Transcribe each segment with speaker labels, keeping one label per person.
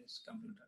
Speaker 1: this computer.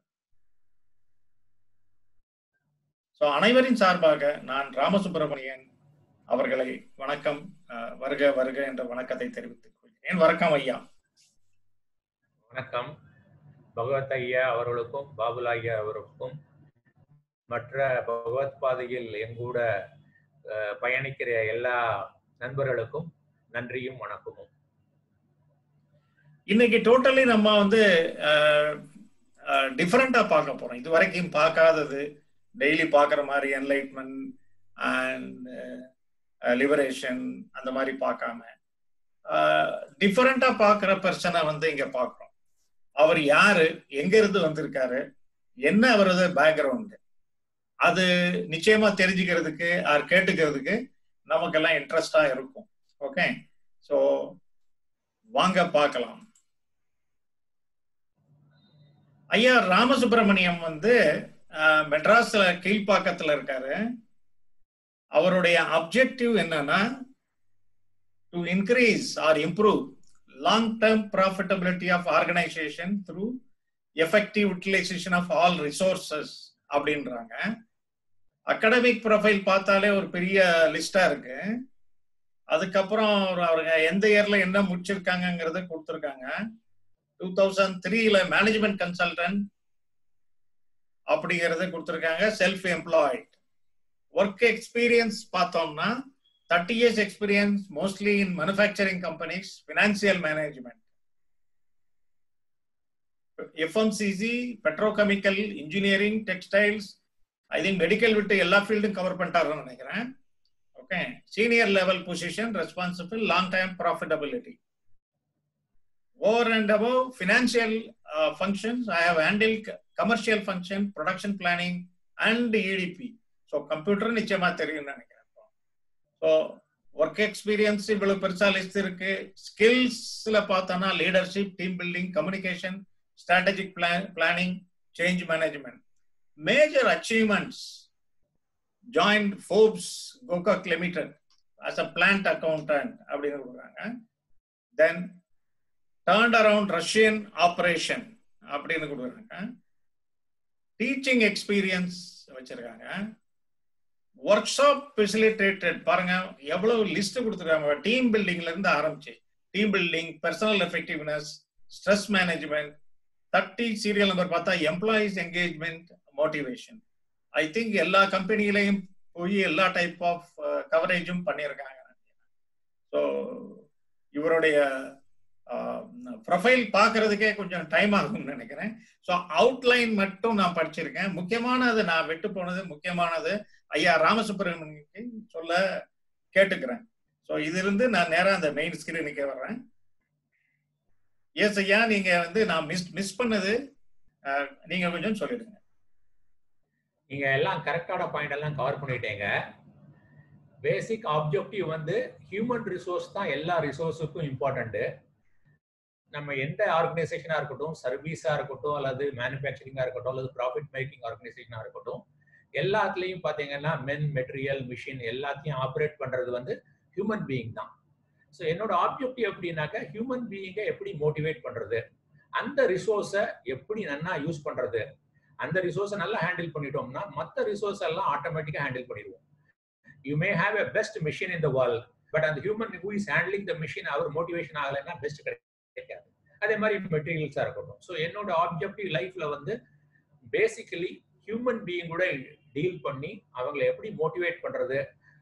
Speaker 1: So அனைவரின் சார்பாக நான் ராமசுப்பிரமணியன் அவர்களை வணக்கம் அஹ், வருக வருக என்ற வணக்கத்தை தெரிவித்துக் கொள்கிறேன் வணக்கம் ஐயா
Speaker 2: வணக்கம் பகவத் ஐயா அவர்களுக்கும் பாபுல் ஐயா அவருக்கும் மற்ற பகவத் பாதையில் எங்கூட அஹ், பயணிக்கிற எல்லா நண்பர்களுக்கும் நன்றியும் வணக்கமும்
Speaker 1: இன்னைக்கு டோட்டலி நம்ம வந்து டிஃப்ரெண்டா பார்க்க போறோம் இது வரைக்கும் பார்க்காதது டெய்லி பார்க்குற மாதிரி என்லைட்மெண்ட் அண்ட் லிபரேஷன் அந்த மாதிரி பார்க்காம டிஃப்ரெண்டா பார்க்குற பர்சனை வந்து இங்க பார்க்குறோம் அவர் யாரு எங்க இருந்து வந்திருக்காரு என்ன அவரது பேக்ரவுண்டு அது நிச்சயமா தெரிஞ்சுக்கிறதுக்கு ஆர் கேட்டுக்கிறதுக்கு நமக்கெல்லாம் இன்ட்ரெஸ்டா இருக்கும் ஓகே ஸோ வாங்க பார்க்கலாம் ஐயா ராமசுப்பிரமணியம் வந்து அஹ், மெட்ராஸ்ல கீழ்ப்பாக்கத்துல இருக்காரு அவருடைய அப்ஜெக்டிவ் என்னன்னா to increase or improve long term profitability of organisation through effective utilisation of all resources அப்படின்றாங்க அகடமிக் ப்ரொஃபைல் பார்த்தாலே ஒரு பெரிய லிஸ்டா இருக்கு அதுக்கப்புறம் அவர் அவருங்க எந்த இயர்ல என்ன முடிச்சிருக்காங்கங்கிறத கொடுத்துருக்காங்க டூ தௌசண்ட் த்ரீல மேனேஜ்மெண்ட் கன்சல்டன்ட் அப்படிங்கறத கொடுத்துருக்காங்க செல்ஃப் எம்ப்ளாய்ட் ஒர்க் எக்ஸ்பீரியன்ஸ் பார்த்தோம்னா thirty years experience mostly in manufacturing companies financial management FMCG petrochemical engineering textiles I think medical விட்டு எல்லா ஃபீல்டும் கவர் பண்ணிட்டாருன்னு நினைக்கிறேன் okay senior level position responsible long time profitability over and above financial uh, functions, I have handled c- commercial function, production planning, and EDP. So computer நிச்சயமா தெரியும் நினைக்கிறேன் so work experience இவ்வளவு பெருசா லிஸ்ட் இருக்கு ஸ்கில்ஸ்ல பார்த்தோம்னா leadership team building communication strategic plan planning change management major achievements joined Forbes Gokak Limited as a plant accountant அப்படின்னு கொடுக்குறாங்க then turned around Russian operation அப்படின்னு கொடுக்குறாங்க டீச்சிங் எக்ஸ்பீரியன்ஸ் வச்சிருக்காங்க ஒர்க் ஷாப் ஃபெசிலிட்டேட்டட் பாருங்க எவ்வளவு லிஸ்ட் கொடுத்துருக்காங்க டீம் பில்டிங்ல இருந்து ஆரம்பிச்சு team building personal effectiveness stress management thirty serial number பார்த்தா employees engagement motivation I think எல்லா கம்பெனிலையும் போய் எல்லா டைப் ஆஃப் கவரேஜும் பண்ணியிருக்காங்க ஸோ இவருடைய ப்ரொஃபைல் பார்க்கறதுக்கே கொஞ்சம் டைம் ஆகும்னு நினைக்கிறேன் ஸோ அவுட்லைன் மட்டும் நான் படிச்சிருக்கேன் முக்கியமானது நான் விட்டு போனது முக்கியமானது ஐயா ராமசுப்பிரமணியனுக்கு சொல்ல கேட்டுக்கிறேன் ஸோ இதிலிருந்து நான் நேராக அந்த மெயின் ஸ்கிரீனுக்கே வர்றேன் எஸ் ஐயா நீங்க வந்து நான் மிஸ் மிஸ் பண்ணது அஹ், நீங்க கொஞ்சம் சொல்லிடுங்க
Speaker 2: நீங்க எல்லாம் கரெக்டான பாயிண்ட் எல்லாம் கவர் பண்ணிட்டீங்க பேசிக் ஆப்ஜெக்டிவ் வந்து ஹியூமன் ரிசோர்ஸ் தான் எல்லா ரிசோர்ஸுக்கும் இம்பார்ட்டன்ட் நம்ம எந்த ஆர்கனைசேஷனா இருக்கட்டும் சர்வீஸா இருக்கட்டும் அல்லது மேனுஃபேக்சரிங்கா இருக்கட்டும் அல்லது ப்ராஃபிட் மேக்கிங் ஆர்கனைசேஷனா இருக்கட்டும் எல்லாத்துலயும் பாத்தீங்கன்னா மென் மெட்டீரியல் மிஷின் எல்லாத்தையும் ஆப்ரேட் பண்றது வந்து ஹியூமன் பீயிங் தான் ஸோ என்னோட ஆப்ஜெக்டிவ் எப்படின்னாக்க ஹியூமன் பீயிங்கை எப்படி மோட்டிவேட் பண்றது அந்த ரிசோர்ஸை எப்படி நன்னா யூஸ் பண்றது அந்த ரிசோர்ஸை நல்லா ஹேண்டில் பண்ணிட்டோம்னா மற்ற ரிசோர்ஸ் எல்லாம் ஆட்டோமேட்டிக்கா ஹேண்டில் பண்ணிடுவோம் you may have a best machine in the world but அந்த human who is handling the machine அவர் மோட்டிவேஷன் ஆகலைன்னா பெஸ்ட் கிடைக்காது அதே மாதிரி மெட்டீரியல்ஸா இருக்கட்டும் ஸோ என்னோட ஆப்ஜெக்டிவ் லைஃப்ல வந்து பேசிக்கலி ஹியூமன் பீயிங் கூட டீல் பண்ணி அவங்களை எப்படி மோட்டிவேட் பண்றது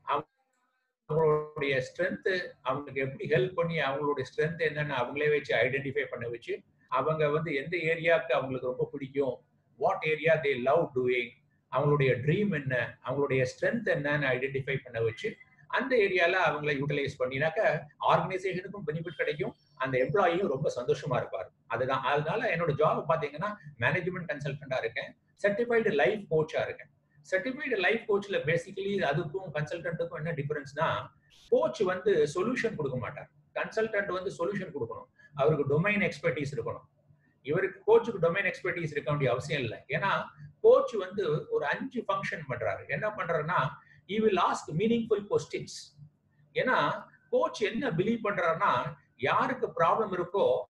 Speaker 2: அவங்களுடைய ஸ்ட்ரென்த் அவங்களுக்கு எப்படி ஹெல்ப் பண்ணி அவங்களுடைய ஸ்ட்ரென்த் என்னன்னு அவங்களே வச்சு ஐடென்டிஃபை பண்ண வச்சு அவங்க வந்து எந்த ஏரியாவுக்கு அவங்களுக்கு ரொம்ப பிடிக்கும் what area they love doing அவங்களுடைய ட்ரீம் என்ன அவங்களுடைய ஸ்ட்ரென்த் என்னன்னு ஐடென்டிஃபை பண்ண வச்சு அந்த ஏரியால அவங்கள யூட்டிலைஸ் பண்ணினாக்க ஆர்கனைசேஷனுக்கும் பெனிஃபிட் கிடைக்கும் அந்த எம்ப்ளாயியும் ரொம்ப சந்தோஷமா இருப்பார் அதுதான் அதனால என்னோட ஜாப் பாத்தீங்கன்னா மேனேஜ்மெண்ட் கன்சல்டண்டா இருக்கேன் சர்டிஃபைடு லைஃப் கோச்சா இருக்கேன் சர்டிஃபைடு லைஃப் கோச்ல பேசிக்கலி அதுக்கும் கன்சல்டன்ட்டுக்கும் என்ன டிஃபரன்ஸ்னா கோச் வந்து சொல்யூஷன் கொடுக்க மாட்டார் கன்சல்டன்ட் வந்து சொல்யூஷன் கொடுக்கணும் அவருக்கு டொமைன் எக்ஸ்பர்டீஸ் இருக்கணும் இவருக்கு கோச்சுக்கு டொமைன் எக்ஸ்பர்டீஸ் இருக்க வேண்டிய அவசியம் இல்லை ஏன்னா கோச் வந்து ஒரு அஞ்சு ஃபங்க்ஷன் பண்றாரு என்ன பண்றாருன்னா he will ask meaningful questions ஏன்னா கோச் என்ன பிலீவ் பண்றாருன்னா யாருக்கு ப்ராப்ளம் இருக்கோ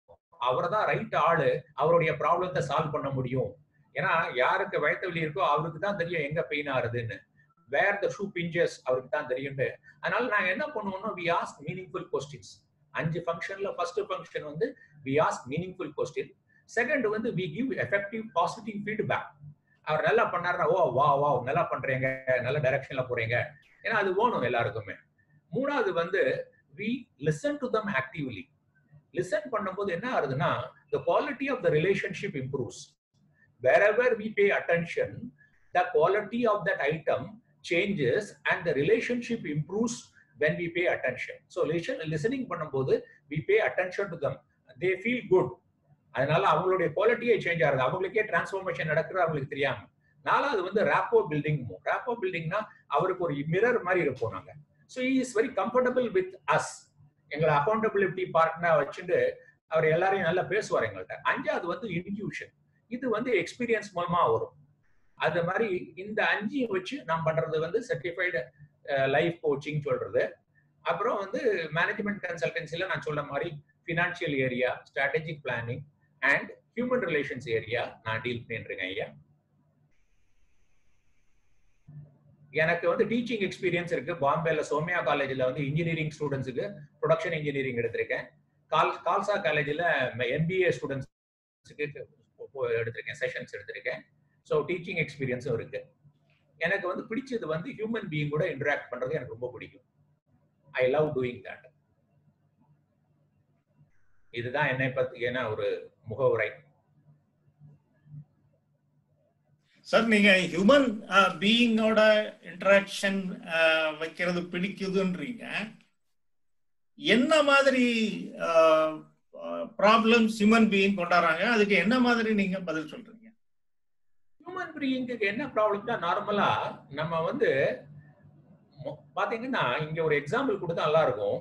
Speaker 2: அவர் தான் ரைட் ஆளு அவருடைய ப்ராப்ளத்தை சால்வ் பண்ண முடியும் ஏன்னா யாருக்கு வயத்த வலி இருக்கோ அவருக்கு தான் தெரியும் எங்க பெயின் ஆகுதுன்னு வேர் த ஷூ பிஞ்சஸ் அவருக்கு தான் தெரியும்னு அதனால நாங்க என்ன பண்ணுவோம்னா வி ஆஸ்க் மீனிங்ஃபுல் கொஸ்டின்ஸ் அஞ்சு ஃபங்க்ஷன்ல ஃபர்ஸ்ட் ஃபங்க்ஷன் வந்து we ask meaningful question second வந்து we give effective positive feedback அவர் நல்லா பண்ணாருன்னா ஓ வா வா நல்லா பண்றீங்க நல்ல டைரக்ஷன்ல போறீங்க ஏன்னா அது வேணும் எல்லாருக்குமே மூணாவது வந்து we listen to them actively listen பண்ணும்போது என்ன ஆகுதுன்னா the quality of the relationship improves wherever we pay attention the quality of that item changes and the relationship improves when we pay attention so listen listening பண்ணும்போது we pay attention to them they feel good அதனால அவங்களுடைய குவாலிட்டியே change ஆகுது அவங்களுக்கே transformation நடக்குது அவங்களுக்கு தெரியாம நாலாவது வந்து ரேப்போ பில்டிங் ரேப்போ பில்டிங்னா அவருக்கு ஒரு மிரர் மாதிரி இருப்போம் நாங்க so is very comfortable with us எங்களை அக்கௌண்டபிலிட்டி பார்ட்னர் வச்சுட்டு அவர் எல்லாரையும் நல்லா பேசுவார் எங்கள்கிட்ட அஞ்சாவது வந்து இன்க்யூஷன் இது வந்து எக்ஸ்பீரியன்ஸ் மூலமா வரும் அது மாதிரி இந்த அஞ்சையும் வச்சு நான் பண்றது வந்து சர்டிஃபைடு லைஃப் கோச்சிங் சொல்றது அப்புறம் வந்து மேனேஜ்மெண்ட் கன்சல்டன்சில நான் சொல்ற மாதிரி financial area strategic planning and human relations area நான் டீல் பண்ணிருக்கேன் ஐயா எனக்கு வந்து டீச்சிங் எக்ஸ்பீரியன்ஸ் இருக்கு பாம்பேல சோமியா காலேஜ்ல வந்து இன்ஜினியரிங் ஸ்டூடெண்ட்ஸுக்கு ப்ரொடக்ஷன் இன்ஜினியரிங் எடுத்திருக்கேன் கால் கால்சா காலேஜில் எம்பிஏ ஸ்டூடெண்ட்ஸுக்கு எடுத்திருக்கேன் செஷன்ஸ் எடுத்திருக்கேன் ஸோ டீச்சிங் எக்ஸ்பீரியன்ஸும் இருக்கு எனக்கு வந்து பிடிச்சது வந்து ஹியூமன் பீயிங் கூட இன்டராக்ட் பண்றது எனக்கு ரொம்ப பிடிக்கும் ஐ லவ் டூயிங் தட் இதுதான் என்னை பத்தியான ஒரு முகவுரை
Speaker 1: சார் நீங்க ஹியூமன் பீயிங்கோட இன்டராக்ஷன் வைக்கிறது பிடிக்குதுன்றீங்க என்ன மாதிரி ப்ராப்ளம்ஸ் ஹியூமன் பீயிங் கொண்டாடுறாங்க அதுக்கு என்ன மாதிரி நீங்க பதில் சொல்றீங்க
Speaker 2: ஹியூமன் பீயிங்க்கு என்ன ப்ராப்ளம்னா நார்மலா நம்ம வந்து பாத்தீங்கன்னா இங்க ஒரு எக்ஸாம்பிள் கொடுத்தா நல்லா இருக்கும்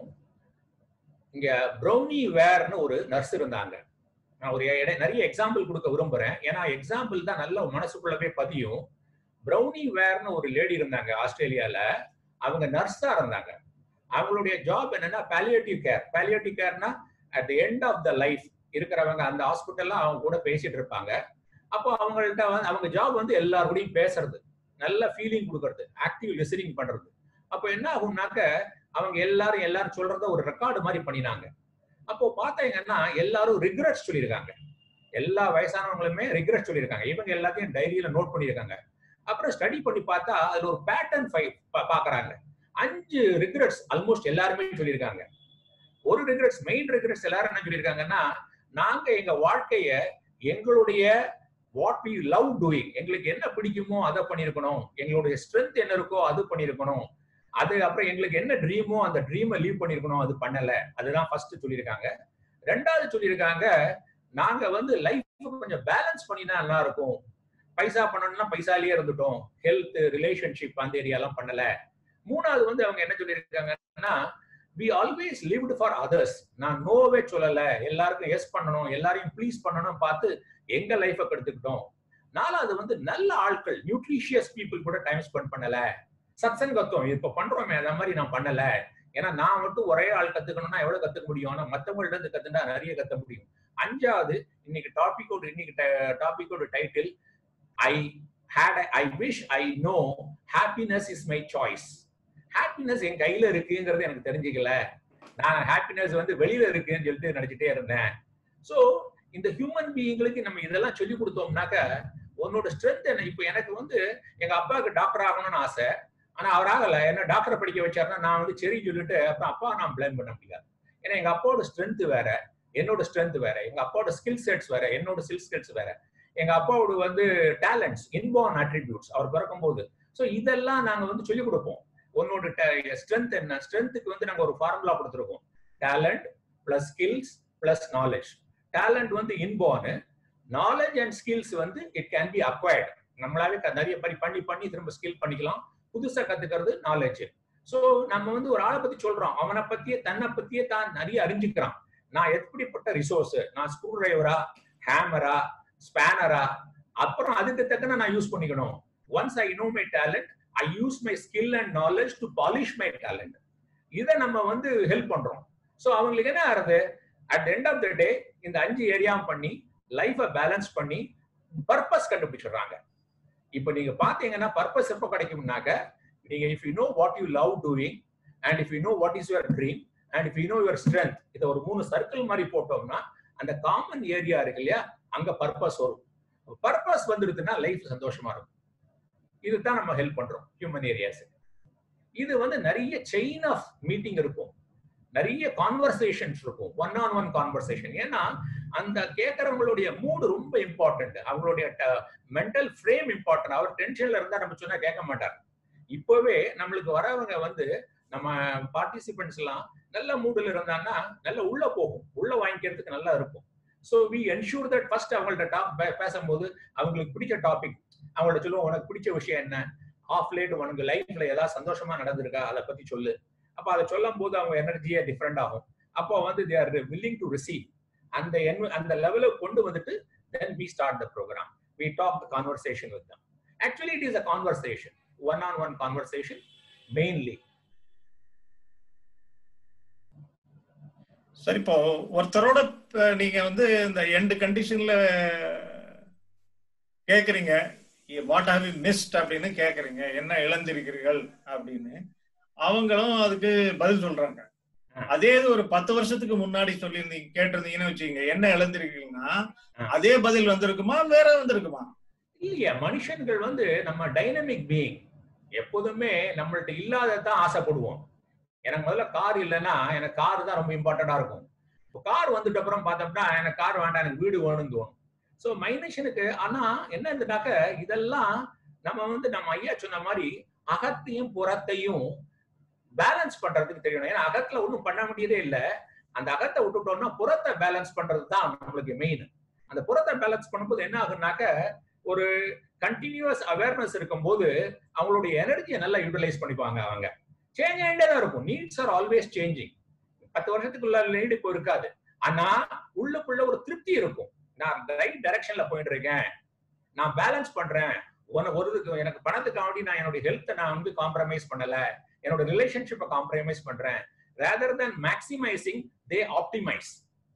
Speaker 2: இங்க ப்ரௌனி வேர்னு ஒரு நர்ஸ் இருந்தாங்க நான் ஒரு நிறைய எக்ஸாம்பிள் கொடுக்க விரும்புறேன் ஏன்னா எக்ஸாம்பிள் தான் நல்ல மனசுக்குள்ளவே பதியும் ப்ரௌனி வேர்னு ஒரு லேடி இருந்தாங்க ஆஸ்திரேலியால அவங்க நர்ஸா இருந்தாங்க அவங்களுடைய ஜாப் என்னன்னா பேலியேட்டிவ் கேர் பேலியேட்டிவ் கேர்னா at the end of the life இருக்கிறவங்க அந்த ஹாஸ்பிட்டல்ல அவங்க கூட பேசிட்டு இருப்பாங்க அப்போ அவங்கள்ட்ட வந்து அவங்க ஜாப் வந்து எல்லாருக்கூடையும் பேசுறது நல்ல ஃபீலிங் கொடுக்கறது ஆக்டிவ் லிசனிங் பண்றது அப்போ என்ன ஆகும்னாக்க அவங்க எல்லாரும் எல்லாரும் சொல்றத ஒரு ரெக்கார்டு மாதிரி பண்ணினாங்க அப்போ பார்த்தீங்கன்னா எல்லாரும் ரிக்ரெட் சொல்லியிருக்காங்க எல்லா வயசானவங்களுமே ரிக்ரெட் சொல்லியிருக்காங்க இவங்க எல்லாத்தையும் டைரியில நோட் பண்ணியிருக்காங்க அப்புறம் ஸ்டடி பண்ணி பார்த்தா அதுல ஒரு பேட்டர்ன் ஃபைவ் பாக்குறாங்க அஞ்சு ரிக்ரெட்ஸ் ஆல்மோஸ்ட் எல்லாருமே சொல்லியிருக்காங்க ஒரு ரிக்ரெட்ஸ் மெயின் ரிக்ரெட்ஸ் எல்லாரும் என்ன சொல்லியிருக்காங்கன்னா நாங்க எங்க வாழ்க்கைய எங்களுடைய வாட் வி லவ் டூயிங் எங்களுக்கு என்ன பிடிக்குமோ அதை பண்ணிருக்கணும் எங்களுடைய ஸ்ட்ரென்த் என்ன இருக்கோ அது பண்ணிருக்கணும் அது அப்புறம் எங்களுக்கு என்ன ட்ரீமோ அந்த ட்ரீமை லீவ் பண்ணிருக்கணும் அது பண்ணல அதுதான் ஃபர்ஸ்ட் சொல்லியிருக்காங்க ரெண்டாவது சொல்லியிருக்காங்க நாங்க வந்து லைஃப் கொஞ்சம் பேலன்ஸ் பண்ணினா நல்லா இருக்கும் பைசா பண்ணணும்னா பைசாலேயே இருந்துட்டோம் ஹெல்த் ரிலேஷன்ஷிப் அந்த ஏரியாலாம் பண்ணல மூணாவது வந்து அவங்க என்ன சொல்லியிருக்காங்கன்னா we always lived for others நான் நோவே சொல்லல எல்லாருக்கும் எஸ் பண்ணணும் எல்லாரையும் ப்ளீஸ் பண்ணணும் பார்த்து எங்க லைஃபை கெடுத்துக்கிட்டோம் நாலாவது வந்து நல்ல ஆட்கள் நியூட்ரிஷியஸ் பீப்புள் கூட டைம் ஸ்பெண்ட் பண்ணல சத்சங்கத்துவம் இப்ப பண்றோமே அந்த மாதிரி நான் பண்ணல ஏன்னா நான் மட்டும் ஒரே ஆள் கத்துக்கணும்னா எவ்வளவு கத்துக்க முடியும் ஆனா மத்தவங்கள்ட்ட இருந்து கத்துனா நிறைய கத்த முடியும் அஞ்சாவது இன்னைக்கு டாபிக்கோட இன்னைக்கு டாபிக்கோட title I hate I wish I know happiness is my choice happiness என் கையில இருக்குங்கிறது எனக்கு தெரிஞ்சுக்கல நான் ஹாப்பினஸ் வந்து வெளியில இருக்குன்னு சொல்லிட்டு நினைச்சிட்டே இருந்தேன் ஸோ இந்த ஹியூமன் பீயிங்களுக்கு நம்ம இதெல்லாம் சொல்லி கொடுத்தோம்னாக்க உன்னோட ஸ்ட்ரென்த் என்ன இப்போ எனக்கு வந்து எங்க அப்பாவுக்கு டாக்டர் ஆகணும்னு ஆசை ஆனா அவர் ஆகல என்ன டாக்டரை படிக்க வச்சாருன்னா நான் வந்து சரி சொல்லிட்டு அப்புறம் அப்பா நான் பிளேம் பண்ண முடியாது ஏன்னா எங்க அப்பாவோட ஸ்ட்ரென்த் வேற என்னோட ஸ்ட்ரென்த் வேற எங்க அப்பாவோட ஸ்கில் செட்ஸ் வேற என்னோட ஸ்கில் செட்ஸ் வேற எங்க அப்பாவோட வந்து டேலண்ட்ஸ் இன்பார்ன் அட்ரிபியூட்ஸ் அவர் பிறக்கும் போது ஸோ இதெல்லாம் நாங்க வந்து சொல்லிக் கொடுப்போம் உன்னோட ஸ்ட்ரென்த் என்ன ஸ்ட்ரென்த்துக்கு வந்து நாங்க ஒரு ஃபார்முலா கொடுத்துருக்கோம் talent plus skills plus knowledge talent வந்து இன்பார்னு நாலேஜ் அண்ட் ஸ்கில்ஸ் வந்து இட் கேன் பி அக்வயர்ட் நம்மளாவே நிறைய படி பண்ணி பண்ணி திரும்ப ஸ்கில் பண்ணிக்கலாம் புதுசா கத்துக்கிறது நாலேஜ் ஸோ நம்ம வந்து ஒரு ஆளை பத்தி சொல்றோம் அவனை பத்தியே தன்னை பத்தியே தான் நிறைய அறிஞ்சுக்கிறான் நான் எப்படிப்பட்ட ரிசோர்ஸ் நான் ஸ்க்ரூ டிரைவரா ஹேமரா ஸ்பேனரா அப்புறம் அதுக்கு தக்கன நான் யூஸ் பண்ணிக்கணும் once I know my talent I use my skill and knowledge to polish my talent இதை நம்ம வந்து ஹெல்ப் பண்றோம் ஸோ அவங்களுக்கு என்ன ஆகுது at end of the day இந்த அஞ்சு ஏரியாவும் பண்ணி லைஃபை பேலன்ஸ் பண்ணி பர்பஸ் கண்டுபிடிச்சிடுறாங்க இப்போ நீங்க பாத்தீங்கன்னா பர்பஸ் எப்போ கிடைக்கும்னாக்க நீங்க if you know what you love doing and if you know what is your dream and if you know your strength இதை ஒரு மூணு சர்க்கிள் மாதிரி போட்டோம்னா அந்த காமன் ஏரியா இருக்கு இல்லையா அங்க பர்பஸ் வரும் பர்பஸ் வந்துருதுன்னா லைஃப் சந்தோஷமா இருக்கும் இதுதான் நம்ம ஹெல்ப் பண்றோம் ஹியூமன் ஏரியாஸ் இது வந்து நிறைய செயின் ஆஃப் மீட்டிங் இருக்கும் நிறைய கான்வர்சேஷன்ஸ் இருக்கும் ஒன் ஆன் ஒன் கான்வர்சேஷன் ஏன்னா அந்த கேட்கறவங்களுடைய மூடு ரொம்ப இம்பார்ட்டன்ட் அவங்களுடைய மென்டல் ஃப்ரேம் இம்பார்ட்டன்ட் அவர் டென்ஷன்ல இருந்தா நம்ம சொன்னா கேட்க மாட்டார் இப்பவே நம்மளுக்கு வரவங்க வந்து நம்ம பார்ட்டிசிபென்ட்ஸ் எல்லாம் நல்ல மூடுல இருந்தாங்கன்னா நல்ல உள்ள போகும் உள்ள வாங்கிக்கிறதுக்கு நல்லா இருக்கும் so we ensure that first அவங்கள்ட்ட டாப் பேசும்போது அவங்களுக்கு பிடிச்ச டாபிக் அவங்கள்ட்ட சொல்லுவோம் உனக்கு பிடிச்ச விஷயம் என்ன ஆஃப் லேட் உனக்கு லைஃப்ல ஏதாவது சந்தோஷமா நடந்திருக்கா அதை பத்தி சொல்லு அப்ப அதை சொல்லும் போது அவங்க எனர்ஜியே டிஃப்ரெண்ட் ஆகும் அப்போ வந்து they are willing to receive அந்த அந்த லெவலுக்கு கொண்டு வந்துட்டு then we start the programme we talk the conversation with them actually it is a conversation one on one conversation mainly
Speaker 1: சரி இப்போ ஒருத்தரோட நீங்க வந்து இந்த எண்டு கண்டிஷன்ல கேக்குறீங்க வாட் ஹாவ் யூ மிஸ்ட் அப்படின்னு கேக்குறீங்க என்ன இழந்திருக்கிறீர்கள் அப்படின்னு அவங்களும் அதுக்கு பதில் சொல்றாங்க அதே இது ஒரு பத்து வருஷத்துக்கு முன்னாடி சொல்லியிருந்தீங்க கேட்டிருந்தீங்கன்னு வச்சுக்கோங்க என்ன இழந்திருக்கீங்கன்னா அதே பதில் வந்திருக்குமா வேற வந்திருக்குமா
Speaker 2: இல்லையா மனுஷன்கள் வந்து நம்ம டைனமிக் பீயிங் எப்போதுமே நம்மள்ட்ட இல்லாததான் ஆசைப்படுவோம் எனக்கு முதல்ல கார் இல்லைன்னா எனக்கு கார் தான் ரொம்ப இம்பார்ட்டண்டா இருக்கும் இப்போ கார் வந்துட்ட அப்புறம் பார்த்தோம்னா எனக்கு கார் வேண்டாம் எனக்கு வீடு வேணும்னு தோணும் ஸோ மைனேஷனுக்கு ஆனா என்ன இருந்துட்டாக்க இதெல்லாம் நம்ம வந்து நம்ம ஐயா சொன்ன மாதிரி அகத்தையும் புறத்தையும் பேலன்ஸ் பண்றதுக்கு தெரியணும் ஏன்னா அகத்துல ஒன்றும் பண்ண முடியதே இல்லை அந்த அகத்தை விட்டுட்டோம்னா புறத்தை பேலன்ஸ் பண்றது தான் நம்மளுக்கு மெயின் அந்த புறத்தை பேலன்ஸ் பண்ணும்போது என்ன ஆகுனாக்க ஒரு கண்டினியூஸ் அவேர்னஸ் இருக்கும்போது அவங்களுடைய எனர்ஜியை நல்லா யூட்டிலைஸ் பண்ணிப்பாங்க அவங்க சேஞ்ச் ஆகிட்டே தான் இருக்கும் நீட்ஸ் ஆர் ஆல்வேஸ் சேஞ்சிங் பத்து வருஷத்துக்குள்ள நீடு இப்போ இருக்காது ஆனா உள்ளுக்குள்ள ஒரு திருப்தி இருக்கும் நான் ரைட் டைரக்ஷன்ல போயிட்டு இருக்கேன் நான் பேலன்ஸ் பண்றேன் ஒரு எனக்கு பணத்துக்காண்டி நான் என்னுடைய ஹெல்த்தை நான் வந்து காம்ப்ரமைஸ் பண்ணல என்னோட ரிலேஷன்ஷிப்பை காம்ப்ரமைஸ் பண்றேன் ரேதர் தென் மேக்சிமைசிங் தே ஆப்டிமைஸ்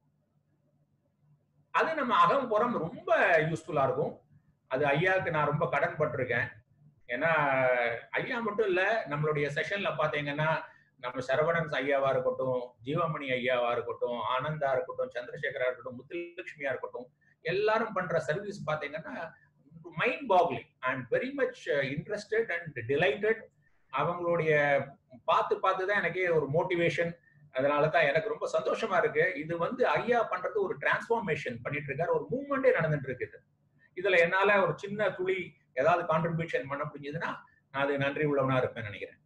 Speaker 2: அது நம்ம அகம் புறம் ரொம்ப யூஸ்ஃபுல்லா இருக்கும் அது ஐயாவுக்கு நான் ரொம்ப கடன் பட்டிருக்கேன் ஏன்னா ஐயா மட்டும் இல்ல நம்மளுடைய செஷன்ல பாத்தீங்கன்னா நம்ம சரவணன் ஐயாவா இருக்கட்டும் ஜீவமணி ஐயாவா இருக்கட்டும் ஆனந்தா இருக்கட்டும் சந்திரசேகரா இருக்கட்டும் முத்துலட்சுமியா இருக்கட்டும் எல்லாரும் பண்ற சர்வீஸ் பாத்தீங்கன்னா mind boggling I am very much interested and delighted அவங்களுடைய பார்த்து பார்த்து தான் எனக்கே ஒரு மோட்டிவேஷன் அதனால தான் எனக்கு ரொம்ப சந்தோஷமா இருக்கு இது வந்து ஐயா பண்றது ஒரு டிரான்ஸ்ஃபார்மேஷன் பண்ணிட்டு இருக்காரு ஒரு மூவ்மெண்டே நடந்துட்டு இருக்குது இதுல என்னால ஒரு சின்ன துளி ஏதாவது கான்ட்ரிபியூஷன் பண்ண முடிஞ்சதுன்னா நான் அது நன்றி உள்ளவனா இருப்பேன் நினைக்கிறேன்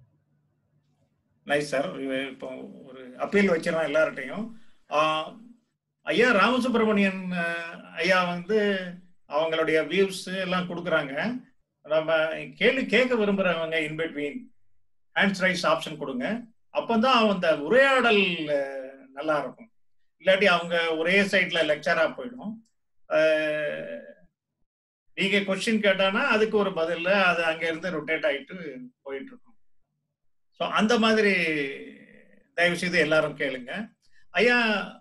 Speaker 1: நைஸ் சார் இப்போ ஒரு அப்பீல் வச்சிடறோம் எல்லார்ட்டையும் ஐயா ராமசுப்ரமணியன் ஐயா வந்து அவங்களுடைய வியூஸ் எல்லாம் கொடுக்குறாங்க நம்ம கேள்வி கேட்க விரும்புறவங்க இன்பிட்வீன் ஹேண்ட்ஸ் ரைஸ் ஆப்ஷன் கொடுங்க அப்பதான் அந்த உரையாடல் நல்லா இருக்கும் இல்லாட்டி அவங்க ஒரே சைட்ல லெக்சரா போயிடும் நீங்க கொஸ்டின் கேட்டானா அதுக்கு ஒரு பதில் அது அங்க இருந்து ரொட்டேட் ஆயிட்டு போயிட்டு இருக்கும் ஸோ அந்த மாதிரி தயவு செய்து எல்லாரும் கேளுங்க ஐயா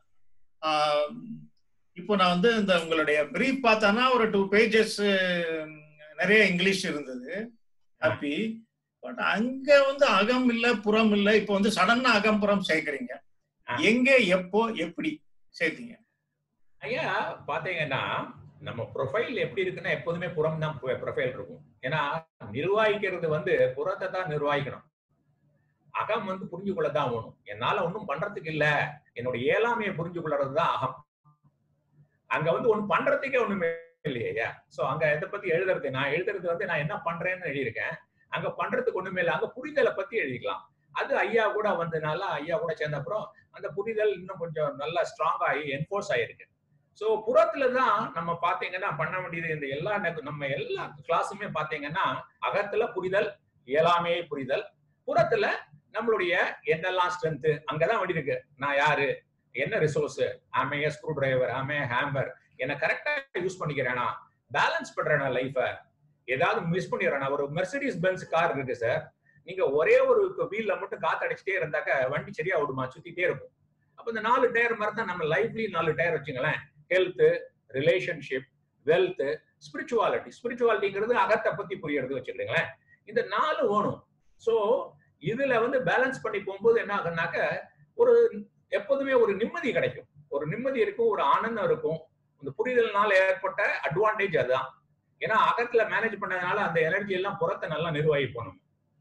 Speaker 1: இப்போ நான் வந்து இந்த உங்களுடைய பிரீஃப் பார்த்தானா ஒரு டூ பேஜஸ் நிறைய இங்கிலீஷ் இருந்தது ஹாப்பி பட் அங்க வந்து அகம் இல்ல புறம் இல்ல இப்போ வந்து சடனா அகம் புறம் சேர்க்கறீங்க எங்க எப்போ எப்படி சேர்த்தீங்க
Speaker 2: ஐயா பாத்தீங்கன்னா நம்ம ப்ரொஃபைல் எப்படி இருக்குன்னா எப்போதுமே புறம் தான் ப்ரொஃபைல் இருக்கும் ஏன்னா நிர்வாகிக்கிறது வந்து புறத்தை தான் நிர்வாகிக்கணும் அகம் வந்து புரிஞ்சு கொள்ளதான் வேணும் என்னால ஒன்றும் பண்றதுக்கு இல்ல என்னோட ஏழாமையை புரிஞ்சு கொள்றது தான் அகம் அங்க வந்து ஒண்ணு பண்றதுக்கே ஒண்ணுமே இல்லையா சோ அங்க இதை பத்தி எழுதுறது நான் எழுதுறது வந்து நான் என்ன பண்றேன்னு எழுதியிருக்கேன் அங்க பண்றதுக்கு ஒண்ணுமே இல்லை அங்க புரிதலை பத்தி எழுதிக்கலாம் அது ஐயா கூட வந்ததுனால ஐயா கூட சேர்ந்த அப்புறம் அந்த புரிதல் இன்னும் கொஞ்சம் நல்லா ஸ்ட்ராங் ஆகி என்ஃபோர்ஸ் ஆயிருக்கு ஸோ புறத்துல தான் நம்ம பாத்தீங்கன்னா பண்ண வேண்டியது இந்த எல்லா நம்ம எல்லா கிளாஸுமே பாத்தீங்கன்னா அகத்துல புரிதல் இயலாமையே புரிதல் புறத்துல நம்மளுடைய என்னெல்லாம் ஸ்ட்ரென்த் அங்கதான் வேண்டி இருக்கு நான் யாரு என்ன ரிசோர்ஸ் ஆமே ஸ்க்ரூ டிரைவர் ஆமே ஹேம்பர் என்ன கரெக்டா யூஸ் பண்ணிக்கிறேனா பேலன்ஸ் பண்றேனா லைஃப ஏதாவது மிஸ் பண்ணிடுறேனா ஒரு மெர்சடிஸ் பென்ஸ் கார் இருக்கு சார் நீங்க ஒரே ஒரு வீல்ல மட்டும் காத்து அடிச்சுட்டே இருந்தாக்க வண்டி சரியா விடுமா சுத்திட்டே இருக்கும் அப்ப இந்த நாலு டயர் மாதிரி தான் நம்ம லைஃப்லயும் நாலு டயர் வச்சுங்களேன் ஹெல்த் ரிலேஷன்ஷிப் வெல்த் ஸ்பிரிச்சுவாலிட்டி ஸ்பிரிச்சுவாலிட்டிங்கிறது அகத்தை பத்தி புரியறது வச்சுக்கிடுங்களேன் இந்த நாலு வேணும் சோ இதுல வந்து பேலன்ஸ் பண்ணி போகும்போது என்ன ஆகுனாக்க ஒரு எப்போதுமே ஒரு நிம்மதி கிடைக்கும் ஒரு நிம்மதி இருக்கும் ஒரு ஆனந்தம் இருக்கும் இந்த புரிதல்னால ஏற்பட்ட அட்வான்டேஜ் அதுதான் ஏன்னா அகத்துல மேனேஜ் பண்ணதுனால அந்த எனர்ஜி எல்லாம் புறத்தை நல்லா நிர்வாகி போகணும்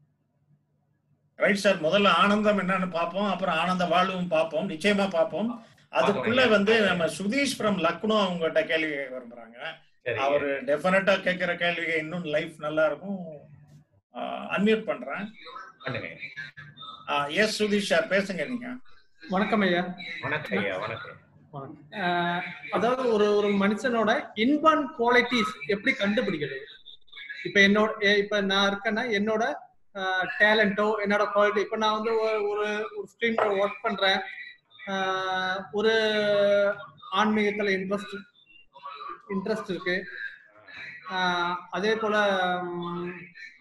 Speaker 1: ரைட் சார் முதல்ல ஆனந்தம் என்னன்னு பார்ப்போம் அப்புறம் ஆனந்த வாழ்வும் பார்ப்போம் நிச்சயமா பார்ப்போம் அதுக்குள்ள வந்து நம்ம சுதீஷ் ஃப்ரம் லக்னோ அவங்ககிட்ட கேள்வி கேட்க விரும்புறாங்க
Speaker 2: சரி
Speaker 1: அவரு டெஃபினட்டா கேட்கிற கேள்விக்கு இன்னும் லைஃப் நல்லா இருக்கும் அன்மியூட் பண்றேன்
Speaker 2: பண்ணுங்க
Speaker 1: எஸ் சுதீஷ் சார் பேசுங்க நீங்க
Speaker 3: வணக்கம் ஐயா
Speaker 2: வணக்கம் ஐயா வணக்கம்
Speaker 3: அஹ் அதாவது ஒரு ஒரு மனுஷனோட இன்பான் குவாலிட்டிஸ் எப்படி கண்டுபிடிக்கிறது இப்ப என்னோட எ- இப்ப நான் இருக்கேன்னா என்னோட டேலண்டோ என்னோட குவாலிட்டி இப்ப நான் வந்து ஒரு ஒரு ஒரு ஸ்ட்ரீம்ல ஒர்க் பண்றேன் அஹ் ஒரு ஆன்மீகத்துல இன்ட்ரெஸ்ட் இன்ட்ரெஸ்ட் இருக்கு அஹ் அதே போல ம்,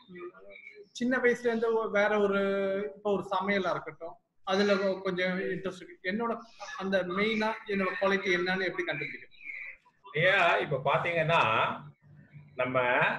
Speaker 3: சின்ன வயசுல இருந்து ஒ- வேற ஒரு இப்போ ஒரு சமையலா இருக்கட்டும் அதுல கொ- கொஞ்சம் இன்ட்ரெஸ்ட் இருக்கு என்னோட அந்த மெயினா என்னோட குவாலிட்டி என்னன்னு எப்படி கண்டுபிடிக்கிறது
Speaker 2: ஐயா இப்ப பாத்தீங்கன்னா நம்ம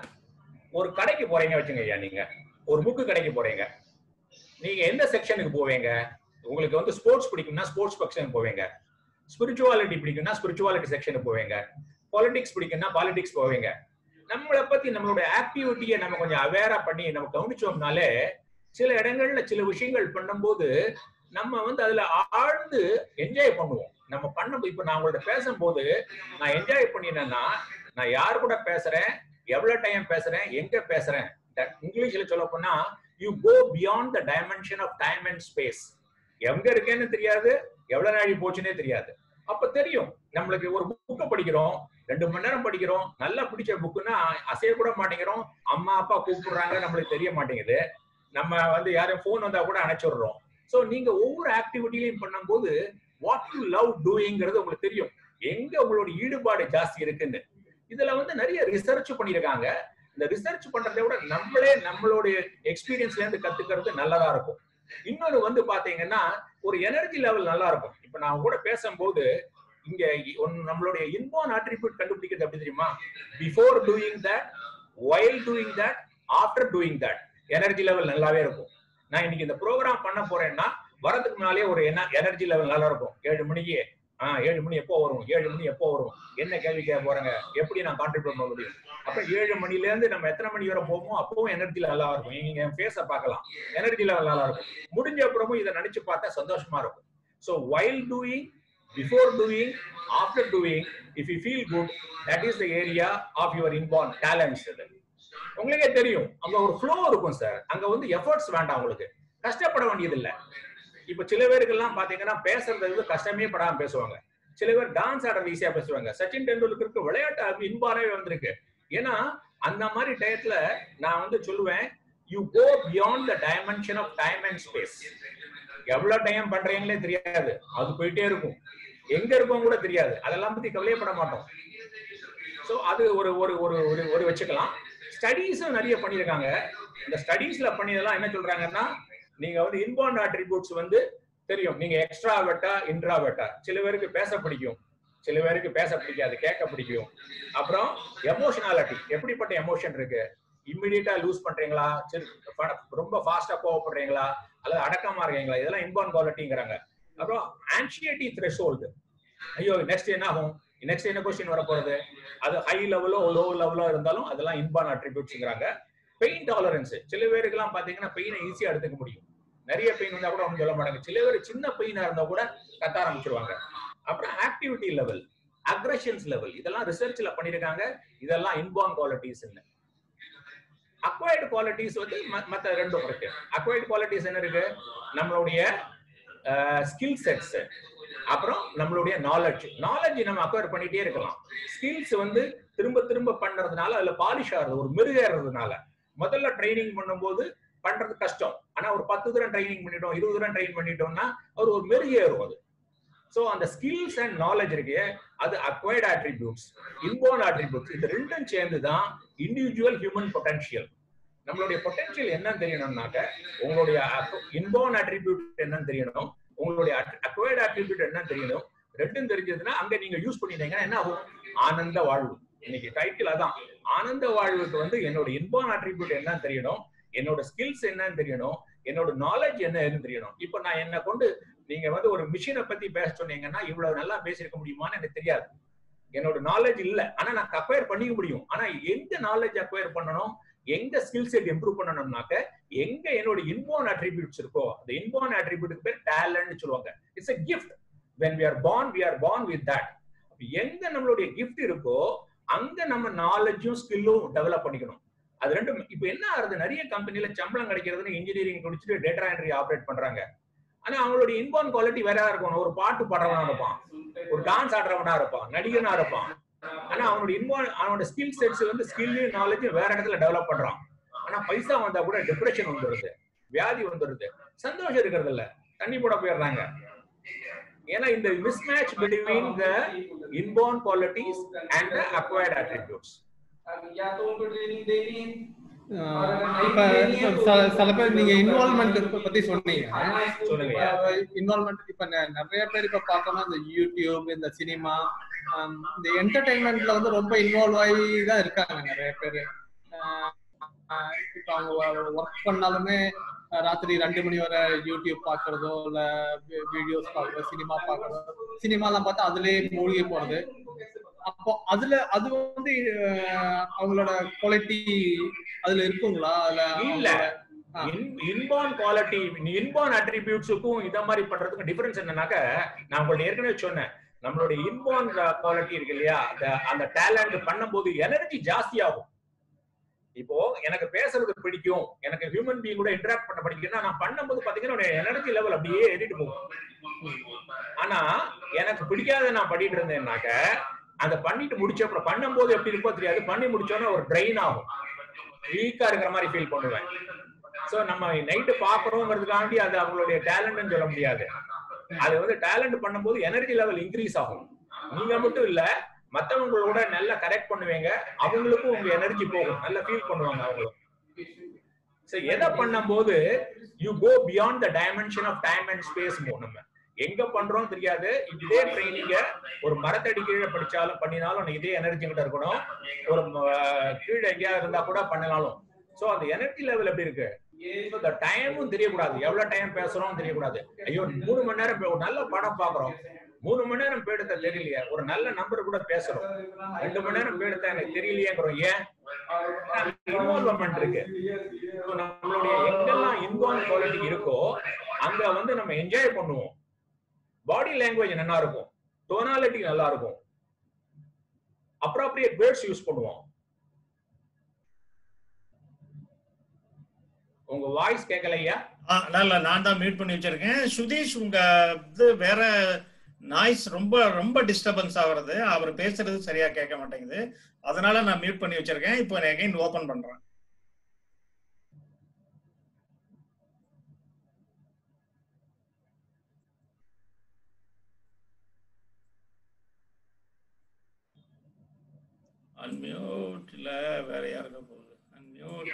Speaker 2: ஒரு கடைக்கு போறீங்க வச்சுங்க ஐயா நீங்க ஒரு புக்கு கடைக்கு போறீங்க நீங்க எந்த செக்ஷனுக்கு போவீங்க உங்களுக்கு வந்து ஸ்போர்ட்ஸ் பிடிக்கும்னா ஸ்போர்ட்ஸ் செக்ஷனுக்கு போவீங்க ஸ்பிரிச்சுவாலிட்டி பிடிக்கும்னா ஸ்பிரிச்சுவாலிட்டி செக்ஷனுக்கு போவீங்க பாலிடிக்ஸ் பிடிக்கும்னா பாலிடிக்ஸ் போவீங்க நம்மளை பத்தி நம்மளுடைய ஆக்டிவிட்டியை நம்ம கொஞ்சம் அவேரா பண்ணி நம்ம கவனிச்சோம்னாலே சில இடங்கள்ல சில விஷயங்கள் பண்ணும்போது நம்ம வந்து அதுல ஆழ்ந்து என்ஜாய் பண்ணுவோம் நம்ம பண்ண இப்ப நான் உங்கள்ட்ட பேசும்போது நான் என்ஜாய் பண்ணினேன்னா நான் யார் கூட பேசுறேன் எவ்வளவு டைம் பேசுறேன் எங்க பேசுறேன் That இங்கிலீஷ்ல சொல்ல போனா you go beyond the dimension of time and space எங்க இருக்கேன்னு தெரியாது எவ்வளவு நாழி போச்சுன்னே தெரியாது அப்ப தெரியும் நம்மளுக்கு ஒரு புக்கை படிக்கிறோம் ரெண்டு மணி நேரம் படிக்கிறோம் நல்லா பிடிச்ச புக்குன்னா அசைய கூட மாட்டேங்கிறோம் அம்மா அப்பா கூப்பிடுறாங்க நம்மளுக்கு தெரிய மாட்டேங்குது நம்ம வந்து யாரும் ஃபோன் வந்தா கூட அணைச்சிடுறோம் சோ நீங்க ஒவ்வொரு ஆக்டிவிட்டிலையும் பண்ணும்போது வாட் யூ லவ் டூயிங்கிறது உங்களுக்கு தெரியும் எங்க உங்களோட ஈடுபாடு ஜாஸ்தி இருக்குன்னு இதுல வந்து நிறைய ரிசர்ச் பண்ணிருக்காங்க இந்த ரிசர்ச் பண்றதை விட நம்மளே நம்மளுடைய எக்ஸ்பீரியன்ஸ்ல இருந்து கத்துக்கிறது நல்லதா இருக்கும் இன்னொரு வந்து பாத்தீங்கன்னா ஒரு எனர்ஜி லெவல் நல்லா இருக்கும் இப்ப நான் கூட பேசும்போது இங்க ஒன்னு நம்மளுடைய இன்பான் ஆட்ரிபியூட் கண்டுபிடிக்கிறது எப்படி தெரியுமா before doing that while doing that after doing that energy level நல்லாவே இருக்கும் நான் இன்னைக்கு இந்த ப்ரோக்ராம் பண்ண போறேன்னா வரதுக்கு முன்னாலே ஒரு எனர்ஜி லெவல் நல்லா இருக்கும் ஏழு மணிக்கு ஆஹ் ஏழு மணி எப்போ வரும் ஏழு மணி எப்போ வரும் என்ன கேள்வி கேட்க போறாங்க எப்படி நான் கான்ட்ரிபியூட் பண்ண முடியும் அப்ப ஏழு மணில இருந்து நம்ம எத்தனை மணி வரை போவோமோ அப்பவும் எனர்ஜி நல்லா இருக்கும் நீங்க என் ஃபேஸ பார்க்கலாம் எனர்ஜி லெவல் நல்லா இருக்கும் முடிஞ்ச அப்புறமும் இதை நினைச்சு பார்த்தா சந்தோஷமா இருக்கும் so while doing before doing after doing if you feel good that is the area of your inborn talents இது உங்களுக்கே தெரியும் அங்க ஒரு ஃப்ளோ இருக்கும் சார் அங்க வந்து எஃபர்ட்ஸ் வேண்டாம் உங்களுக்கு கஷ்டப்பட வேண்டியது இல்ல இப்ப சில பேருக்கெல்லாம் பாத்தீங்கன்னா பேசுறது வந்து கஷ்டமே படாம பேசுவாங்க சில பேர் டான்ஸ் ஆடுறது ஈஸியா பேசுவாங்க சச்சின் டெண்டுல்கருக்கு விளையாட்டு அது இன்பானவே வந்திருக்கு ஏன்னா அந்த மாதிரி டயத்துல நான் வந்து சொல்லுவேன் you go beyond the dimension of time and space எவ்வளவு டைம் பண்றீங்களே தெரியாது அது போயிட்டே இருக்கும் எங்க இருக்கோம் கூட தெரியாது அதெல்லாம் பத்தி கவலையப்பட மாட்டோம் சோ அது ஒரு ஒரு ஒரு ஒரு ஒரு வச்சுக்கலாம் ஸ்டடீஸும் நிறைய பண்ணியிருக்காங்க இந்த ஸ்டடீஸ்ல பண்ணியதெல்லாம் என்ன சொல்றாங்கன்னா நீங்க வந்து இன்பாண்ட் ஆட்ரிபியூட்ஸ் வந்து தெரியும் நீங்க எக்ஸ்ட்ரா வெட்டா இன்ட்ரா வெட்டா சில பேருக்கு பேச பிடிக்கும் சில பேருக்கு பேச பிடிக்காது கேட்க பிடிக்கும் அப்புறம் எமோஷனாலிட்டி எப்படிப்பட்ட எமோஷன் இருக்கு இம்மிடியட்டா லூஸ் பண்றீங்களா சரி ரொம்ப ஃபாஸ்டா கோவப்படுறீங்களா அல்லது அடக்கமா இருக்கீங்களா இதெல்லாம் இன்பான் குவாலிட்டிங்கிறாங்க அப்புறம் ஆன்சியட்டி த்ரெஷோல்டு ஐயோ நெக்ஸ்ட் என்ன ஆகும் நெக்ஸ்ட் என்ன கொஸ்டின் வர போறது அது ஹை லெவலோ லோ லெவலோ இருந்தாலும் அதெல்லாம் இன்பான் அட்ரிபியூட்ஸ்ங்கிறாங்க பெயின் டாலரன்ஸ் சில பேருக்கு எல்லாம் பாத்தீங்கன்னா பெயினை ஈஸியா எடுத்துக்க முடியும் நிறைய பெயின் வந்தா கூட ஒன்றும் சொல்ல மாட்டாங்க சில பேர் சின்ன பெயினா இருந்தா கூட கத்த ஆரம்பிச்சிருவாங்க அப்புறம் ஆக்டிவிட்டி லெவல் அக்ரஷன்ஸ் லெவல் இதெல்லாம் ரிசர்ச்ல பண்ணிருக்காங்க இதெல்லாம் இன்பான் குவாலிட்டிஸ் அக்வைர்டு குவாலிட்டிஸ் வந்து மற்ற ரெண்டும் இருக்கு அக்வைர்டு குவாலிட்டிஸ் என்ன இருக்கு நம்மளுடைய ஸ்கில் செட்ஸ் அப்புறம் நம்மளுடைய நாலேஜ் நாலேஜ் நம்ம அக்வயர் பண்ணிட்டே இருக்கலாம் ஸ்கில்ஸ் வந்து திரும்ப திரும்ப பண்றதுனால அதுல பாலிஷ் ஆகுறது ஒரு மெருகேறதுனால முதல்ல ட்ரைனிங் பண்ணும்போது பண்றது கஷ்டம் ஆனா ஒரு பத்து தூரம் ட்ரைனிங் பண்ணிட்டோம் இருபது தூரம் ட்ரைன் பண்ணிட்டோம்னா ஒரு ஒரு மெருகேறும் அது ஸோ அந்த ஸ்கில்ஸ் அண்ட் நாலேஜ் இருக்கு அது அக்வைர்ட் ஆட்ரிபியூட்ஸ் இன்பார்ன் ஆட்ரிபியூட்ஸ் இது ரெண்டும் சேர்ந்து தான் இண்டிவிஜுவல் ஹியூமன் பொட்டன்ஷியல் நம்மளுடைய பொட்டன்ஷியல் என்னன்னு தெரியணும்னாக்க உங்களுடைய இன்பார்ன் ஆட்ரிபியூட் என்னன்னு தெரியணும் உங்களுடைய அக்வைர்ட் ஆட்ரிபியூட் என்னன்னு தெரியணும் ரெண்டும் தெரிஞ்சதுன்னா அங்க நீங்க யூஸ் பண்ணிட்டீங்கன்னா என்ன ஆகும் ஆனந்த வாழ்வு இன்னைக்கு டைட்டில் அதான் ஆனந்த வாழ்வுக்கு வந்து என்னோட இன்பான் ஆட்ரிபியூட் என்னன்னு தெரியணும் என்னோட ஸ்கில்ஸ் என்னன்னு தெரியணும் என்னோட நாலேஜ் என்னன்னு தெரியணும் இப்போ நான் என்ன கொண்டு நீங்க வந்து ஒரு மிஷினை பத்தி பேச சொன்னீங்கன்னா இவ்வளவு நல்லா பேசியிருக்க முடியுமான்னு எனக்கு தெரியாது என்னோட நாலேஜ் இல்ல ஆனா நான் அக்வயர் பண்ணிக்க முடியும் ஆனா எங்க நாலேஜ் அக்வயர் பண்ணணும் எங்க ஸ்கில் செட் இம்ப்ரூவ் பண்ணணும்னாக்க எங்க என்னோட இன்பான் அட்ரிபியூட்ஸ் இருக்கோ அந்த இன்பான் அட்ரிபியூட்டுக்கு பேர் டேலண்ட் சொல்லுவாங்க it's a gift when we are born we are born with that அப்ப எங்க நம்மளுடைய gift இருக்கோ அங்க நம்ம நாலேஜும் ஸ்கில்லும் டெவலப் பண்ணிக்கணும் அது ரெண்டும் இப்ப என்ன ஆகுது நிறைய கம்பெனில சம்பளம் கிடைக்கிறதுன்னு இன்ஜினியரிங் முடிச்சுட்டு டேட்டா என்ட்ரி ஆப்ரேட் பண்றாங்க ஆனா அவங்களுடைய இன்பான் குவாலிட்டி வேற இருக்கணும் ஒரு பாட்டு பாடுறவனா இருப்பான் ஒரு டான்ஸ் ஆடுறவனா இருப்பான் நடிகனா இருப்பான் ஆனா அவனோட இன்வால்வ் அவனோட ஸ்கில் செட்ஸ் வந்து ஸ்கில் நாலேஜ் வேற இடத்துல டெவலப் பண்றான் ஆனா பைசா வந்தா கூட டிப்ரெஷன் வந்துருது வியாதி வந்துருது சந்தோஷம் இருக்கிறது இல்ல தண்ணி போட போயிடுறாங்க ஏன்னா இந்த mismatch between the inborn qualities and the acquired attributes
Speaker 3: இப்ப சில- சில பேர் நீங்க இன்வால்மெண்ட் பத்தி சொன்னீங்க
Speaker 2: சொல்லுங்க
Speaker 3: இன்வால்மெண்ட் இப்ப நெ- நிறைய பேர் இப்ப பார்த்தோம்னா இந்த யூடியூப் இந்த சினிமா இந்த என்டர்டைன்மெண்ட்ல வந்து ரொம்ப இன்வால்வ் ஆகி தான் இருக்காங்க நிறைய பேர் இப்ப அவங்க ஒர்க் பண்ணாலுமே அஹ், ராத்திரி ரெண்டு மணி வரை யூடியூப் பாக்குறதோ இல்ல வீடியோஸ் பாக்குறதோ சினிமா பாக்குறதோ சினிமாலாம் பார்த்தா அதுலயே மூழ்கி போறது அப்போ அதுல அது வந்து அஹ், அவங்களோட குவாலிட்டி அதுல இருக்குங்களா அதுல
Speaker 2: இல்ல.
Speaker 3: அவங்களோட- ஆ.
Speaker 2: இன்பார்ன் குவாலிட்டி இன்பார்ன் அட்ரிபியூட்ஸுக்கும் இத மாதிரி பண்றதுக்கும் டிஃபரன்ஸ் என்னன்னாக்க நான் உங்கள்ட்ட ஏற்கனவே சொன்னேன் நம்மளுடைய இன்பார்ன் குவாலிட்டி இருக்கு இல்லையா அந்த அந்த டேலண்ட் பண்ணும்போது எனர்ஜி ஜாஸ்தி ஆகும் இப்போ எனக்கு பேசுறது பிடிக்கும் எனக்கு ஹியூமன் பீயிங் கூட இன்டராக்ட் பண்ண பிடிக்கும்னா நான் பண்ணும்போது பாத்தீங்கன்னா எனர்ஜி லெவல் அப்படியே ஏறிட்டு போகும் ஆனா எனக்கு பிடிக்காத நான் பண்ணிட்டு இருந்தேன்னாக்க அந்த பண்ணிட்டு முடிச்ச அப்புறம் பண்ணும்போது எப்படி இருக்கோ தெரியாது பண்ணி முடிச்சோன்னா ஒரு ட்ரெயின் ஆகும் வீக்கா இருக்கிற மாதிரி ஃபீல் பண்ணுவேன் சோ நம்ம நைட்டு பாக்குறோங்கிறதுக்காண்டி அது அவங்களுடைய டேலண்ட்னு சொல்ல முடியாது அது வந்து டேலண்ட் பண்ணும்போது எனர்ஜி லெவல் இன்க்ரீஸ் ஆகும் நீங்க மட்டும் இல்ல மத்தவங்களோட நல்லா கரெக்ட் பண்ணுவீங்க அவங்களுக்கும் உங்க எனர்ஜி போகும் நல்லா ஃபீல் பண்ணுவாங்க அவங்களும் சோ எதை பண்ணும்போது you go beyond the dimension of time and space நம்ம எங்க பண்றோம் தெரியாது இதே ட்ரைனிங்க ஒரு மரத்தடி கீழே படிச்சாலும் பண்ணினாலும் இதே எனர்ஜி கிட்ட இருக்கணும் ஒரு ம- கீழே எங்கேயாவது இருந்தா கூட பண்ணினாலும் சோ அந்த எனர்ஜி லெவல் எப்படி இருக்கு இந்த டைமும் தெரியக்கூடாது எவ்வளவு டைம் பேசுறோம் தெரியக்கூடாது ஐயோ மூணு மணி நேரம் பே- ஒரு நல்ல படம் பாக்குறோம் மூணு மணி நேரம் போயிடுத்த தெரியலையே ஒரு நல்ல நம்பர் கூட பேசுறோம் ரெண்டு மணி நேரம் போயிடுத்த எனக்கு தெரியலையேங்கிறோம் ஏன் இன்வால்வ்மெண்ட் இருக்கு So, நம்மளுடைய எங்கெல்லாம் இன்வால்வ் குவாலிட்டி இருக்கோ அங்க வந்து நம்ம என்ஜாய் பண்ணுவோம் பாடி லாங்குவேஜ் நல்லா இருக்கும் டோனாலிட்டி நல்லா இருக்கும் அப்ராப்ரியேட் வேர்ட்ஸ் யூஸ் பண்ணுவோம் உங்க வாய்ஸ் கேட்கலையா
Speaker 1: ஆ, இல்ல நான் தான் மியூட் பண்ணி வச்சிருக்கேன் சுதீஷ் உங்க இது வேற நாய்ஸ் ரொம்ப ரொம்ப டிஸ்டர்பன்ஸ் ஆகுறது அவர் பேசுறது சரியா கேட்க மாட்டேங்குது அதனால நான் மியூட் பண்ணி வச்சிருக்கேன் இப்போ அகைன் ஓபன் பண்றேன் அன்மியூட் இல்ல வேற யாருக்க போகுது அன்மியூட்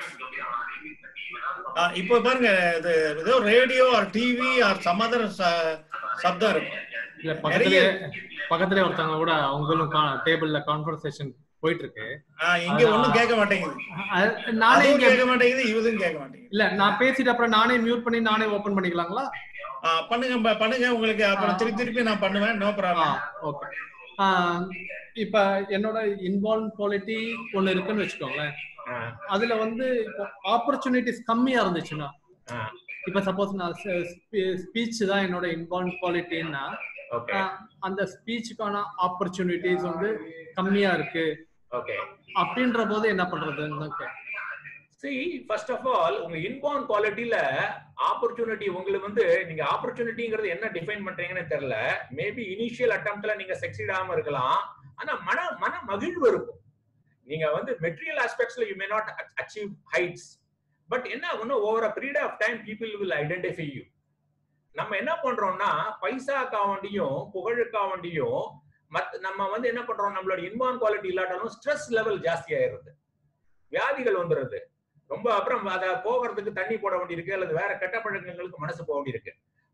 Speaker 1: இப்போ பாருங்க இது ஏதோ radio or TV or some other சப்தம் இருக்கும்
Speaker 3: இல்ல பக்கத்துலயே பக்கத்துலயே ஒருத்தவங்க கூட அவங்களும் டேபிள்ல கான்வர்சேஷன் போயிட்டு இருக்கு
Speaker 1: ஆ, இங்க ஒண்ணும் கேட்க மாட்டேங்குது
Speaker 3: அது நானே
Speaker 1: அதுவும்
Speaker 3: இங்க
Speaker 1: கேட்க மாட்டேங்குது இதுவும் கேட்க மாட்டேங்குது
Speaker 3: இல்ல நான் பேசிட்டு அப்புறம் நானே மியூட் பண்ணி நானே ஓபன் பண்ணிக்கலாங்களா
Speaker 1: ஆ, பண்ணுங்க ப- பண்ணுங்க உங்களுக்கு அப்புறம் திருப்பி திருப்பி நான் பண்ணுவேன் நோ ப்ராப்ளம்
Speaker 3: ஓகே இப்ப என்னோட இன்வால்வ் குவாலிட்டி ஒண்ணு இருக்குன்னு வச்சுக்கோங்களேன்
Speaker 2: ஆ,
Speaker 3: அதுல வந்து இப்போ ஆப்பர்ச்சுனிட்டிஸ் கம்மியா இருந்துச்சுன்னா
Speaker 2: ஆ,
Speaker 3: இப்ப சப்போஸ் நான் ஸ்பீச் தான் என்னோட இன்வால்வ் குவாலிட்டின்னா
Speaker 2: ஓகே
Speaker 3: அந்த ஸ்பீச்சுக்கான ஆப்பர்ச்சுனிட்டிஸ் வந்து கம்மியா இருக்கு
Speaker 2: ஓகே
Speaker 3: அப்படின்ற போது என்ன பண்றதுன்னு தான் கேட்டேன்.
Speaker 2: see ஃபர்ஸ்ட் ஆஃப் ஆல் உங்க இன்பார்ன் குவாலிட்டில ஆப்பர்ச்சுனிட்டி உங்களுக்கு வந்து நீங்க ஆப்பர்ச்சுனிட்டிங்கிறது என்ன டிஃபைன் பண்றீங்கன்னு தெரியல மேபி இனிஷியல் அட்டம்ப்ட்ல நீங்க சக்சீட் ஆகாம இருக்கலாம் ஆனா மன மன மகிழ்வு இருக்கும் நீங்க வந்து மெட்டீரியல் ஆஸ்பெக்ட்ஸ்ல you may not achieve heights but என்ன ஆகும்னா over a period of time people will identify you நம்ம என்ன பண்றோம்னா பைசாக்காவண்டியும் புகழுக்காவண்டியும் மத் நம்ம வந்து என்ன பண்றோம் நம்மளோட இன்பார்ன் குவாலிட்டி இல்லாட்டாலும் ஸ்ட்ரெஸ் லெவல் ஜாஸ்தி ஆயிருது வியாதிகள் வந்துருது ரொம்ப அப்புறம் அத போகிறதுக்கு தண்ணி போட வேண்டியிருக்கு அல்லது வேற கெட்ட பழக்கங்களுக்கு மனசு போக வேண்டியிருக்கு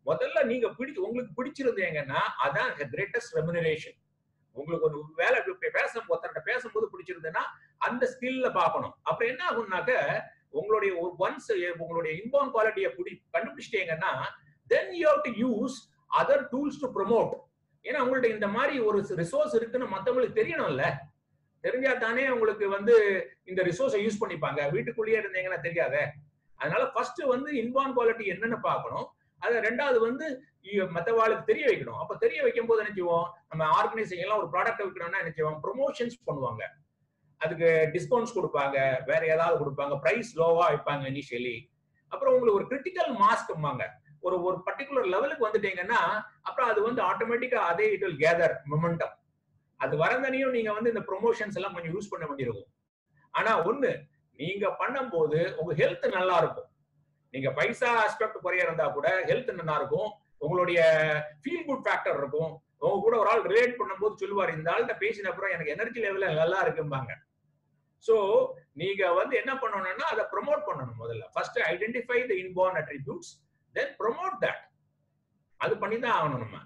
Speaker 2: முதல்ல நீங்க பிடிச்சு உங்களுக்கு பிடிச்சிருந்தீங்கன்னா அதான் கிரேட்டஸ்ட் ரெமுனரேஷன் உங்களுக்கு ஒரு வேலை இப்ப பேச ஒருத்தர்கிட்ட பேசும்போது பிடிச்சிருந்ததுன்னா அந்த ஸ்கில்ல பார்க்கணும் அப்புறம் என்ன ஆகும்னாக்க உங்களுடைய ஒன்ஸ் உங்களுடைய இன்பவுண்ட் குவாலிட்டியை பிடி கண்டுபிடிச்சிட்டீங்கன்னா then you have to use other tools to promote ஏன்னா உங்கள்ட்ட இந்த மாதிரி ஒரு ரிசோர்ஸ் இருக்குன்னு மத்தவங்களுக்கு தெரியணும்ல தெரிஞ்சா தானே உங்களுக்கு வந்து இந்த ரிசோர்ஸை யூஸ் பண்ணிப்பாங்க வீட்டுக்குள்ளேயே இருந்தீங்கன்னா தெரியாத அதனால ஃபர்ஸ்ட் வந்து இன்பான் குவாலிட்டி என்னன்னு பார்க்கணும் அது ரெண்டாவது வந்து இ- மத்தவாளுக்கு தெரிய வைக்கணும் அப்ப தெரிய வைக்கும் போது என்ன செய்வோம் நம்ம ஆர்கனைசேஷன் எல்லாம் ஒரு ப்ராடக்ட் விற்கணும்னா என்ன செய்வோம் ப்ரொமோஷன்ஸ் பண்ணுவாங்க அதுக்கு டிஸ்கவுண்ட்ஸ் கொடுப்பாங்க வேற ஏதாவது கொடுப்பாங்க பிரைஸ் லோவா வைப்பாங்க இனிஷியலி அப்புறம் உங்களுக்கு ஒரு கிரிட்டிக்கல் மாஸ்க்கும்பாங்க ஒரு ஒரு பர்டிகுலர் லெவலுக்கு வந்துட்டீங்கன்னா அப்புறம் அது வந்து ஆட்டோமேட்டிக்கா அதே இட் வில் கேதர் மொமெண்டம் அது வரந்தனையும் நீங்க வந்து இந்த ப்ரொமோஷன்ஸ் எல்லாம் கொஞ்சம் யூஸ் பண்ண வேண்டியிருக்கும் ஆனா ஒண்ணு நீங்க பண்ணும்போது உங்க ஹெல்த் நல்லா இருக்கும் நீங்க பைசா ஆஸ்பெக்ட் குறைய இருந்தா கூட ஹெல்த் நல்லா இருக்கும் உங்களுடைய ஃபீல் குட் ஃபேக்டர் இருக்கும் உங்க கூட ஒரு ஆள் ரிலேட் பண்ணும்போது சொல்லுவார் இந்த ஆள்கிட்ட பேசின அப்புறம் எனக்கு எனர்ஜி லெவல் நல்லா இருக்கும்பாங்க சோ நீங்க வந்து என்ன பண்ணணும்னா அதை ப்ரொமோட் பண்ணணும் முதல்ல first identify the inborn attributes then promote that அது பண்ணி தான் ஆகணும் நம்ம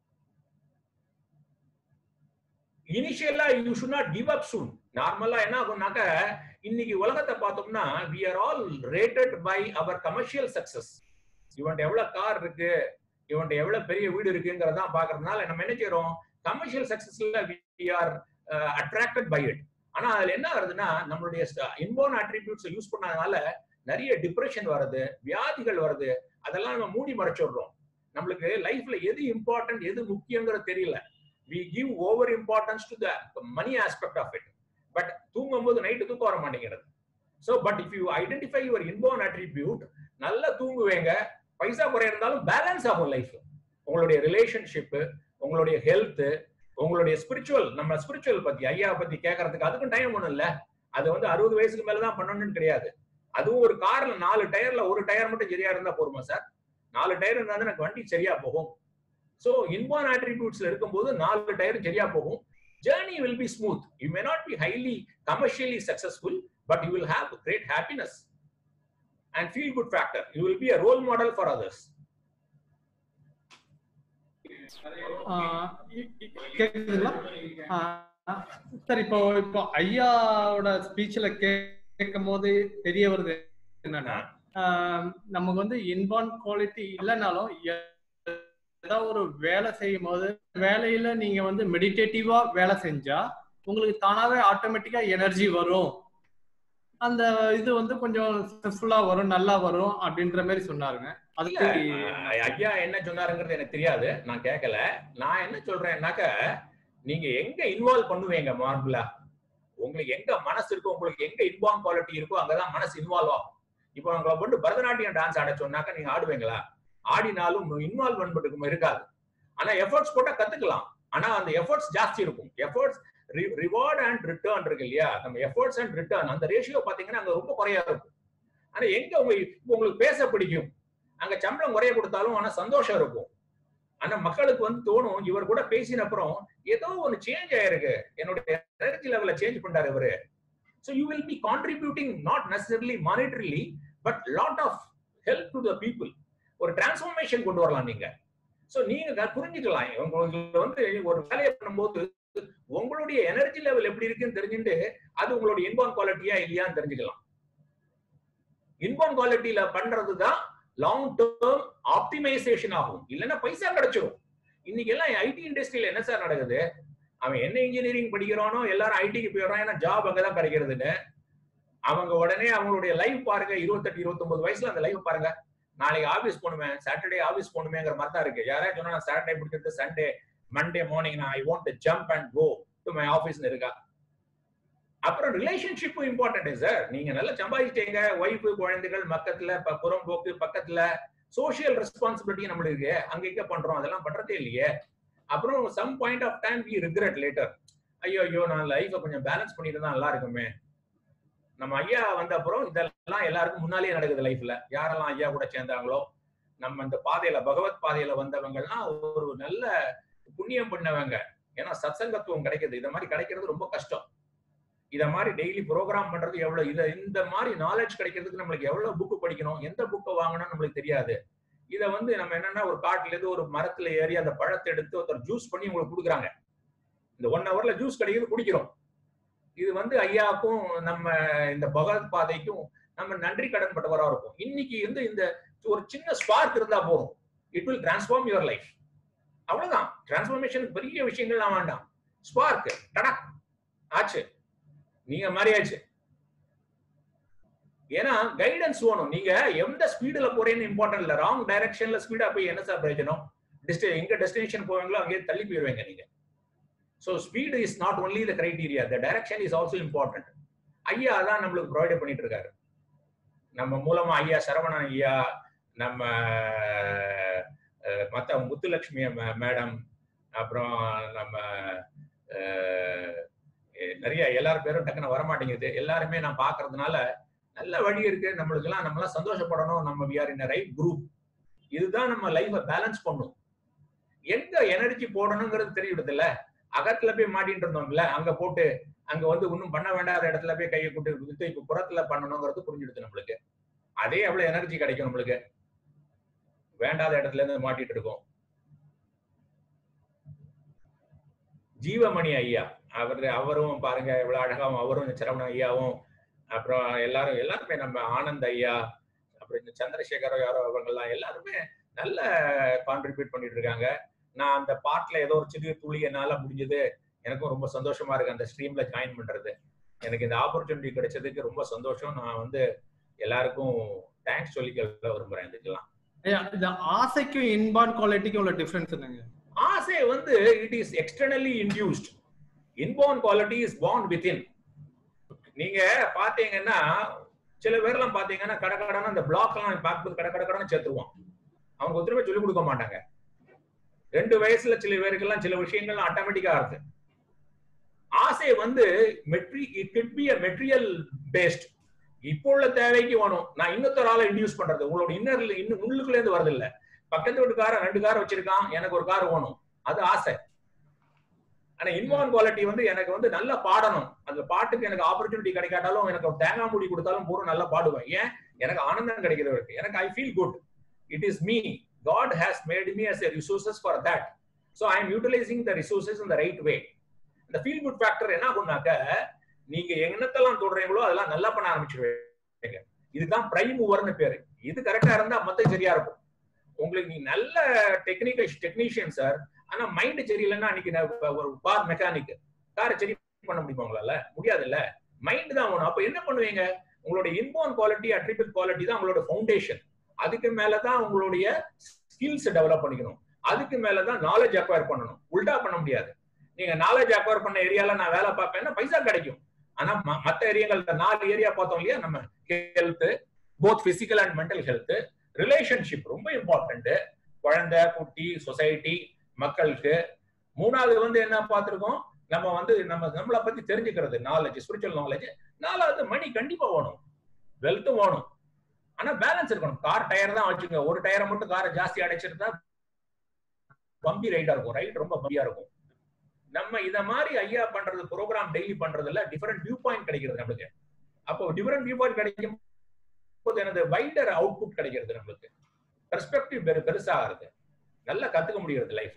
Speaker 2: இனிஷியலா you should not give up soon நார்மலா என்ன ஆகும்னாக்க இன்னைக்கு உலகத்தை பார்த்தோம்னா we are all rated by our commercial success இவன்ட்ட எவ்வளவு கார் இருக்கு இவன்ட்ட எவ்வளவு பெரிய வீடு இருக்குங்கிறதான் பாக்குறதுனால நம்ம என்ன செய்யறோம் கமர்ஷியல் சக்சஸ்ல we are attracted by it ஆனா அதுல என்ன வருதுன்னா நம்மளுடைய இன்போன் அட்ரிபியூட்ஸ் யூஸ் பண்ணதுனால நிறைய டிப்ரெஷன் வருது வியாதிகள் வருது அதெல்லாம் நம்ம மூடி மறைச்சிடுறோம் நம்மளுக்கு லைஃப்ல எது இம்பார்ட்டன்ட் எது முக்கியங்கிறது தெரியல we give over importance to the money aspect of it but தூங்கும்போது நைட்டு தூக்கம் வர மாட்டேங்கிறது so but if you identify your inborn attribute நல்லா தூங்குவேங்க பைசா குறைய இருந்தாலும் பேலன்ஸ் ஆகும் லைஃப் உங்களுடைய ரிலேஷன்ஷிப்பு உங்களுடைய ஹெல்த் உங்களுடைய ஸ்பிரிச்சுவல் நம்ம ஸ்பிரிச்சுவல் பத்தி ஐயா பத்தி கேட்கறதுக்கு அதுக்கும் டைம் ஒண்ணும் இல்ல அது வந்து அறுபது வயசுக்கு மேலதான் பண்ணணும்னு கிடையாது அதுவும் ஒரு கார்ல நாலு டயர்ல ஒரு டயர் மட்டும் சரியா இருந்தா போருமா சார் நாலு டயர் இருந்தா தான் எனக்கு வண்டி சரியா போகும் ஸோ இன்பான் ஆட்ரிபியூட்ஸ்ல இருக்கும்போது நாலு டயர் சரியா போகும் journey will be smooth you may not be highly commercially successful but you will have great happiness and feel good factor you will be a role model for others
Speaker 3: ah இ- இ- கேக்குதுங்களா ah sir இப்போ இப்போ ஐயாவோட ஸ்பீச்ல கேட்கும் போது தெரிய வருது என்னன்னா ஆஹ் நமக்கு வந்து இன்பான் குவாலிட்டி இல்லைனாலும் எ- ஏதாவது ஒரு வேலை செய்யும் போது வேலையில நீங்க வந்து மெடிடேட்டிவா வேலை செஞ்சா உங்களுக்கு தானாவே ஆட்டோமேட்டிக்கா எனர்ஜி வரும் அந்த இது வந்து கொஞ்சம் சக்சஸ்ஃபுல்லா வரும் நல்லா வரும் அப்படின்ற மாதிரி சொன்னாருங்க அதுக்கு
Speaker 2: அஹ் ஐயா என்ன சொன்னாருங்கிறது எனக்கு தெரியாது நான் கேட்கல நான் என்ன சொல்றேன்னாக்க நீங்க எங்க இன்வால்வ் பண்ணுவீங்க மார்பிளா உங்களுக்கு எங்க மனசு இருக்கோ உங்களுக்கு எங்க இன்வால்வ் குவாலிட்டி இருக்கோ அங்கதான் மனசு இன்வால்வ் ஆகும் இப்போ உங்களை கொண்டு பரதநாட்டியம் டான்ஸ் ஆட சொன்னாக்க நீங்க ஆடுவீங்களா ஆடினாலும் இன்வால்வ்மெண்ட் இருக்காது ஆனா எஃபர்ட்ஸ் போட்டா கத்துக்கலாம் ஆனா அந்த எஃபர்ட்ஸ் ஜாஸ்தி இருக்கும் எஃபர்ட்ஸ் ரிவார்ட் அண்ட் ரிட்டர்ன் இருக்கு இல்லையா நம்ம எஃபர்ட்ஸ் அண்ட் ரிட்டர்ன் அந்த ரேஷியோ பாத்தீங்கன்னா அங்க ரொம்ப குறையா இருக்கும் ஆனா எங்க உங்க இப்ப உங்களுக்கு பேச பிடிக்கும் அங்க சம்பளம் குறைய கொடுத்தாலும் ஆனா சந்தோஷம் இருக்கும் ஆனா மக்களுக்கு வந்து தோணும் இவர் கூட பேசின அப்புறம் ஏதோ ஒன்னு சேஞ்ச் ஆயிருக்கு என்னுடைய எனர்ஜி லெவல சேஞ்ச் பண்றாரு இவரு so you will be contributing not necessarily monetarily but lot of help to the people ஒரு டிரான்ஸ்ஃபர்மேஷன் கொண்டு வரலாம் நீங்க ஸோ நீங்க க- புரிஞ்சுக்கலாம் உங்களுக்கு வந்து ஒரு வேலையை பண்ணும்போது உங்களுடைய எனர்ஜி லெவல் எப்படி இருக்குன்னு தெரிஞ்சுட்டு அது உங்களுடைய இன்பான் குவாலிட்டியா இல்லையான்னு தெரிஞ்சுக்கலாம் இன்பான் குவாலிட்டியில பண்றது தான் லாங் டேர்ம் ஆப்டிமைசேஷன் ஆகும் இல்லைன்னா பைசா கிடைச்சிரும் இன்னைக்கு எல்லாம் ஐடி இண்டஸ்ட்ரியில என்ன சார் நடக்குது அவன் என்ன இன்ஜினியரிங் படிக்கிறானோ எல்லாரும் ஐடிக்கு போயிடுறான் ஏன்னா ஜாப் அங்கதான் கிடைக்கிறதுன்னு அவங்க உடனே அவங்களுடைய லைஃப் பாருங்க இருபத்தெட்டு இருபத்தொன்பது வயசுல அந்த லைஃப் பாருங்க நாளைக்கு ஆபீஸ் போகணுமே சாட்டர்டே ஆபீஸ் போகணுமேங்கிற மாதிரி தான் இருக்கு யாராவது சொன்னா நான் சாட்டர்டே முடிக்கிறது சண்டே மண்டே மார்னிங் நான் I want jump and go to my ஆஃபீஸ்னு இருக்கா அப்புறம் ரிலேஷன்ஷிப்பும் இம்பார்ட்டன்ட் சார் நீங்க நல்லா சம்பாதிச்சிட்டீங்க ஒய்ஃபு குழந்தைகள் பக்கத்துல ப- புறம்போக்கு பக்கத்துல சோஷியல் ரெஸ்பான்சிபிலிட்டி நம்மளுக்கு இருக்கு அங்க இங்க பண்றோம் அதெல்லாம் பண்றதே இல்லையே அப்புறம் some point of time we regret later ஐயோ ஐயோ நான் லைஃபை கொஞ்சம் பேலன்ஸ் பண்ணிட்டு தான் நல்லா இருக்குமே நம்ம ஐயா வந்த அப்புறம் இதெல்லாம் எல்லாருக்கும் முன்னாலேயே நடக்குது லைஃப்ல யாரெல்லாம் ஐயா கூட சேர்ந்தாங்களோ நம்ம இந்த பாதையில பகவத் பாதையில வந்தவங்கலாம் ஒரு நல்ல புண்ணியம் பண்ணவங்க ஏன்னா சத்சங்கத்துவம் கிடைக்குது இத மாதிரி கிடைக்கிறது ரொம்ப கஷ்டம் இத மாதிரி டெய்லி ப்ரோக்ராம் பண்றது எவ்வளவு இத இந்த மாதிரி நாலேஜ் கிடைக்கிறதுக்கு நம்மளுக்கு எவ்வளவு புக் படிக்கணும் எந்த புக்கை வாங்கணும்னு நம்மளுக்கு தெரியாது இதை வந்து நம்ம என்னன்னா ஒரு காட்டுல இருந்து ஒரு மரத்துல ஏறி அந்த பழத்தை எடுத்து ஒருத்தர் ஜூஸ் பண்ணி உங்களுக்கு கொடுக்குறாங்க இந்த ஒன் ஹவர்ல ஜூஸ் கிடைக்குது குடிக்கிறோம் இது வந்து ஐயாவுக்கும் நம்ம இந்த பகவத் பாதைக்கும் நம்ம நன்றி கடன் பட்டவரா இருக்கும் இன்னைக்கு வந்து இந்த ஒரு சின்ன ஸ்பார்க் இருந்தா போதும் it will transform your life அவ்வளவுதான் டிரான்ஸ்ஃபார்மேஷன் பெரிய விஷயங்கள்லாம் வேண்டாம் ஸ்பார்க் டடக் ஆச்சு நீங்க மாதிரி ஆச்சு ஏன்னா கைடன்ஸ் வேணும் நீங்க எந்த ஸ்பீடுல போறேன்னு இம்பார்ட்டன்ட் இல்ல ராங் டைரக்ஷன்ல ஸ்பீடா போய் என்ன சார் பிரயோஜனம் டெஸ்டி எங்க டெஸ்டினேஷன் போவீங்களோ அங்கேயே தள்ளி போயிருவீங்க நீங்க so speed is not only the criteria the direction is also important ஐயா தான் நம்மளுக்கு ப்ரொவைட் பண்ணிட்டு இருக்காரு நம்ம மூலமா ஐயா சரவணன் ஐயா நம்ம அஹ், மத்த முத்துலட்சுமி மே- மேடம் அப்புறம் நம்ம அஹ், எ- நிறைய எல்லார் பேரும் டக்குன்னு வரமாட்டேங்குது எல்லாருமே நான் பாக்குறதுனால நல்ல வழி இருக்கு நம்மளுக்கு எல்லாம் நம்ம எல்லாம் சந்தோஷப்படணும் நம்ம we are in right group இதுதான் நம்ம லைஃபை பேலன்ஸ் பண்ணும் எங்க எனர்ஜி போடணுங்கிறது தெரியுது இல்ல அகத்துல போய் மாட்டிட்டு இருந்தோம்ல அங்க போட்டு அங்க வந்து ஒன்றும் பண்ண வேண்டாத இடத்துல போய் கையை கூட்டு வித்து இப்ப புறத்துல பண்ணணுங்கிறது புரிஞ்சுடுது நம்மளுக்கு அதே எவ்வளவு எனர்ஜி கிடைக்கும் நம்மளுக்கு வேண்டாத இடத்துல இருந்து மாட்டிட்டு இருக்கோம் ஜீவமணி ஐயா அவர் அவரும் பாருங்க எவ்வளவு அழகாவும் அவரும் சரவண ஐயாவும் அப்புறம் எல்லாரும் எல்லாருமே நம்ம ஆனந்த் ஐயா அப்புறம் இந்த சந்திரசேகர யாரோ அவங்கெல்லாம் எல்லாருமே நல்ல கான்ட்ரிபியூட் பண்ணிட்டு இருக்காங்க நான் அந்த பாட்டுல ஏதோ ஒரு சிறிய துளி என்னால முடிஞ்சது எனக்கும் ரொம்ப சந்தோஷமா இருக்கு அந்த ஸ்ட்ரீம்ல ஜாயின் பண்றது எனக்கு இந்த ஆப்பர்ச்சுனிட்டி கிடைச்சதுக்கு ரொம்ப சந்தோஷம் நான் வந்து எல்லாருக்கும் தேங்க்ஸ் சொல்லிக்க விரும்புறேன் இதுக்கெல்லாம்
Speaker 3: ஐயா இந்த ஆசைக்கும் இன்பான் குவாலிட்டிக்கும் உள்ள டிஃபரன்ஸ் என்னங்க
Speaker 2: ஆசை வந்து it is externally induced inborn quality is born within நீங்க பாத்தீங்கன்னா சில பேர்லாம் பாத்தீங்கன்னா கடை கடன அந்த பிளாக் எல்லாம் பார்க்கும்போது கடை கடை கடன்னு சேர்த்துருவான் அவங்க ஒருத்தருமே சொல்லிக் கொடுக்க மாட்டாங்க ரெண்டு வயசுல சில பேருக்கெல்லாம் சில விஷயங்கள்லாம் ஆட்டோமேட்டிக்கா இருக்கு ஆசை வந்து மெட்ரி it could be a material based இப்போ உள்ள தேவைக்கு வேணும் நான் இன்னொருத்தர் ஆளை இன்டியூஸ் பண்றது உங்களோட இன்னர்ல இன்னும் உள்ளுக்குள்ள இருந்து வருது இல்ல பக்கத்து வீட்டுக்காரன் ரெண்டு கார் வச்சிருக்கான் எனக்கு ஒரு கார் வேணும் அது ஆசை ஆனா இன்வான் குவாலிட்டி வந்து எனக்கு வந்து நல்லா பாடணும் அந்த பாட்டுக்கு எனக்கு ஆப்பர்ச்சுனிட்டி கிடைக்காட்டாலும் எனக்கு ஒரு தேங்காய் மூடி கொடுத்தாலும் பூரா நல்லா பாடுவேன் ஏன் எனக்கு ஆனந்தம் கிடைக்கிறது இருக்கு எனக்கு I feel good it is me God has made me as a resources for that so I am utilising the resources in the right way இந்த ஃபீல் குட் ஃபேக்டர் என்ன ஆகும்னாக்க நீங்க என்னத்தெல்லாம் தொடுறீங்களோ அதெல்லாம் நல்லா பண்ண ஆரம்பிச்சிருவீங்க இதுதான் பிரைம் மூவர்னு பேரு இது கரெக்டா இருந்தா மத்த சரியா இருக்கும் உங்களுக்கு நீ நல்ல டெக்னிக்கல் டெக்னீஷியன் சார் ஆனா மைண்ட் சரியில்லைன்னா அன்னைக்கு நான் ஒரு கார் மெக்கானிக் காரை சரி பண்ண முடியுமா உங்களால முடியாது இல்ல மைண்ட் தான் வேணும் அப்ப என்ன பண்ணுவீங்க உங்களோட இன்பார்ன் குவாலிட்டி அட்ரிபியூட் குவாலிட்டி தான் உங்களோட ஃபவுண்டேஷன் அதுக்கு மேலதான் உங்களுடைய ஸ்கில்ஸ் டெவலப் பண்ணிக்கணும் அதுக்கு மேலதான் நாலேஜ் அக்வயர் பண்ணணும் உல்டா பண்ண முடியாது நீங்க நாலேஜ் அக்வயர் பண்ண ஏரியால நான் வேலை பார்ப்பேன்னா பைசா கிடைக்கும் ஆனா ம- மத்த ஏரியாங்கள் நாலு ஏரியா பார்த்தோம் இல்லையா நம்ம health both physical and mental health relationship ரொம்ப இம்பார்ட்டன்ட் குழந்தை குட்டி சொசைட்டி மக்களுக்கு மூணாவது வந்து என்ன பார்த்திருக்கோம் நம்ம வந்து நம்ம நம்மளை பத்தி தெரிஞ்சுக்கிறது நாலேஜ் ஸ்பிரிச்சுவல் நாலேஜ் நாலாவது மணி கண்டிப்பா வேணும் வெல்த்தும் வேணும் ஆனா பேலன்ஸ் இருக்கணும் கார் டயர் தான் வச்சுங்க ஒரு டயரை மட்டும் காரை ஜாஸ்தி அடைச்சிருந்தா பம்பி ரைடா இருக்கும் ரைட் ரொம்ப பம்பியா இருக்கும் நம்ம இத மாதிரி ஐயா பண்றது ப்ரோக்ராம் டெய்லி பண்றதுல டிஃபரெண்ட் வியூ பாயிண்ட் கிடைக்கிறது நம்மளுக்கு அப்போ டிஃபரெண்ட் வியூ பாயிண்ட் கிடைக்கும் போது எனது வைடர் அவுட்புட் கிடைக்கிறது நம்மளுக்கு பெர்ஸ்பெக்டிவ் பெரு பெருசா ஆகுது நல்லா கத்துக்க முடிகிறது லைஃப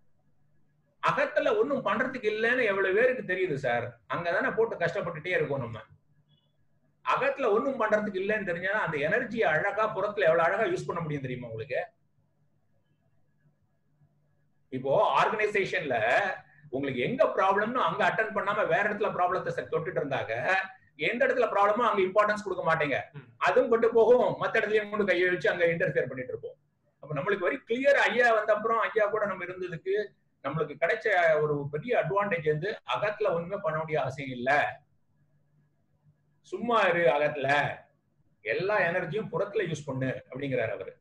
Speaker 2: அகத்துல ஒண்ணும் பண்றதுக்கு இல்லைன்னு எவ்வளவு பேருக்கு தெரியுது சார் அங்கதானே போட்டு கஷ்டப்பட்டுட்டே இருக்கோம் நம்ம அகத்துல ஒண்ணும் பண்றதுக்கு இல்லைன்னு தெரிஞ்சா அந்த எனர்ஜியை அழகா புறத்துல எவ்வளவு அழகா யூஸ் பண்ண முடியும் தெரியுமா உங்களுக்கு இப்போ ஆர்கனைசேஷன்ல உங்களுக்கு எங்க ப்ராப்ளம்னு அங்க அட்டன் பண்ணாம வேற இடத்துல ப்ராப்ளத்தை தொட்டுட்டு இருந்தாங்க எந்த இடத்துல ப்ராப்ளமோ அங்க இம்பார்ட்டன்ஸ் கொடுக்க மாட்டேங்க அதுவும் கொண்டு போகும் மத்த இடத்துலயும் கொண்டு கையை வச்சு அங்க இன்டர்ஃபியர் பண்ணிட்டு இருப்போம் அப்ப நம்மளுக்கு வெரி கிளியர் ஐயா வந்த அப்புறம் ஐயா கூட நம்ம இருந்ததுக்கு நம்மளுக்கு கிடைச்ச ஒரு பெரிய அட்வான்டேஜ் வந்து அகத்துல ஒண்ணுமே பண்ண வேண்டிய அவசியம் இல்ல சும்மா இரு அகத்துல எல்லா எனர்ஜியும் புறத்துல யூஸ் பண்ணு அப்படிங்கிறாரு அவரு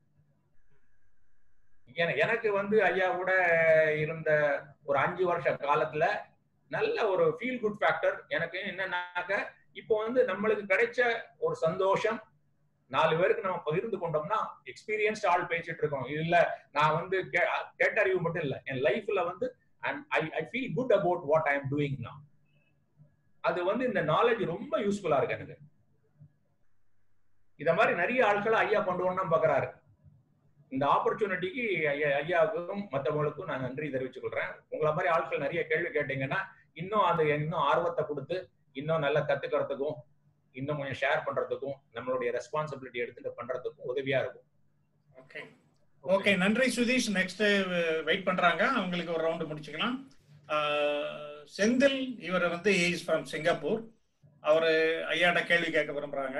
Speaker 2: என- எனக்கு வந்து ஐயா கூட இருந்த ஒரு அஞ்சு வருஷ காலத்துல நல்ல ஒரு ஃபீல் குட் ஃபேக்டர் எனக்கு என்னன்னாக்க இப்போ வந்து நம்மளுக்கு கிடைச்ச ஒரு சந்தோஷம் நாலு பேருக்கு நம்ம பகிர்ந்து கொண்டோம்னா எக்ஸ்பீரியன்ஸ்ட் ஆள் பேசிட்டு இருக்கோம் இல்ல நான் வந்து கே- கேட்டறிவு மட்டும் இல்ல என் லைஃப்ல வந்து I I feel good about what I am doing நான் அது வந்து இந்த நாலேஜ் ரொம்ப யூஸ்ஃபுல்லா இருக்கு எனக்கு இத மாதிரி நிறைய ஆட்களை ஐயா கொண்டு வரணும் பாக்குறாரு இந்த ஆப்பர்ச்சுனிட்டிக்கு ஐயா ஐயாவுக்கும் மற்றவங்களுக்கும் நான் நன்றி தெரிவிச்சுக் கொள்றேன் உங்களை மாதிரி ஆட்கள் நிறைய கேள்வி கேட்டீங்கன்னா இன்னும் அது இன்னும் ஆர்வத்தை கொடுத்து இன்னும் நல்லா கத்துக்கிறதுக்கும் இன்னும் கொஞ்சம் ஷேர் பண்றதுக்கும் நம்மளுடைய ரெஸ்பான்சிபிலிட்டி எடுத்துட்டு பண்றதுக்கும் உதவியா இருக்கும்
Speaker 1: ஓகே ஓகே நன்றி சுதீஷ் நெக்ஸ்ட் வெயிட் பண்றாங்க அவங்களுக்கு ஒரு ரவுண்டு முடிச்சுக்கலாம் ஆஹ், செந்தில் இவர் வந்து இஸ் ஃப்ரம் சிங்கப்பூர் அவரு ஐயாட்ட கேள்வி கேட்க விரும்புறாங்க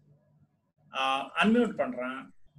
Speaker 1: அன்மியூட் பண்றேன்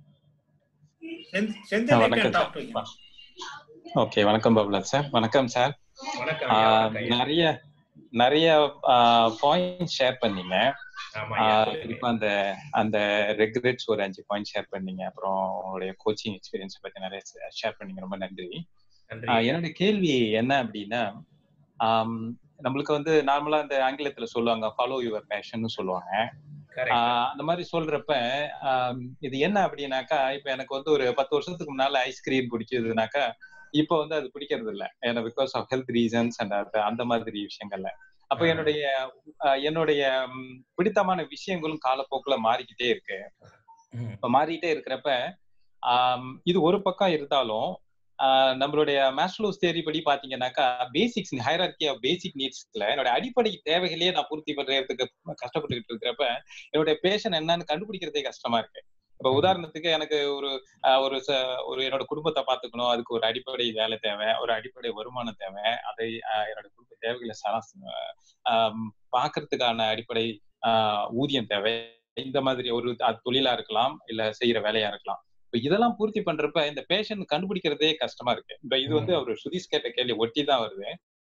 Speaker 1: செந்த்- செந்தில் you can
Speaker 4: வணக்கம்
Speaker 1: talk to him.
Speaker 4: ஓகே வணக்கம் பப்லன் சார் வணக்கம் சார்
Speaker 2: வணக்கம் ஐயா, வணக்கம் ஐயா.
Speaker 4: நிறைய நிறைய பாயிண்ட் ஷேர் பண்ணீங்க
Speaker 2: ஆமா
Speaker 4: ஆ,
Speaker 2: ஐயா,
Speaker 4: குறிப்பா அந்த அந்த ரெகுலேட்ஸ் ஒரு அஞ்சு பாயிண்ட் ஷேர் பண்ணீங்க அப்புறம் உங்களுடைய கோச்சிங் எக்ஸ்பீரியன்ஸ் பத்தி நிறைய ஷேர் பண்ணீங்க ரொம்ப நன்றி
Speaker 2: நன்றி
Speaker 4: ஆ, என்னோட கேள்வி என்ன அப்படின்னா ஆம், நம்மளுக்கு வந்து நார்மலா அந்த ஆங்கிலத்துல சொல்லுவாங்க ஃபாலோ யுவர் பேஷன் சொல்லுவாங்க
Speaker 2: correct.
Speaker 4: ஆஹ் அந்த மாதிரி சொல்றப்ப ஆம், இது என்ன அப்படின்னாக்கா இப்ப எனக்கு வந்து ஒரு பத்து வருஷத்துக்கு முன்னால ஐஸ்கிரீம் பிடிச்சதுனாக்கா இப்ப வந்து அது பிடிக்கிறது இல்ல ஏன்னா because of health reasons and அந்த மாதிரி விஷயங்கள்ல அப்ப
Speaker 2: ஆ.
Speaker 4: என்னுடைய ஆஹ் என்னுடைய ம், பிடித்தமான விஷயங்களும் காலப்போக்குல மாறிக்கிட்டே இருக்கு
Speaker 2: ம்,
Speaker 4: இப்ப மாறிட்டே இருக்கிறப்ப ஆம், இது ஒரு பக்கம் இருந்தாலும் ஆஹ் நம்மளுடைய மேஸ்லோஸ் தேரி படி பாத்தீங்கன்னாக்கா பேசிக்ஸ் ஹைரார்கி ஆஃப் பேசிக் நீட்ஸ்ல என்னோட அடிப்படை தேவைகளையே நான் பூர்த்தி பண்றதுக்கு கஷ்டப்பட்டுக்கிட்டு இருக்கிறப்ப என்னுடைய பேஷன் என்னன்னு கண்டுபிடிக்கிறதே கஷ்டமா இருக்கு இப்ப உதாரணத்துக்கு எனக்கு ஒரு ஆஹ் ஒரு ச- ஒரு என்னோட குடும்பத்தை பாத்துக்கணும் அதுக்கு ஒரு அடிப்படை வேலை தேவை ஒரு அடிப்படை வருமானம் தேவை அதை ஆஹ் என்னோட குடும்ப தேவைகளை சரா- ஆம், பாக்குறதுக்கான அடிப்படை ஆஹ் ஊதியம் தேவை இந்த மாதிரி ஒரு அது தொழிலா இருக்கலாம் இல்ல செய்யற வேலையா இருக்கலாம் இப்ப இதெல்லாம் பூர்த்தி பண்றப்ப இந்த பேஷன் கண்டுபிடிக்கிறதே கஷ்டமா இருக்கு இப்ப இது வந்து அவர் சுதீஷ் கேட்ட கேள்வி ஒட்டி தான் வருது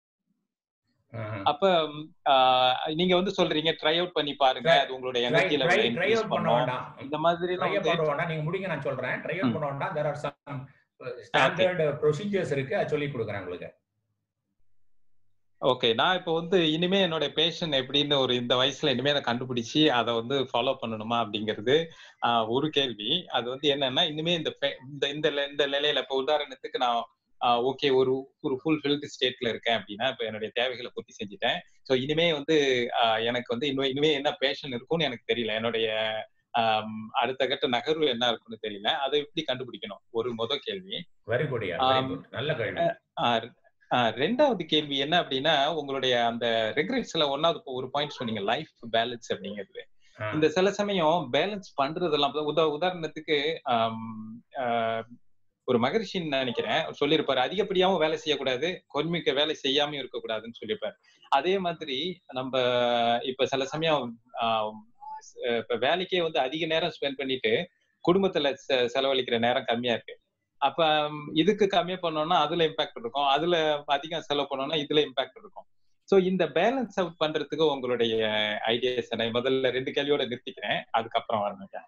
Speaker 2: ஆ.
Speaker 4: அப்ப ம், ஆஹ், நீங்க வந்து சொல்றீங்க ட்ரை அவுட் பண்ணி பாருங்க
Speaker 2: Try-
Speaker 4: அது உங்களுடைய
Speaker 2: Try-
Speaker 4: எனர்ஜி
Speaker 2: try-
Speaker 4: லெவலை
Speaker 2: try
Speaker 4: இன்க்ரீஸ்
Speaker 2: out பண்ண
Speaker 4: பண்ணும்
Speaker 2: வேண்டாம்
Speaker 4: இந்த மாதிரி
Speaker 2: ட்ரை
Speaker 4: எல்லாம் வந்து
Speaker 2: பண்ண வேண்டாம் நீங்க முடிங்க நான் சொல்றேன் ட்ரை அவுட்
Speaker 4: ம்.
Speaker 2: பண்ண வேண்டாம் there are some standard procedures இருக்கு அது சொல்லி கொடுக்குறேன் உங்களுக்கு
Speaker 4: ஓகே நான் இப்போ வந்து இனிமே என்னோட பேஷன் எப்படின்னு ஒரு இந்த வயசுல இனிமே நான் கண்டுபிடிச்சு அதை வந்து ஃபாலோ பண்ணணுமா அப்படிங்கிறது ஆஹ், ஒரு கேள்வி அது வந்து என்னன்னா இனிமே இந்த pe- இந்த இந்த le- இந்த நிலையில இப்போ உதாரணத்துக்கு நான் ஓகே ஒரு ஒரு ஃபுல் ஃபில்டு ஸ்டேட்ல இருக்கேன் அப்படின்னா இப்போ என்னுடைய தேவைகளை பூர்த்தி செஞ்சுட்டேன் ஸோ இனிமே வந்து ஆஹ், எனக்கு வந்து இன்னும் இனிமே என்ன பேஷன் இருக்கும்னு எனக்கு தெரியல என்னுடைய ஆம், அடுத்த கட்ட நகர்வு என்ன இருக்கும்னு தெரியல அதை எப்படி கண்டுபிடிக்கணும் ஒரு முத கேள்வி
Speaker 2: வெரி குட் வெரி
Speaker 4: ஆம்.
Speaker 2: குட் நல்ல கேள்வி
Speaker 4: ஆஹ் ஆஹ் ரெண்டாவது கேள்வி என்ன அப்படின்னா உங்களுடைய அந்த ரெகுலேட்ஸ்ல ஒன்னாவது இப்போ ஒரு பாயிண்ட் சொன்னீங்க லைஃப் பேலன்ஸ் அப்படிங்கிறது
Speaker 2: ஆ.
Speaker 4: இந்த சில சமயம் பேலன்ஸ் பண்றதெல்லாம் இப்ப உதா உதாரணத்துக்கு ஆம், ஆஹ், ஒரு மகரிஷின்னு நினைக்கிறேன் சொல்லியிருப்பாரு அதிகப்படியாவும் வேலை செய்யக்கூடாது கொஞ்சமிக்க வேலை செய்யாமயும் இருக்கக்கூடாதுன்னு சொல்லியிருப்பாரு அதே மாதிரி நம்ம இப்ப சில சமயம் ஆம், அஹ் இப்ப வேலைக்கே வந்து அதிக நேரம் ஸ்பெண்ட் பண்ணிட்டு குடும்பத்துல செ- செலவழிக்கிற நேரம் கம்மியா இருக்கு அப்ப ம், இதுக்கு கம்மியா பண்ணோம்னா அதுல இம்பாக்ட் இருக்கும் அதுல அதிகம் செலவு பண்ணோம்னா இதுல இம்பாக்ட் இருக்கும் சோ இந்த பேலன்ஸ் அவுட் பண்றதுக்கு உங்களுடைய ஐடியாஸ் என்ன முதல்ல ரெண்டு கேள்வியோட நிறுத்திக்கிறேன் அதுக்கப்புறம் வரணுங்க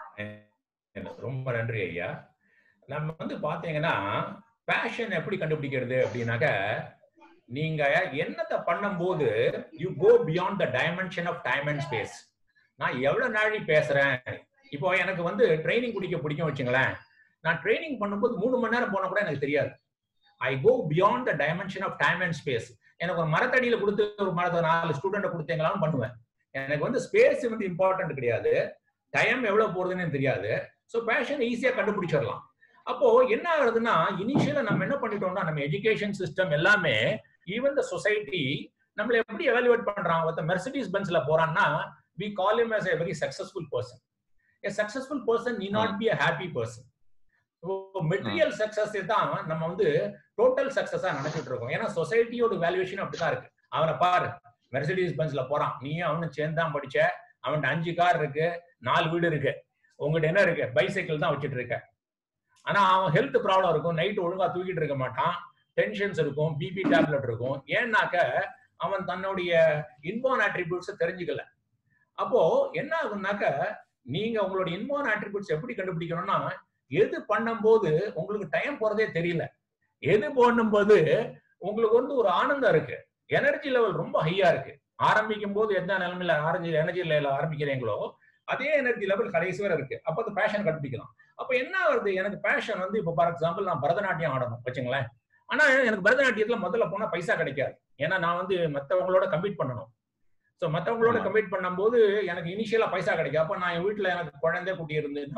Speaker 2: ரொம்ப நன்றி ஐயா நம்ம வந்து பாத்தீங்கன்னா பேஷன் எப்படி கண்டுபிடிக்கிறது அப்படின்னாக்க நீங்க என்னத்தை பண்ணும்போது you go beyond the dimension of time and space நான் எவ்வளவு நாழி பேசுறேன் இப்போ எனக்கு வந்து ட்ரைனிங் குடிக்க பிடிக்கும் வச்சுங்களேன் நான் ட்ரைனிங் பண்ணும்போது மூணு மணி நேரம் போனா கூட எனக்கு தெரியாது I go beyond the dimension of time and space எனக்கு ஒரு மரத்தடியில கொடுத்து ஒரு மரத்தை நாலு ஸ்டூடெண்ட் கொடுத்தீங்களான்னு பண்ணுவேன் எனக்கு வந்து ஸ்பேஸ் வந்து இம்பார்ட்டன்ட் கிடையாது டைம் எவ்வளவு போறதுன்னு தெரியாது ஸோ பேஷன் ஈஸியா கண்டுபிடிச்சிடலாம் அப்போ என்ன ஆகுதுன்னா இனிஷியலா நம்ம என்ன பண்ணிட்டோம்னா நம்ம எஜுகேஷன் சிஸ்டம் எல்லாமே ஈவன் த சொசைட்டி நம்மள எப்படி எவாலுவேட் பண்றான் ஒருத்த மெர்சிடிஸ் பென்ஸ்ல போறான்னா we call him as a very successful person a successful person need not be a happy person material success தான் நம்ம வந்து டோட்டல் சக்சஸா நினைச்சிட்டு இருக்கோம் ஏன்னா சொசைட்டியோட வேல்யூஷன் அப்படிதான் இருக்கு அவனை பாரு மெர்சிடிஸ் பென்ஸ்ல போறான் நீயும் அவனும் சேர்ந்து தான் படிச்ச அவன்கிட்ட அஞ்சு கார் இருக்கு நாலு வீடு இருக்கு உங்ககிட்ட என்ன இருக்கு பைசைக்கிள் தான் வச்சுட்டு இருக்க ஆனா அவன் ஹெல்த் ப்ராப்ளம் இருக்கும் நைட் ஒழுங்கா தூக்கிட்டு இருக்க மாட்டான் டென்ஷன்ஸ் இருக்கும் பிபி டேப்லெட் இருக்கும் ஏன்னாக்க அவன் தன்னுடைய இன்பான் ஆட்ரிபியூட்ஸ் தெரிஞ்சுக்கல அப்போ என்ன ஆகுனாக்க நீங்க உங்களோட இன்பான் ஆட்ரிபியூட்ஸ் எப்படி கண்டுபிடிக்கணும்னா எது பண்ணும்போது உங்களுக்கு டைம் போறதே தெரியல எது பண்ணும்போது உங்களுக்கு வந்து ஒரு ஆனந்தம் இருக்கு எனர்ஜி லெவல் ரொம்ப ஹையா இருக்கு ஆரம்பிக்கும் போது எந்த நிலைமையில ஆரஞ்சு எனர்ஜி லெவல் ஆரம்பிக்கிறீங்களோ அதே எனர்ஜி லெவல் கடைசி வரை இருக்கு அப்ப அந்த பேஷன் கண்டுபிடிக்கலாம் அப்ப என்ன வருது எனக்கு பேஷன் வந்து இப்போ ஃபார் எக்ஸாம்பிள் நான் பரதநாட்டியம் ஆடணும் வச்சுங்களேன் ஆனா எனக்கு பரதநாட்டியத்துல முதல்ல போனா பைசா கிடைக்காது ஏன்னா நான் வந்து மத்தவங்களோட கம்பீட் பண்ணணும் ஸோ மத்தவங்களோட
Speaker 4: ஆமா.
Speaker 2: கம்பீட் பண்ணும்போது எனக்கு இனிஷியலா பைசா கிடைக்கும் அப்ப நான் என் வீட்டுல எனக்கு குழந்தை குட்டி இருந்ததுன்னா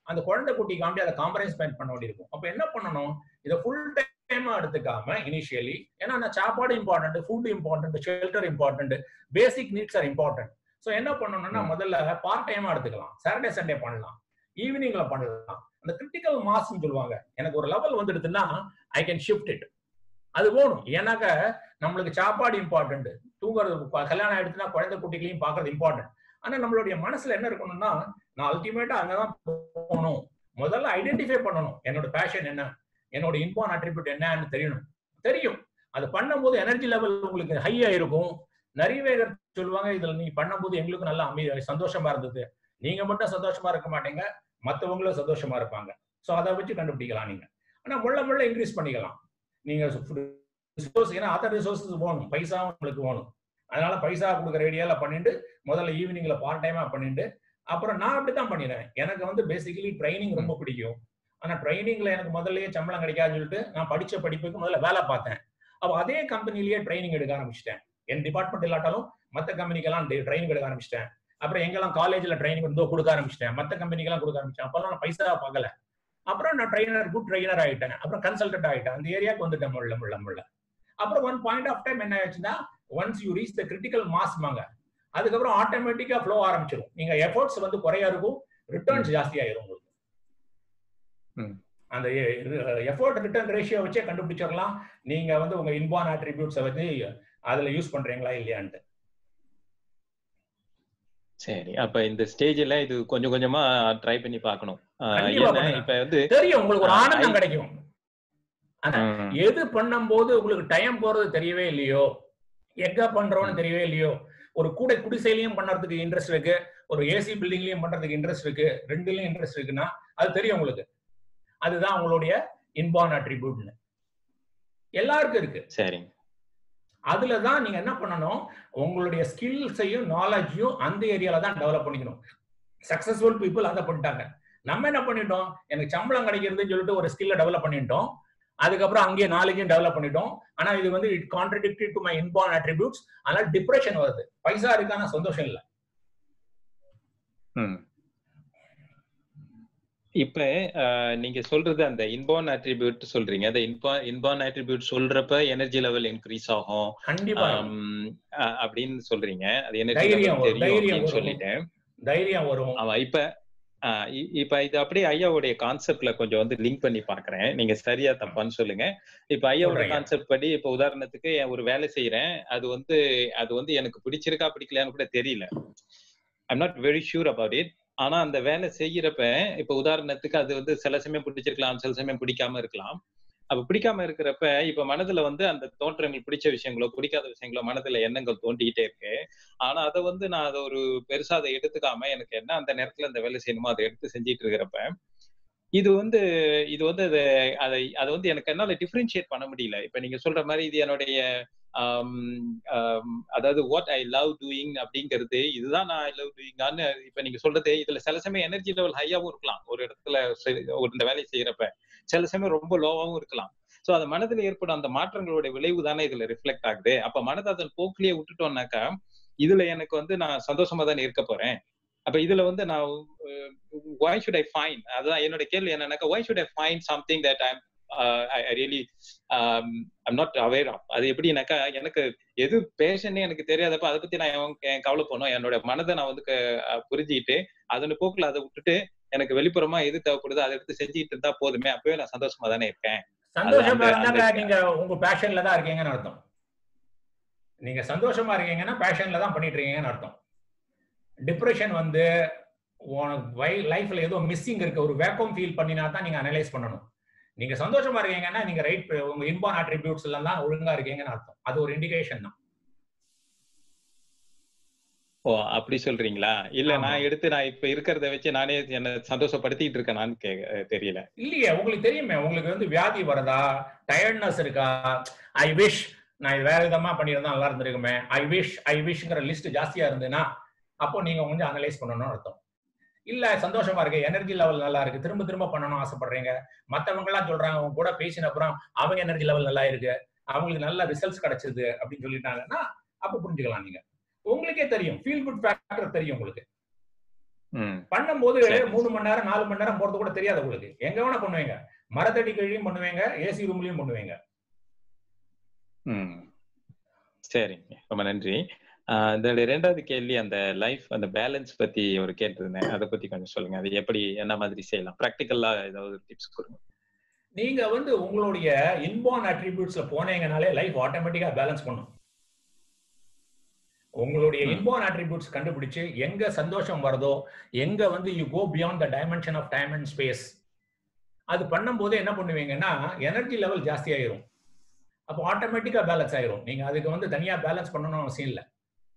Speaker 2: அந்த குழந்தை குட்டிக்காண்டி அதை காம்பரைஸ் பண்ண வேண்டியிருக்கும் அப்ப என்ன பண்ணணும் இதை ஃபுல் டைமா எடுத்துக்காம இனிஷியலி ஏன்னா அந்த சாப்பாடு important food important shelter important basic needs are important so என்ன பண்ணணும்னா முதல்ல பார்ட் டைமா எடுத்துக்கலாம் சாட்டர்டே சண்டே பண்ணலாம் ஈவினிங்ல பண்ணலாம் அந்த கிரிட்டிக்கல் மாஸ்ன்னு சொல்லுவாங்க எனக்கு ஒரு லெவல் வந்துடுதுன்னா ஐ கேன் ஷிஃப்ட் இட் அது போகணும் ஏன்னாக்க நம்மளுக்கு சாப்பாடு இம்பார்ட்டன்ட் தூங்குறது ப- கல்யாணம் ஆயிடுச்சுன்னா குழந்தை குட்டிகளையும் பார்க்கறது இம்பார்ட்டன்ட் ஆனா நம்மளுடைய மனசுல என்ன இருக்கணும்னா நான் அல்டிமேட்டா அங்கதான் போகணும் முதல்ல ஐடென்டிஃபை பண்ணணும் என்னோட பேஷன் என்ன என்னோட இம்பார்ட் அட்ரிபியூட் என்னன்னு தெரியணும் தெரியும் அது பண்ணும்போது எனர்ஜி லெவல் உங்களுக்கு ஹையா இருக்கும் நிறைய பேர் சொல்லுவாங்க இதுல நீ பண்ணும்போது எங்களுக்கு நல்ல அமைதி சந்தோஷமா இருந்தது நீங்க மட்டும் சந்தோஷமா இருக்க மாட்டீங்க மத்தவங்களும் சந்தோஷமா இருப்பாங்க சோ அதை வச்சு கண்டுபிடிக்கலாம் நீங்க ஆனா முள்ள முள்ள இன்க்ரீஸ் பண்ணிக்கலாம் நீங்க ரிசோர்ஸ் ஏன்னா அதர் ரிசோர்ஸஸ் வேணும் பைசா உங்களுக்கு வேணும் அதனால பைசா கொடுக்குற ஐடியால பண்ணிட்டு முதல்ல ஈவினிங்ல பார்ட் டைமா பண்ணிட்டு அப்புறம் நான் அப்படித்தான் பண்ணிடுறேன் எனக்கு வந்து பேசிக்கலி ட்ரைனிங் ரொம்ப பிடிக்கும் ஆனா ட்ரைனிங்ல எனக்கு முதல்லயே சம்பளம் கிடைக்காதுன்னு சொல்லிட்டு நான் படிச்ச படிப்புக்கு முதல்ல வேலை பார்த்தேன் அப்போ அதே கம்பெனிலேயே ட்ரைனிங் எடுக்க ஆரம்பிச்சிட்டேன் என் டிபார்ட்மெண்ட் இல்லாட்டாலும் மற்ற கம்பெனிக்கெல்லாம் ட்ரைனிங் எடுக்க ஆரம்பிச்சிட்டேன் அப்புறம் எங்கெல்லாம் காலேஜ்ல ட்ரைனிங் இருந்தோ கொடுக்க ஆரம்பிச்சிட்டேன் மற்ற கம்பெனிக்கெல்லாம் கொடுக்க ஆரம்பிச்சேன் அப்பெல்லாம் நான் பைசா பார்க்கல அப்புறம் நான் ட்ரைனர் குட் ட்ரைனர் ஆயிட்டேன் அப்புறம் கன்சல்டன்ட் ஆயிட்டேன் அந்த ஏரியாவுக்கு வந்துட்டேன் முள்ள முள்ள முள்ள அப்புறம் ஒன் பாயிண்ட் ஆஃப் டைம் என்ன ஆச்சுன்னா once you reach the critical மாஸ்மாங்க அதுக்கப்புறம் ஆட்டோமேட்டிக்கா ஃப்ளோ ஆரம்பிச்சிடும் நீங்க எஃபோர்ட்ஸ் வந்து குறையா இருக்கும் ரிட்டர்ன்ஸ் ஜாஸ்தியாயிரும் உங்களுக்கு
Speaker 4: ம்.
Speaker 2: அந்த எஃபோர்ட் ரிட்டர்ன் ரேஷியோ வச்சே கண்டுபிடிச்சிடலாம் நீங்க வந்து உங்க இன்பார்ன் ஆட்ரிபியூட்ஸை வந்து அதுல யூஸ் பண்றீங்களா இல்லையான்ட்டு
Speaker 4: சரி அப்ப இந்த ஸ்டேஜ்ல இது கொஞ்சம் கொஞ்சமா ட்ரை பண்ணி பார்க்கணும் ஆஹ்
Speaker 2: கண்டிப்பா
Speaker 4: ஏன்னா
Speaker 2: பண்ணுங்க.
Speaker 4: இப்ப வந்து
Speaker 2: தெரியும் உங்களுக்கு ஒரு
Speaker 4: ஆ,
Speaker 2: ஆனந்தம்
Speaker 4: I-
Speaker 2: கிடைக்கும் ஆனா,
Speaker 4: ம்,
Speaker 2: எது பண்ணும்போது உங்களுக்கு டைம் போறது தெரியவே இல்லையோ எங்க பண்றோம்னு தெரியவே இல்லையோ ஒரு கூடை குடிசையிலையும் பண்றதுக்கு இன்ட்ரெஸ்ட் இருக்கு ஒரு ஏசி பில்டிங்லயும் பண்றதுக்கு இன்ட்ரெஸ்ட் இருக்கு ரெண்டுலயும் இன்ட்ரெஸ்ட் இருக்குன்னா அது தெரியும் உங்களுக்கு அதுதான் உங்களுடைய இன்பார்ன் அட்ரிபியூட்னு எல்லாருக்கும் இருக்கு
Speaker 4: சரிங்க
Speaker 2: அதுல தான் நீங்க என்ன பண்ணணும் உங்களுடைய ஸ்கில்ஸையும் நாலேஜையும் அந்த ஏரியால தான் டெவலப் பண்ணிக்கணும் சக்சஸ்ஃபுல் பீப்புள் அதை பண்ணிட்டாங்க நம்ம என்ன பண்ணிட்டோம் எனக்கு சம்பளம் கிடைக்கிறதுன்னு சொல்லிட்டு ஒரு ஸ்கில்ல டெவலப் பண்ணிட்டோம் அதுக்கப்புறம் அங்கேயே நாலேஜும் டெவலப் பண்ணிட்டோம் ஆனா இது வந்து it contradicted to my inborn attributes அதனால டிப்ரெஷன் வருது பைசா இருக்கான சந்தோஷம் இல்ல
Speaker 4: ம். இப்ப ஆஹ், நீங்க சொல்றது அந்த இன்பார்ன் அட்ரிபியூட் சொல்றீங்க அந்த இன்பா- இன்பார்ன் அட்ரிபியூட் சொல்றப்ப எனர்ஜி லெவல் இன்க்ரீஸ் ஆகும்
Speaker 2: கண்டிப்பா
Speaker 4: ஆம், அ- அப்படின்னு சொல்றீங்க அது எனர்ஜி
Speaker 2: தைரியம்
Speaker 4: லெவல்
Speaker 2: வரும்,
Speaker 4: தெரியும்
Speaker 2: தைரியம்
Speaker 4: அப்படின்னு
Speaker 2: வரும்.
Speaker 4: சொல்லிட்டேன்
Speaker 2: தைரியம் வரும்
Speaker 4: ஆமா இப்ப ஆ, இ- இப்ப இது அப்படியே ஐயாவுடைய கான்செப்ட்ல கொஞ்சம் வந்து லிங்க் பண்ணி பாக்குறேன் நீங்க சரியா தப்பான்னு சொல்லுங்க இப்ப ஐயாவோட
Speaker 2: சொல்றேங்க.
Speaker 4: கான்செப்ட் படி இப்ப உதாரணத்துக்கு என் ஒரு வேலை செய்யறேன் அது வந்து அது வந்து எனக்கு பிடிச்சிருக்கா பிடிக்கலையான்னு கூட தெரியல I'm not very sure about it ஆனா அந்த வேலை செய்யறப்ப இப்ப உதாரணத்துக்கு அது வந்து சில சமயம் பிடிச்சிருக்கலாம் சில சமயம் பிடிக்காம இருக்கலாம் அப்ப பிடிக்காம இருக்கிறப்ப இப்ப மனதுல வந்து அந்த தோற்றங்கள் பிடிச்ச விஷயங்களோ பிடிக்காத விஷயங்களோ மனதுல எண்ணங்கள் தோண்டிக்கிட்டே இருக்கு ஆனா அதை வந்து நான் அதை ஒரு பெருசா அதை எடுத்துக்காம எனக்கு என்ன அந்த நேரத்துல அந்த வேலை செய்யணுமோ அதை எடுத்து செஞ்சிட்டு இருக்கிறப்ப இது வந்து இது வந்து அது அதை அதை வந்து எனக்கு என்னால டிஃபரன்ஷியேட் பண்ண முடியல இப்ப நீங்க சொல்ற மாதிரி இது என்னுடைய ஆம், ஆம், அதாவது வாட் ஐ லவ் டூயிங் அப்படிங்கிறது இதுதான் நான் ஐ லவ் டூயிங்கான்னு இப்ப நீங்க சொல்றது இதுல சில சமயம் எனர்ஜி லெவல் ஹையாவும் இருக்கலாம் ஒரு இடத்துல செய்- ஒரு இந்த வேலையை செய்யறப்ப சில சமயம் ரொம்ப லோவாவும் இருக்கலாம் சோ அந்த மனதில் ஏற்படும் அந்த மாற்றங்களுடைய விளைவு தானே இதுல ரிஃப்ளெக்ட் ஆகுது அப்ப மனதை அதன் போக்கிலேயே விட்டுட்டோம்னாக்கா இதுல எனக்கு வந்து நான் சந்தோஷமா தானே இருக்க போறேன் அப்ப இதுல வந்து நான் வாய் ஷுட் ஐ ஃபைன் அதான் என்னோட கேள்வி என்னன்னாக்கா why should I find something that I'm I really I'm not aware of அது எப்படின்னாக்கா எனக்கு எது பேஷன்னே எனக்கு தெரியாதப்ப அதை பத்தி நான் எவன் என் கவலை பண்ணும் என்னோட மனதை நான் வந்து க- அஹ் புரிஞ்சுக்கிட்டு அதோட போக்குல அதை விட்டுட்டு எனக்கு வெளிப்புறமா எது தேவைப்படுதோ அதை எடுத்து செஞ்சுக்கிட்டு இருந்தா போதுமே அப்பவே நான் சந்தோஷமா தானே இருக்கேன்
Speaker 2: சந்தோஷமா
Speaker 4: அந்த-
Speaker 2: இருந்தாங்க
Speaker 4: அந்த-
Speaker 2: நீங்க உங்க பேஷன்ல தான் இருக்கீங்கன்னு அர்த்தம் நீங்க சந்தோஷமா இருக்கீங்கன்னா பேஷன்ல தான் பண்ணிட்டு இருக்கீங்கன்னு அர்த்தம் டிப்ரெஷன் வந்து உனக்கு லைஃப்ல ஏதோ மிஸ்ஸிங் இருக்கு ஒரு வேக்கம் ஃபீல் பண்ணினா தான் நீங்க அனலைஸ் பண்ணணும் நீங்க சந்தோஷமா இருக்கீங்கன்னா நீங்க ரைட் உங்க இன்பார்ன் அட்ரிபியூட்ஸ் எல்லாம் தான் ஒழுங்கா இருக்கீங்கன்னு அர்த்தம் அது ஒரு இண்டிகேஷன் தான்
Speaker 4: ஓ அப்படி சொல்றீங்களா இல்ல
Speaker 2: ஆமா.
Speaker 4: நான் எடுத்து நான் இப்ப இருக்கிறத வச்சு நானே என்ன சந்தோஷப்படுத்திட்டு இருக்கேனான்னு கே தெரியல
Speaker 2: இல்லையே உங்களுக்கு தெரியுமே உங்களுக்கு வந்து வியாதி வருதா டயர்ட்னஸ் இருக்கா ஐ விஷ் நான் இது வேற விதமா பண்ணியிருந்தா நல்லா இருந்திருக்குமே ஐ விஷ் ஐ விஷங்கிற லிஸ்ட் ஜாஸ்தியா இருந்ததுன்னா அப்போ நீங்க கொஞ்சம் அனலைஸ் பண்ணணும்னு அர்த்தம் இல்ல சந்தோஷமா இருக்கு எனர்ஜி லெவல் நல்லா இருக்கு திரும்ப திரும்ப பண்ணணும்னு ஆசைப்படுறீங்க மத்தவங்க எல்லாம் சொல்றாங்க உங்க கூட பேசின அப்புறம் அவங்க எனர்ஜி லெவல் நல்லா இருக்கு அவங்களுக்கு நல்ல ரிசல்ட்ஸ் கிடைச்சது அப்படின்னு சொல்லிட்டாங்கன்னா அப்ப புரிஞ்சுக்கலாம் நீங்க உங்களுக்கே தெரியும் ஃபீல் குட் ஃபேக்டர் தெரியும் உங்களுக்கு
Speaker 4: ம்
Speaker 2: பண்ணும்போது
Speaker 4: சரி.
Speaker 2: மூணு மணி நேரம் நாலு மணி நேரம் போறது கூட தெரியாது உங்களுக்கு எங்க வேணா பண்ணுவீங்க மரத்தடி கீழயும் பண்ணுவீங்க ஏசி ரூம்லயும் பண்ணுவீங்க
Speaker 4: ம் சரிங்க ரொம்ப நன்றி ஆஹ் இதோட ரெண்டாவது கேள்வி அந்த லைஃப் அந்த பேலன்ஸ் பத்தி ஒரு கேட்டிருந்தேன் அதை பத்தி கொஞ்சம் சொல்லுங்க அது எப்படி என்ன மாதிரி செய்யலாம் ப்ராக்டிக்கலா ஏதாவது டிப்ஸ் கொடுங்க
Speaker 2: நீங்க வந்து உங்களுடைய இன்பார்ன் அட்ரிபியூட்ஸ்ல போனீங்கனாலே லைஃப் ஆட்டோமேட்டிக்கா பேலன்ஸ் பண்ணும் உங்களுடைய
Speaker 4: ம்.
Speaker 2: இன்பார்ன் அட்ரிபியூட்ஸ் கண்டுபிடிச்சு எங்க சந்தோஷம் வருதோ எங்க வந்து you go beyond the dimension of time and space அது பண்ணும்போது என்ன பண்ணுவீங்கன்னா எனர்ஜி லெவல் ஜாஸ்தி ஆயிரும் அப்போ ஆட்டோமேட்டிக்கா பேலன்ஸ் ஆயிரும் நீங்க அதுக்கு வந்து தனியா பேலன்ஸ் பண்ணணும் அவசியம் இல்லை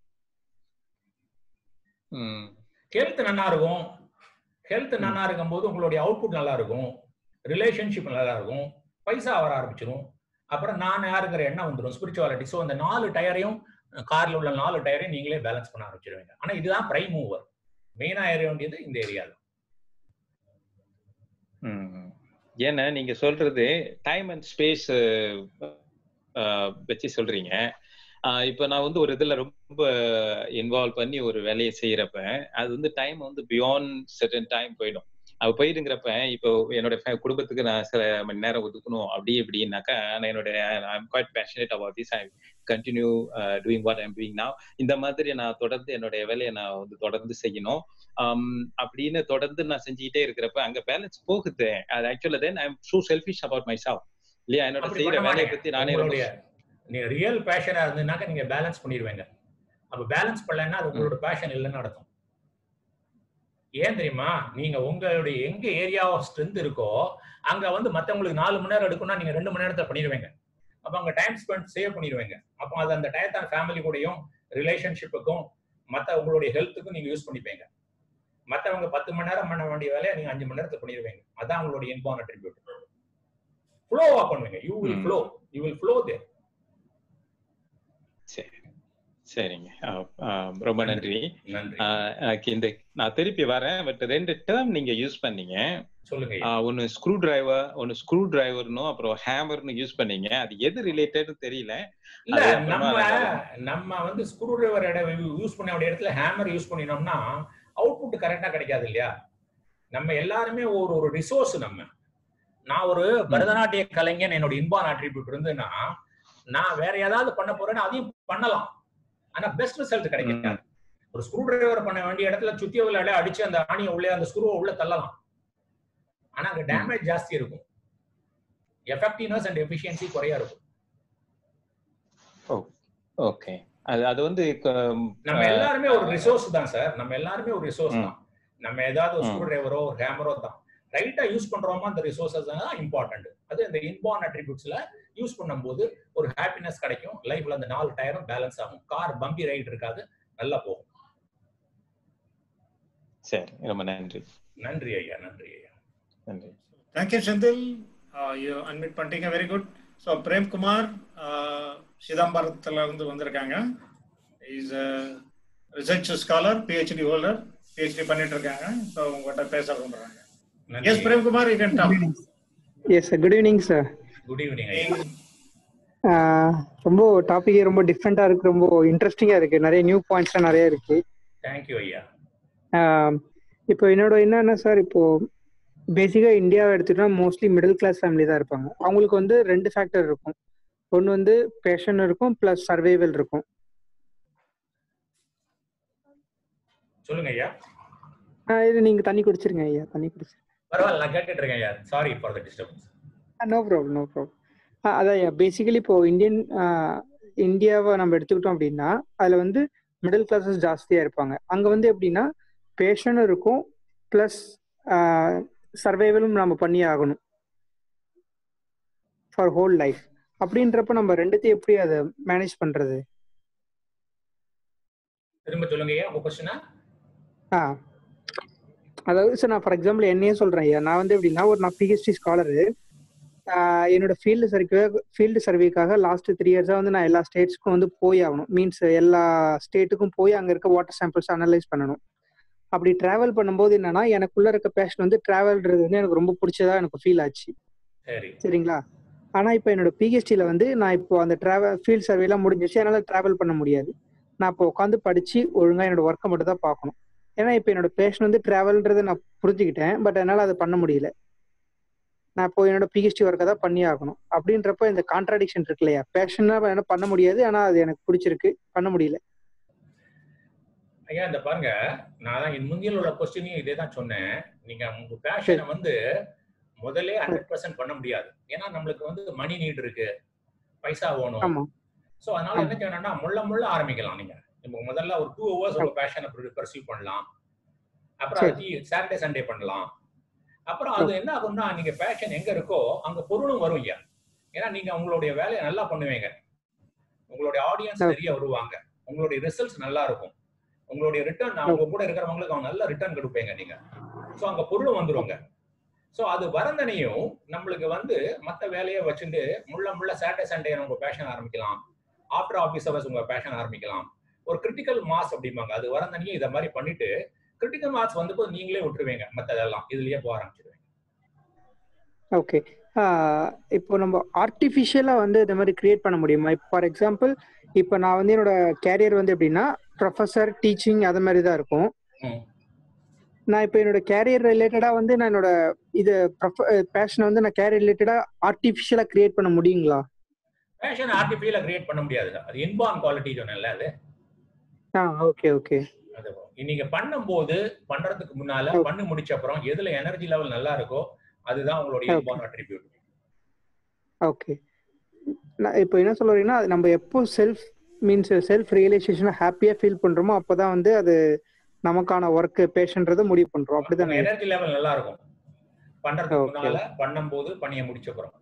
Speaker 4: ம்
Speaker 2: ஹெல்த் நல்லா இருக்கும் ஹெல்த் நல்லா இருக்கும்போது உங்களுடைய அவுட்புட் நல்லா இருக்கும் ரிலேஷன்ஷிப் நல்லா இருக்கும் பைசா வர ஆரம்பிச்சிடும் அப்புறம் நான் யாருங்கிற எண்ணம் வந்துடும் ஸ்பிரிச்சுவாலிட்டி ஸோ அந்த நாலு டயரையும் கார்ல உள்ள நாலு டயரையும் நீங்களே பேலன்ஸ் பண்ண ஆரம்பிச்சிருவீங்க ஆனா இதுதான் பிரைம் மூவர் மெயினா ஏற வேண்டியது இந்த ஏரியா
Speaker 4: ம். ஏன்னா நீங்க சொல்றது டைம் அண்ட் ஸ்பேஸ் வச்சு சொல்றீங்க ஆஹ் இப்ப நான் வந்து ஒரு இதுல ரொம்ப இன்வால்வ் பண்ணி ஒரு வேலையை செய்யறப்ப அது வந்து டைம் வந்து பியாண்ட் certain டைம் போயிடும் அது போயிடுங்கிறப்ப இப்போ என்னோட fa- குடும்பத்துக்கு நான் சில மணி நேரம் ஒதுக்கணும் அப்படி இப்படின்னாக்கா நான் என்னோட I'm quite passionate about this I continue doing what I'm doing now இந்த மாதிரி நான் தொடர்ந்து என்னுடைய வேலையை நான் வந்து தொடர்ந்து செய்யணும் ஆம், அப்படின்னு தொடர்ந்து நான் செஞ்சுக்கிட்டே இருக்கிறப்ப அங்க பேலன்ஸ் போகுது அது ஆக்சுவலா then I am so selfish about myself இல்லையா என்னோட
Speaker 2: அப்படி
Speaker 4: செய்யற
Speaker 2: பண்ண
Speaker 4: வேலையை
Speaker 2: மாட்டீங்க.
Speaker 4: பத்தி நானே ரொம்ப
Speaker 2: உங்களுடைய நீங்க ரியல் பேஷனா இருந்ததுனாக்க நீங்க பேலன்ஸ் பண்ணிடுவீங்க அப்ப பேலன்ஸ் பண்ணலன்னா அது உங்களோட பேஷன் இல்லைன்னு அர்த்தம் ஏன் தெரியுமா நீங்க உங்களுடைய எங்க ஏரியா ஆஃப் ஸ்ட்ரென்த் இருக்கோ அங்க வந்து மத்தவங்களுக்கு நாலு மணி நேரம் எடுக்கணும்னா நீங்க ரெண்டு மணி நேரத்தை பண்ணிடுவீங்க அப்ப அங்க டைம் ஸ்பெண்ட் சேவ் பண்ணிடுவீங்க அப்போ அது அந்த டயத்தான் ஃபேமிலி கூடயும் ரிலேஷன்ஷிப்புக்கும் மத்த உங்களுடைய ஹெல்த்துக்கும் நீங்க யூஸ் பண்ணிப்பீங்க மத்தவங்க பத்து மணி நேரம் பண்ண வேண்டிய வேலையை நீங்க அஞ்சு மணி நேரத்துல பண்ணிடுவீங்க அதான் உங்களுடைய இன்பார்ன் அட்ரிபியூட் ஃப்ளோவா பண்ணுவீங்க யூ வில்
Speaker 4: ம்.
Speaker 2: Flow you will flow there
Speaker 4: சரி சரிங்க ஆஹ் ஆஹ் ரொம்ப நன்றி
Speaker 2: நன்றி
Speaker 4: ஆஹ் எனக்கு இந்த நான் திருப்பி வரேன் பட் ரெண்டு டேர்ம் நீங்க யூஸ் பண்ணீங்க
Speaker 2: சொல்லுங்க ஐயா.
Speaker 4: ஆஹ் ஒன்னு ஸ்க்ரூ டிரைவர் ஒன்னு ஸ்க்ரூ டிரைவர்னும் அப்புறம் ஹேமர்னு யூஸ் பண்ணீங்க அது எது ரிலேட்டட்னு தெரியல
Speaker 2: இல்ல
Speaker 4: அது அப்புறமா
Speaker 2: நம்ம
Speaker 4: நான்
Speaker 2: நம்ம வந்து ஸ்க்ரூ டிரைவர் யூஸ் பண்ண வேண்டிய இடத்துல ஹேமர் யூஸ் பண்ணினோம்னா அவுட்புட் கரெக்டா கிடைக்காது இல்லையா நம்ம எல்லாருமே ஒரு ஒரு ரிசோர்ஸ் நம்ம நான் ஒரு பரதநாட்டிய கலைஞன் என்னோட இன்பான் ஆட்ரிபியூட் இருந்துன்னா நான் வேற ஏதாவது பண்ண போறேன்னா அதையும் பண்ணலாம் ஆனா பெஸ்ட் ரிசல்ட் கிடைக்காது ஒரு ஸ்க்ரூ டிரைவர் பண்ண வேண்டிய இடத்துல சுத்திய விளையாட அடிச்சு அந்த ஆணியை உள்ளே அந்த ஸ்க்ரூவை உள்ள தள்ளலாம் ஆனா அங்க டேமேஜ் ஜாஸ்தி இருக்கும் எஃபெக்டிவ்னஸ் அண்ட் எஃபிஷியன்சி குறையா இருக்கும்
Speaker 4: ஓகே அது அது வந்து க-
Speaker 2: நம்ம எல்லாருமே ஒரு ரிசோர்ஸ் தான் சார் நம்ம எல்லாருமே ஒரு ரிசோர்ஸ்
Speaker 4: ம்.
Speaker 2: தான் நம்ம ஏதாவது ஒரு
Speaker 4: ம்.
Speaker 2: ஸ்க்ரூ டிரைவரோ ஒரு ஹேமரோ தான் ரைட்டா யூஸ் பண்றோமா அந்த ரிசோர்சஸ் தான் இம்பார்ட்டன்ட் அது இந்த இன்பார்ன் அட்ரிபியூட்ஸ்ல யூஸ் பண்ணும்போது ஒரு ஹாப்பினஸ் கிடைக்கும் லைஃப்ல அந்த நாலு டயரும் பேலன்ஸ் ஆகும் கார் பம்பி ரைட் இருக்காது நல்லா போகும்
Speaker 4: சரி ரொம்ப நன்றி
Speaker 2: நன்றி ஐயா நன்றி ஐயா
Speaker 4: நன்றி
Speaker 1: தேங்க்யூ செந்தில் யூ அன்மிட் பண்ணிட்டீங்க வெரி குட் ஸோ பிரேம்குமார் சிதம்பரத்துல இருந்து வந்திருக்காங்க is research scholar PhD holder PhD பண்ணிட்டு இருக்காங்க ஸோ உங்கள்கிட்ட பேச விரும்புறாங்க
Speaker 2: நன்றி
Speaker 1: yes Premkumar you can talk
Speaker 5: yes sir good evening sir
Speaker 2: good evening ஐயா
Speaker 5: ரொம்ப டாபிக்கே ரொம்ப டிஃப்ரெண்டா இருக்கு ரொம்ப இன்ட்ரெஸ்டிங்கா இருக்கு நிறைய நியூ பாயிண்ட்ஸ்லாம் நிறைய இருக்கு
Speaker 2: தேங்க்யூ ஐயா
Speaker 5: ஆஹ் இப்போ என்னோட என்னன்னா சார் இப்போ பேசிக்கா இந்தியாவை எடுத்துட்டா மோஸ்ட்லி மிடில் கிளாஸ் ஃபேமிலி தான் இருப்பாங்க அவங்களுக்கு வந்து ரெண்டு ஃபேக்டர் இருக்கும் ஒன்று வந்து பேஷன் இருக்கும் ப்ளஸ் சர்வைவல் இருக்கும்
Speaker 2: சொல்லுங்க ஐயா
Speaker 5: ஆஹ் இது நீங்க தண்ணி குடிச்சிருங்க ஐயா தண்ணி குடிச்சு
Speaker 2: பரவாயில்ல நான் கேட்டுட்டு இருக்கேன் ஐயா sorry for the disturbance
Speaker 5: no problem no problem அதான் பேசிக்கலி இப்போ இந்தியன் இந்தியாவை நம்ம எடுத்துக்கிட்டோம் அப்படின்னா அதுல வந்து மிடில் கிளாஸஸ் ஜாஸ்தியா இருப்பாங்க அங்க வந்து எப்படின்னா பேஷனும் இருக்கும் ப்ளஸ் சர்வைவலும் நம்ம பண்ணி ஆகணும் ஃபார் ஹோல் லைஃப் அப்படின்றப்ப நம்ம ரெண்டுத்தையும் எப்படி அதை மேனேஜ் பண்றது
Speaker 2: திரும்ப சொல்லுங்க ஐயா உங்க கொஸ்டினா
Speaker 5: ஆ அதாவது சார் நான் ஃபார் எக்ஸாம்பிள் என்னையே சொல்றேன் ஐயா நான் வந்து எப்படின்னா ஒரு நான் பிஹெச்டி ஸ்காலரு என்னோட ஃபீல்டு சர்வே ஃபீல்டு சர்வேக்காக லாஸ்ட் த்ரீ இயர்ஸாக வந்து நான் எல்லா ஸ்டேட்ஸ்க்கும் வந்து போய் ஆகணும் மீன்ஸ் எல்லா ஸ்டேட்டுக்கும் போய் அங்கே இருக்க வாட்டர் சாம்பிள்ஸ் அனலைஸ் பண்ணணும் அப்படி டிராவல் பண்ணும்போது என்னன்னா எனக்குள்ள இருக்க பேஷன் வந்து டிராவல்ன்றது வந்து எனக்கு ரொம்ப பிடிச்சதா எனக்கு ஃபீல் ஆச்சு
Speaker 2: சரி
Speaker 5: சரிங்களா ஆனா இப்போ என்னோட பிஹெச்டியில் வந்து நான் இப்போ அந்த டிராவல் ஃபீல்ட் சர்வேலாம் முடிஞ்சிச்சு என்னால் டிராவல் பண்ண முடியாது நான் இப்போ உட்காந்து படிச்சு ஒழுங்கா என்னோட ஒர்க்கை மட்டும் தான் பார்க்கணும் ஏன்னா இப்போ என்னோட பேஷன் வந்து ட்ராவல்ன்றதை நான் புரிஞ்சுக்கிட்டேன் பட் என்னால் அதை பண்ண முடியல நான் இப்போ என்னோட பிஹெச்டி ஒர்க்கை தான் பண்ணி ஆகணும் அப்படின்றப்ப இந்த கான்ட்ராடிக்ஷன் இருக்கு இல்லையா பேஷனா என்ன பண்ண முடியாது ஆனால் அது எனக்கு பிடிச்சிருக்கு பண்ண முடியல
Speaker 2: ஐயா இந்த பாருங்க நான் தான் இந்த முந்தியில் உள்ள கொஸ்டினையும் இதே தான் சொன்னேன் நீங்க உங்க பேஷனை வந்து முதல்ல ஹண்ட்ரட் பர்சன்ட் பண்ண முடியாது ஏன்னா நம்மளுக்கு வந்து மணி நீட் இருக்கு பைசா வேணும்
Speaker 5: ஆமா
Speaker 2: சோ அதனால என்ன செய்யணும்னா முள்ள முள்ள ஆரம்பிக்கலாம் நீங்க இப்போ முதல்ல ஒரு டூ ஹவர்ஸ் உங்க பேஷனை பர்சீவ் பண்ணலாம் அப்புறம் அது சாட்டர்டே சண்டே பண்ணலாம் அப்புறம் அது என்ன ஆகும்னா நீங்க பேஷன் எங்க இருக்கோ அங்க பொருளும் வரும் ஐயா ஏன்னா நீங்க உங்களுடைய வேலையை நல்லா பண்ணுவீங்க உங்களுடைய ஆடியன்ஸ் நிறைய வருவாங்க உங்களுடைய ரிசல்ட்ஸ் நல்லா இருக்கும் உங்களுடைய ரிட்டர்ன் அவங்க கூட இருக்கிறவங்களுக்கு அவங்க நல்ல ரிட்டர்ன் கொடுப்பீங்க நீங்க சோ அங்க பொருளும் வந்துருவாங்க சோ அது வரந்தனையும் நம்மளுக்கு வந்து மத்த வேலையை வச்சுட்டு முள்ள முள்ள சாட்டர்டே சண்டே உங்க பேஷன் ஆரம்பிக்கலாம் ஆஃப்டர் ஆஃபீஸ் ஹவர்ஸ் உங்க பேஷன் ஆரம்பிக்கலாம் ஒரு கிரிட்டிக்கல் மாஸ் அப்படிம்பாங்க அது வரந்தனையும் இதை மாதிரி பண்ணிட்டு கிரிட்டிக்கல் மார்க்ஸ் வந்து நீங்களே விட்டுருவீங்க மத்ததெல்லாம் இதுலயே போக ஆரம்பிச்சிருவீங்க
Speaker 5: ஓகே இப்போ நம்ம ஆர்டிஃபிஷியலாக வந்து இந்த மாதிரி கிரியேட் பண்ண முடியுமா இப்போ ஃபார் எக்ஸாம்பிள் இப்போ நான் வந்து என்னோட கேரியர் வந்து எப்படின்னா ப்ரொஃபஸர் டீச்சிங் அது மாதிரி தான் இருக்கும் நான் இப்போ என்னோட கேரியர் ரிலேட்டடாக வந்து நான் என்னோட இது பேஷனை வந்து நான் கேரியர் ரிலேட்டடாக ஆர்டிஃபிஷியலாக கிரியேட் பண்ண முடியுங்களா
Speaker 2: பேஷன் ஆர்டிஃபிஷியலா கிரியேட் பண்ண முடியாது அது இன்பார்ன் குவாலிட்டி சொன்னேன்ல அது
Speaker 5: ஆ ஓகே ஓகே
Speaker 2: அது நீங்க பண்ணும்போது பண்றதுக்கு முன்னால பண்ணி முடிச்ச அப்புறம் எதுல எனர்ஜி லெவல் நல்லா இருக்கோ அதுதான் உங்களுடைய இன்பார்ன் அட்ரிபியூட்
Speaker 5: ஓகே நான் இப்போ என்ன சொல்ல வரீங்கன்னா நம்ம எப்போ செல்ஃப் மீன்ஸ் செல்ஃப் ரியலைசேஷனை ஹாப்பியா ஃபீல் பண்றோமோ அப்போதான் வந்து அது நமக்கான ஒர்க் பேஷன்றதை முடிவு பண்றோம் அப்படிதான்
Speaker 2: எனர்ஜி லெவல் நல்லா இருக்கும் பண்றதுக்கு முன்னால பண்ணும்போது பணியை முடிச்ச அப்புறம்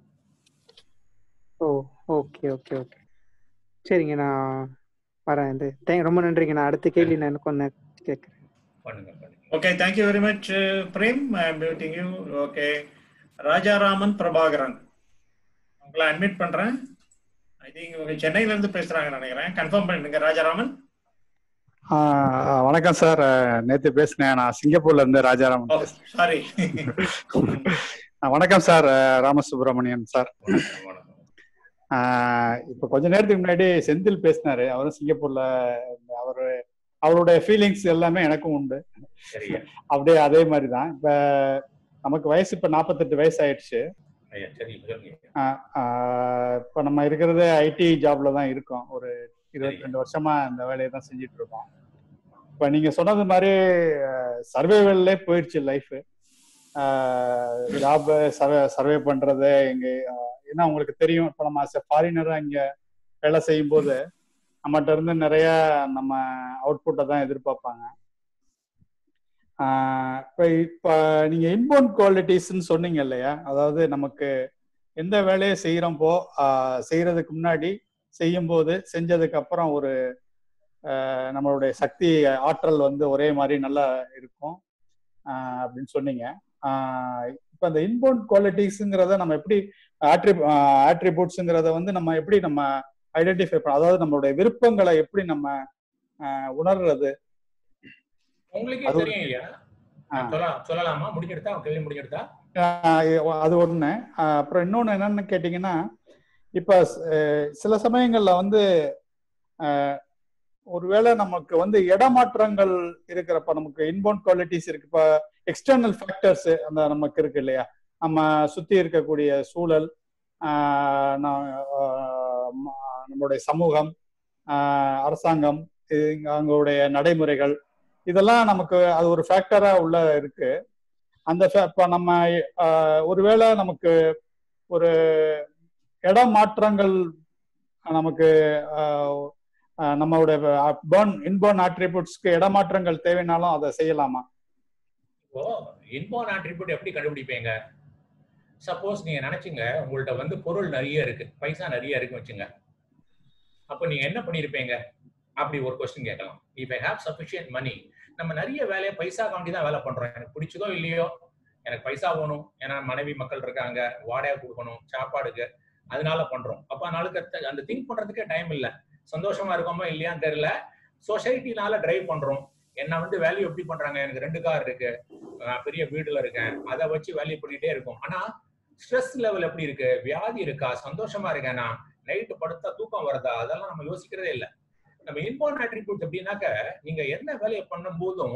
Speaker 5: ஓ ஓகே ஓகே ஓகே சரிங்க நான் வரேன் இந்த தேங்க் ரொம்ப நன்றிங்க நான் அடுத்த கேள்வி நான் எனக்கு ஒன்று கேட்குறேன்
Speaker 2: பண்ணுங்க பண்ணுங்க
Speaker 1: okay thank you very much Prem I am meeting you okay Rajaraman Prabhakaran உங்களை அட்மிட் பண்றேன் ஐ திங்க் இவங்க சென்னையில இருந்து பேசுறாங்க நினைக்கிறேன் கன்ஃபார்ம் பண்ணிடுங்க ராஜாராமன்
Speaker 6: வணக்கம் சார் நேத்து பேசினேன் நான் சிங்கப்பூர்ல இருந்து ராஜாராமன்
Speaker 1: சாரி
Speaker 6: வணக்கம் சார் ராமசுப்ரமணியன் சார் இப்ப கொஞ்ச நேரத்துக்கு முன்னாடி செந்தில் பேசினாரு அவரும் சிங்கப்பூர்ல அவரு அவருடைய ஃபீலிங்ஸ் எல்லாமே எனக்கும் உண்டு அப்படியே அதே மாதிரி தான் இப்ப நமக்கு வயசு இப்ப நாற்பத்தெட்டு வயசு ஆயிடுச்சு இப்ப நம்ம இருக்கிறது ஐடி ஜாப்ல தான் இருக்கோம் ஒரு இருபத்தி ரெண்டு வருஷமா இந்த வேலையை தான் செஞ்சுட்டு இருக்கோம் இப்ப நீங்க சொன்னது மாதிரி சர்வேவல்லே போயிடுச்சு லைஃப் ஜாப் சர்வே சர்வே பண்றது எங்க ஏன்னா உங்களுக்கு தெரியும் இப்ப நம்ம ஃபாரினரா இங்க வேலை செய்யும் போது நம்மகிட்ட இருந்து நிறைய நம்ம அவுட்புட்டை தான் எதிர்பார்ப்பாங்க இப்ப இப்ப நீங்க இன்போன் குவாலிட்டிஸ்ன்னு சொன்னீங்க இல்லையா அதாவது நமக்கு எந்த வேலையை செய்யறோம்போ செய்யறதுக்கு முன்னாடி செய்யும் போது செஞ்சதுக்கு அப்புறம் ஒரு நம்மளுடைய சக்தி ஆற்றல் வந்து ஒரே மாதிரி நல்லா இருக்கும் அப்படின்னு சொன்னீங்க இப்போ அந்த இன்போன் குவாலிட்டிஸுங்கிறத நம்ம எப்படி ஆட்ரி ஆட்ரிபியூட்ஸுங்கிறத வந்து நம்ம எப்படி நம்ம ஐடென்டிஃபை பண்ண அதாவது நம்மளுடைய விருப்பங்களை எப்படி நம்ம உணர்றது
Speaker 2: உங்களுக்கே தெரியும் ஐயா சொல்லலாமா முடிஞ்சிருத்தா கேள்வி முடிஞ்சிருத்தா
Speaker 6: அது ஒண்ணு அப்புறம் இன்னொன்னு என்னன்னு கேட்டீங்கன்னா இப்ப சில சமயங்கள்ல வந்து ஒருவேளை நமக்கு வந்து இடமாற்றங்கள் இருக்கிறப்ப நமக்கு இன்பவுண்ட் குவாலிட்டிஸ் இருக்கு இப்ப எக்ஸ்டர்னல் ஃபேக்டர்ஸ் அந்த நமக்கு இருக்கு இல்லையா நம்ம சுத்தி இருக்கக்கூடிய சூழல் நம்மளுடைய சமூகம் அரசாங்கம் அவங்களுடைய நடைமுறைகள் இதெல்லாம் நமக்கு அது ஒரு ஃபேக்டரா உள்ள இருக்கு அந்த இப்ப நம்ம ஒருவேளை நமக்கு ஒரு இடம் மாற்றங்கள் நமக்கு நம்மளுடைய பேர்ன் இன்போர்ன் ஆட்ரிபியூட்ஸ்க்கு இடமாற்றங்கள் தேவைனாலும் அதை செய்யலாமா
Speaker 2: இப்போ இன்போர்ன் ஆட்ரிபியூட் எப்படி கண்டுபிடிப்பீங்க சப்போஸ் நீங்க நினைச்சீங்க உங்கள்ட்ட வந்து பொருள் நிறைய இருக்கு பைசா நிறைய இருக்கு வச்சுங்க அப்போ நீங்க என்ன பண்ணிருப்பீங்க அப்படி ஒரு கொஸ்டின் கேட்கலாம் if I have sufficient money நம்ம நிறைய வேலையை பைசா காண்டி தான் வேலை பண்றோம் எனக்கு பிடிச்சதோ இல்லையோ எனக்கு பைசா வேணும் ஏன்னா மனைவி மக்கள் இருக்காங்க வாடகை கொடுக்கணும் சாப்பாடுக்கு அதனால பண்றோம் அப்ப நாளுக்கு அந்த திங்க் பண்றதுக்கே டைம் இல்லை சந்தோஷமா இருக்கோமா இல்லையான்னு தெரியல சொசைட்டினால டிரைவ் பண்றோம் என்ன வந்து வேல்யூ எப்படி பண்றாங்க எனக்கு ரெண்டு கார் இருக்கு நான் பெரிய வீடுல இருக்கேன் அதை வச்சு வேல்யூ பண்ணிட்டே இருக்கும் ஆனா ஸ்ட்ரெஸ் லெவல் எப்படி இருக்கு வியாதி இருக்கா சந்தோஷமா இருக்கேனா நைட்டு படுத்தா தூக்கம் வருதா அதெல்லாம் நம்ம யோசிக்கிறதே இல்லை நம்ம இன்பார்ன் அட்ரிபியூட் எப்படின்னாக்க நீங்க என்ன வேலையை பண்ணும் போதும்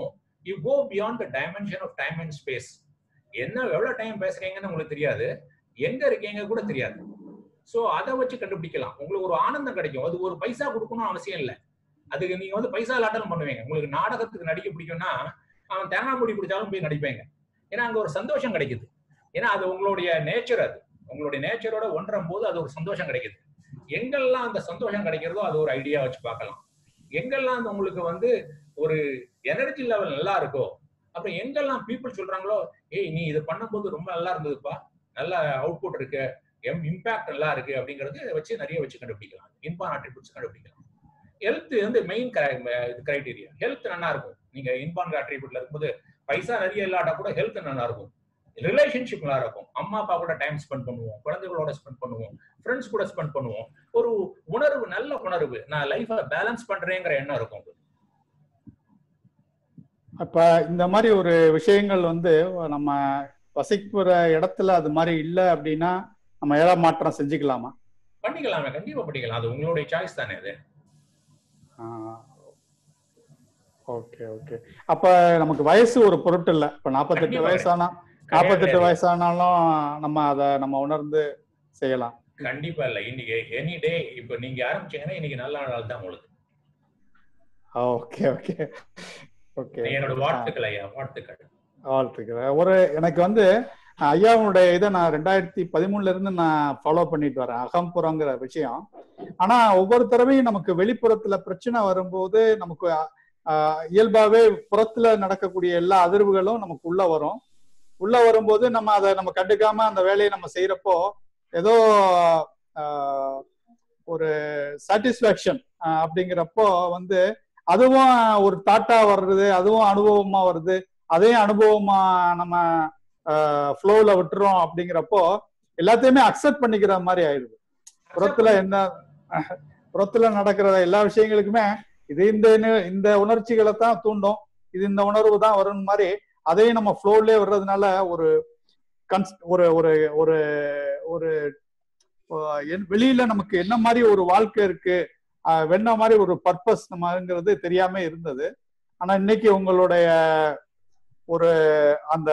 Speaker 2: you go beyond the dimension of time and space என்ன எவ்வளவு டைம் பேசுறீங்கன்னு உங்களுக்கு தெரியாது எங்க இருக்கீங்க கூட தெரியாது சோ அதை வச்சு கண்டுபிடிக்கலாம் உங்களுக்கு ஒரு ஆனந்தம் கிடைக்கும் அது ஒரு பைசா கொடுக்கணும் அவசியம் இல்லை அதுக்கு நீங்க வந்து பைசா லாட்டம் பண்ணுவீங்க உங்களுக்கு நாடகத்துக்கு நடிக்க பிடிக்கும்னா அவன் தேங்காய் முடி பிடிச்சாலும் போய் நடிப்பீங்க ஏன்னா அங்க ஒரு சந்தோஷம் கிடைக்குது ஏன்னா அது உங்களுடைய நேச்சர் அது உங்களுடைய நேச்சரோட ஒன்றும் போது அது ஒரு சந்தோஷம் கிடைக்குது எங்கெல்லாம் அந்த சந்தோஷம் கிடைக்கிறதோ அது ஒரு ஐடியா வச்சு பார்க்கலாம் எங்கெல்லாம் அந்த உங்களுக்கு வந்து ஒரு எனர்ஜி லெவல் நல்லா இருக்கோ அப்புறம் எங்கெல்லாம் பீப்புள் சொல்றாங்களோ ஏய் நீ இது பண்ணும்போது ரொம்ப நல்லா இருந்ததுப்பா நல்ல அவுட்புட் இருக்கு எம் இம்பாக்ட் நல்லா இருக்கு அப்படிங்கறது வச்சு நிறைய வச்சு கண்டுபிடிக்கலாம் இன்பான் ஆட்ரிபியூட்ஸ் கண்டுபிடிக்கலாம் ஹெல்த் வந்து மெயின் கிரைடீரியா ஹெல்த் நல்லா இருக்கும் நீங்க இன்பான் ஆட்ரிபியூட்ல இருக்கும்போது பைசா நிறைய இல்லாட்டா கூட ஹெல்த் நல்லா இருக்கும் ரிலேஷன்ஷிப் நல்லா இருக்கும் அம்மா அப்பா கூட டைம் ஸ்பெண்ட் பண்ணுவோம் குழந்தைகளோட ஸ்பெண்ட் பண்ணுவோம் ஃப்ரெண்ட்ஸ் கூட ஸ்பெண்ட் பண்ணுவோம் ஒரு உணர்வு நல்ல உணர்வு நான் லைஃபை பேலன்ஸ் பண்றேங்கிற எண்ணம் இருக்கும்
Speaker 6: அப்ப இந்த மாதிரி ஒரு விஷயங்கள் வந்து நம்ம வசிக்கிற இடத்துல அது மாதிரி இல்ல அப்படின்னா நம்ம ஏதாவது மாற்றம் செஞ்சுக்கலாமா
Speaker 2: பண்ணிக்கலாமே கண்டிப்பா பண்ணிக்கலாம் அது உங்களுடைய சாய்ஸ் தானே அது
Speaker 6: ஓகே ஓகே அப்ப நமக்கு வயசு ஒரு பொருட்டு இல்ல இப்ப நாற்பத்தெட்டு
Speaker 2: கண்டிப்பா
Speaker 6: வயசானா நாற்பத்தெட்டு வயசானாலும் நம்ம அதை நம்ம உணர்ந்து செய்யலாம்
Speaker 2: கண்டிப்பா இல்ல இன்னைக்கு எனி டே இப்ப நீங்க ஆரம்பிச்சீங்கன்னா இன்னைக்கு நல்ல நாள் தான் உங்களுக்கு
Speaker 6: ஓகே ஓகே ஓகே
Speaker 2: என்னோட வாழ்த்துக்கள் ஐயா வாழ்த்துக்கள்
Speaker 6: வாழ்த்துக்கிறேன் ஒரு எனக்கு வந்து ஐயாவுடைய இதை நான் ரெண்டாயிரத்தி பதிமூணுல இருந்து நான் ஃபாலோ பண்ணிட்டு வரேன் அகம்புறங்கிற விஷயம் ஆனா ஒவ்வொரு தடவையும் நமக்கு வெளிப்புறத்துல பிரச்சனை வரும்போது நமக்கு ஆஹ், இயல்பாவே புறத்துல நடக்கக்கூடிய எல்லா அதிர்வுகளும் நமக்கு உள்ள வரும் உள்ள வரும்போது நம்ம அதை நம்ம கண்டுக்காம அந்த வேலையை நம்ம செய்யறப்போ ஏதோ ஆஹ், ஒரு சாட்டிஸ்பாக்சன் அப்படிங்கிறப்போ வந்து அதுவும் ஒரு தாட்டா வர்றது அதுவும் அனுபவமா வருது அதையும் அனுபவமா நம்ம ஃப்ளோல விட்டுறோம் அப்படிங்கிறப்போ எல்லாத்தையுமே அக்செப்ட் பண்ணிக்கிற மாதிரி ஆயிடுது புறத்துல என்ன புறத்துல நடக்கிற எல்லா விஷயங்களுக்குமே இது இந்த நி- இந்த உணர்ச்சிகளை தான் தூண்டும் இது இந்த உணர்வு தான் வரும் மாதிரி அதையும் நம்ம ஃப்ளோர்லயே வர்றதுனால ஒரு கன்ஸ் ஒரு ஒரு ஒரு ஒரு அஹ், என்- வெளியில நமக்கு என்ன மாதிரி ஒரு வாழ்க்கை இருக்கு அஹ், என்ன மாதிரி ஒரு பர்பஸ் நம்மங்கிறது தெரியாம இருந்தது ஆனா இன்னைக்கு உங்களுடைய ஒரு அந்த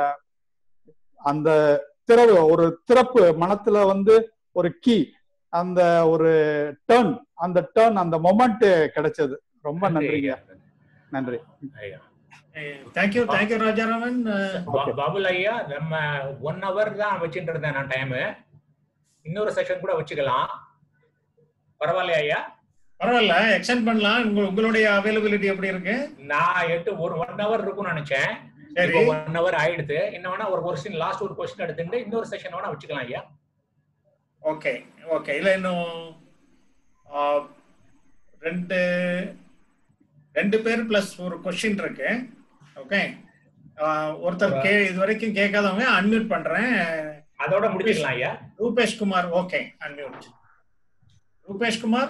Speaker 6: அந்த திறவு ஒரு திறப்பு மனத்துல வந்து ஒரு கீ அந்த ஒரு டேர்ன் அந்த டேர்ன் அந்த மொமெண்ட் கிடைச்சது ரொம்ப நன்றிங்க நன்றி
Speaker 2: ஐயா
Speaker 1: தேங்க்யூ தேங்க்யூ ராஜாராமன்
Speaker 2: பா- பாபுல் ஐயா நம்ம ஒன் ஹவர் தான் வச்சுட்டு இருந்தேன் நான் டைம் இன்னொரு செஷன் கூட வச்சுக்கலாம் பரவாயில்லையா ஐயா
Speaker 1: பரவாயில்ல எக்ஸ்டெண்ட் பண்ணலாம் உங்க- உங்களுடைய அவைலபிலிட்டி எப்படி இருக்கு
Speaker 2: நான் எட்டு ஒரு ஒன் ஹவர் இருக்கும்னு நினைச்சேன்
Speaker 1: சரி
Speaker 2: ஒன் ஹவர் ஆயிடுது இன்னும் வேணா ஒரு கொஸ்டின் லாஸ்ட் ஒரு கொஸ்டின் எடுத்துட்டு இன்னொரு செஷன் வேணா வச்சுக்கலாம் ஐயா
Speaker 1: ஓகே ஓகே இல்ல இன்னும் ஆ, ரெண்டு ரெண்டு பேர் பிளஸ் ஒரு கொஸ்டின் இருக்கு ஓகே ஒருத்தர் கே இது வரைக்கும் கேட்காதவங்க அன்மியூட் பண்றேன்
Speaker 2: அதோட முடிச்சுக்கலாம் ஐயா
Speaker 1: Rupesh Kumar okay unmute Rupesh Kumar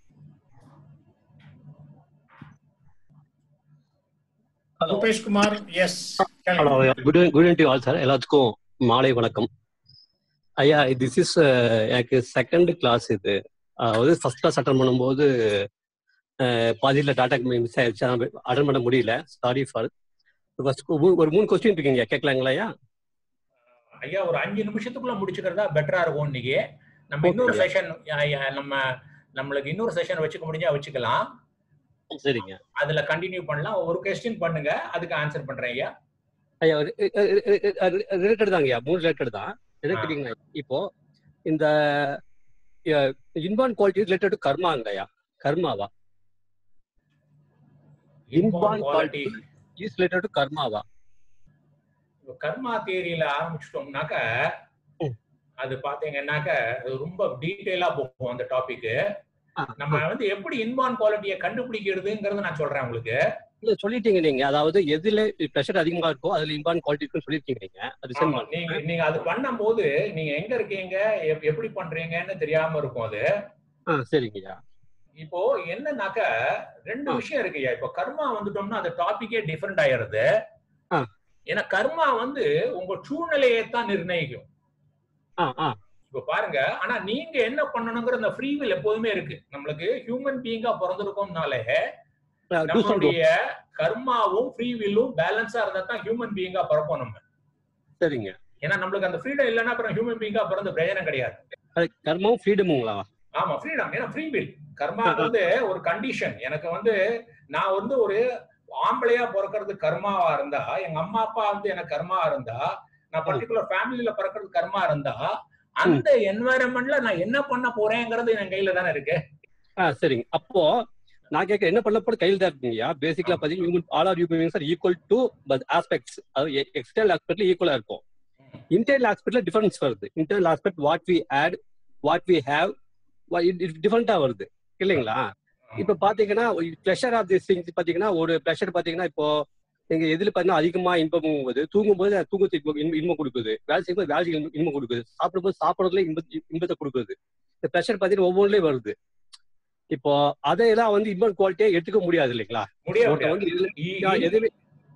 Speaker 1: Rupesh Kumar yes
Speaker 7: hello good good evening to all sir எல்லாத்துக்கும் மாலை வணக்கம் ஐயா திஸ் இஸ் எனக்கு செகண்ட் கிளாஸ் இது அதாவது ஃபர்ஸ்ட் கிளாஸ் அட்டன் பண்ணும்போது அஹ், பாதியில டாடா மிஸ் ஆயிடுச்சு அட்டன் பண்ண முடியல சாரி ஃபார் ஃபர்ஸ்ட் ஒரு மூணு கொஸ்டின் இருக்கீங்க கேட்கலாங்களா ஐயா
Speaker 2: ஐயா ஒரு அஞ்சு நிமிஷத்துக்குள்ள முடிச்சுக்கிறதா பெட்டரா இருக்கும் இன்னைக்கு நம்ம இன்னொரு
Speaker 7: Okay.
Speaker 2: செஷன் நம்ம நம்மளுக்கு இன்னொரு செஷன் வச்சுக்க முடிஞ்சா வச்சுக்கலாம்
Speaker 7: சரிங்க
Speaker 2: அதுல கண்டினியூ பண்ணலாம் ஒரு கொஸ்டின் பண்ணுங்க அதுக்கு ஆன்சர் பண்றேன் ஐயா
Speaker 7: ஐயா ரிலேட்டட் தாங்க ஐயா மூணு ரிலேட்டட் தான் என்ன
Speaker 2: ஆ.
Speaker 7: கேட்டீங்கன்னா இப்போ இந்த இன்பான் குவாலிட்டி ரிலேட்டட் டு கர்மாங்க ஐயா கர்மாவா
Speaker 2: inborn quality
Speaker 7: is related to கர்மாவா
Speaker 2: கர்மா தியரியில ஆரம்பிச்சிட்டோம்னாக்க
Speaker 7: ம்.
Speaker 2: அது பாத்தீங்கன்னாக்க அது ரொம்ப டீட்டெயிலா போகும் அந்த டாபிக்
Speaker 7: ஆ,
Speaker 2: நம்ம வந்து எப்படி இன்பான் குவாலிட்டியை கண்டுபிடிக்கிறதுங்கிறத நான் சொல்றேன் உங்களுக்கு
Speaker 7: இல்ல சொல்லிட்டீங்க நீங்க அதாவது எதுல ப்ரெஷர் அதிகமா இருக்கோ அதுல இம்பான் குவாலிட்டி இருக்குன்னு சொல்லிருக்கீங்க நீங்க அது சரி
Speaker 2: ஆமா, நீங்க நீங்க அது பண்ணும்போது நீங்க எங்க இருக்கீங்க எப்- எப்படி பண்றீங்கன்னு தெரியாம இருக்கும் அது
Speaker 7: ஆ சரிங்கய்யா
Speaker 2: இப்போ என்னன்னாக்க ரெண்டு
Speaker 7: ஆ.
Speaker 2: விஷயம் இருக்குய்யா இப்போ கர்மா வந்துட்டோம்னா அந்த டாபிக்கே டிஃபரெண்ட் ஆயிருது
Speaker 7: ஆ.
Speaker 2: ஏன்னா கர்மா வந்து உங்க சூழ்நிலையை தான் நிர்ணயிக்கும்
Speaker 7: ஆ ஆ
Speaker 2: இப்ப பாருங்க ஆனா நீங்க என்ன பண்ணணுங்கிற அந்த ஃப்ரீ வில் எப்போதுமே இருக்கு நம்மளுக்கு ஹியூமன் பீயிங்கா பிறந்திருக்கோம்னாலே
Speaker 7: டூஸ் அண்ட்
Speaker 2: நம்மளுடைய கர்மாவும் ஃப்ரீ வில்லும் பேலன்ஸா இருந்தா தான் ஹியூமன் பீயிங்கா பிறப்போம் நம்ம
Speaker 7: சரிங்க
Speaker 2: ஏன்னா நம்மளுக்கு அந்த ஃப்ரீடம் இல்லைன்னா அப்புறம் ஹியூமன் பீயிங்கா பிறந்த பிரயோஜனம் கிடையாது
Speaker 7: அது கர்மாவும் ஃப்ரீடமுங்களா
Speaker 2: ஆமா ஃப்ரீடம் ஏன்னா ஃப்ரீ வில் கர்மாங்கிறது ஒரு கண்டிஷன் எனக்கு வந்து நான் வந்து ஒரு ஆம்பளையா பிறக்கிறது கர்மாவா இருந்தா எங்க அம்மா அப்பா வந்து எனக்கு கர்மாவா இருந்தா நான் பர்டிகுலர் ஃபேமிலில பிறக்கிறது கர்மா இருந்தா அந்த என்வாயரன்மெண்ட்ல நான் என்ன பண்ண போறேங்கிறது என் கையில தானே இருக்கு
Speaker 7: ஆ சரிங்க அப்போ நான் கேட்க என்ன பண்ண போற கையில் தான் இருக்கீங்க பேசிக்கலா பாத்தீங்கன்னா all are human are equal to aspects அது எக்ஸ்டர்னல் ஆஸ்பெக்ட்ல ஈக்குவலா இருக்கும் இன்டர்னல் ஆஸ்பெக்ட்ல டிஃபரன்ஸ் வருது internal aspect what we add what we have டிஃபரெண்டா வருது இல்லைங்களா இப்ப பாத்தீங்கன்னா ப்ளஷர் ஆஃப் திஸ் திங்ஸ் பாத்தீங்கன்னா ஒரு ப்ளஷர் பாத்தீங்கன்னா இப்போ நீங்க எதுல பாத்தீங்கன்னா அதிகமா இன்பம் போது தூங்கும்போது அது தூங்கத்துக்கு இன்பம் இன்பம் இன்பம் கொடுக்குது வேலை செய்யும்போது வேலை செய்யும் இன்பம் கொடுக்குது சாப்பிடும்போது சாப்பிடுறதுல இன்ப இன்பத்தை கொடுக்குது இந்த ப்ளஷர் பாத்தீங்கன்னா ஒவ்வொன்றுலயும் வருது இப்போ அதையெல்லாம் வந்து இன்பம் குவாலிட்டியா எடுத்துக்க முடியாது இல்லைங்களா
Speaker 2: முடியாது
Speaker 7: ஒருத்தன் வந்து இதுல
Speaker 2: இ-
Speaker 7: நான்
Speaker 2: இ-
Speaker 7: எதுவுமே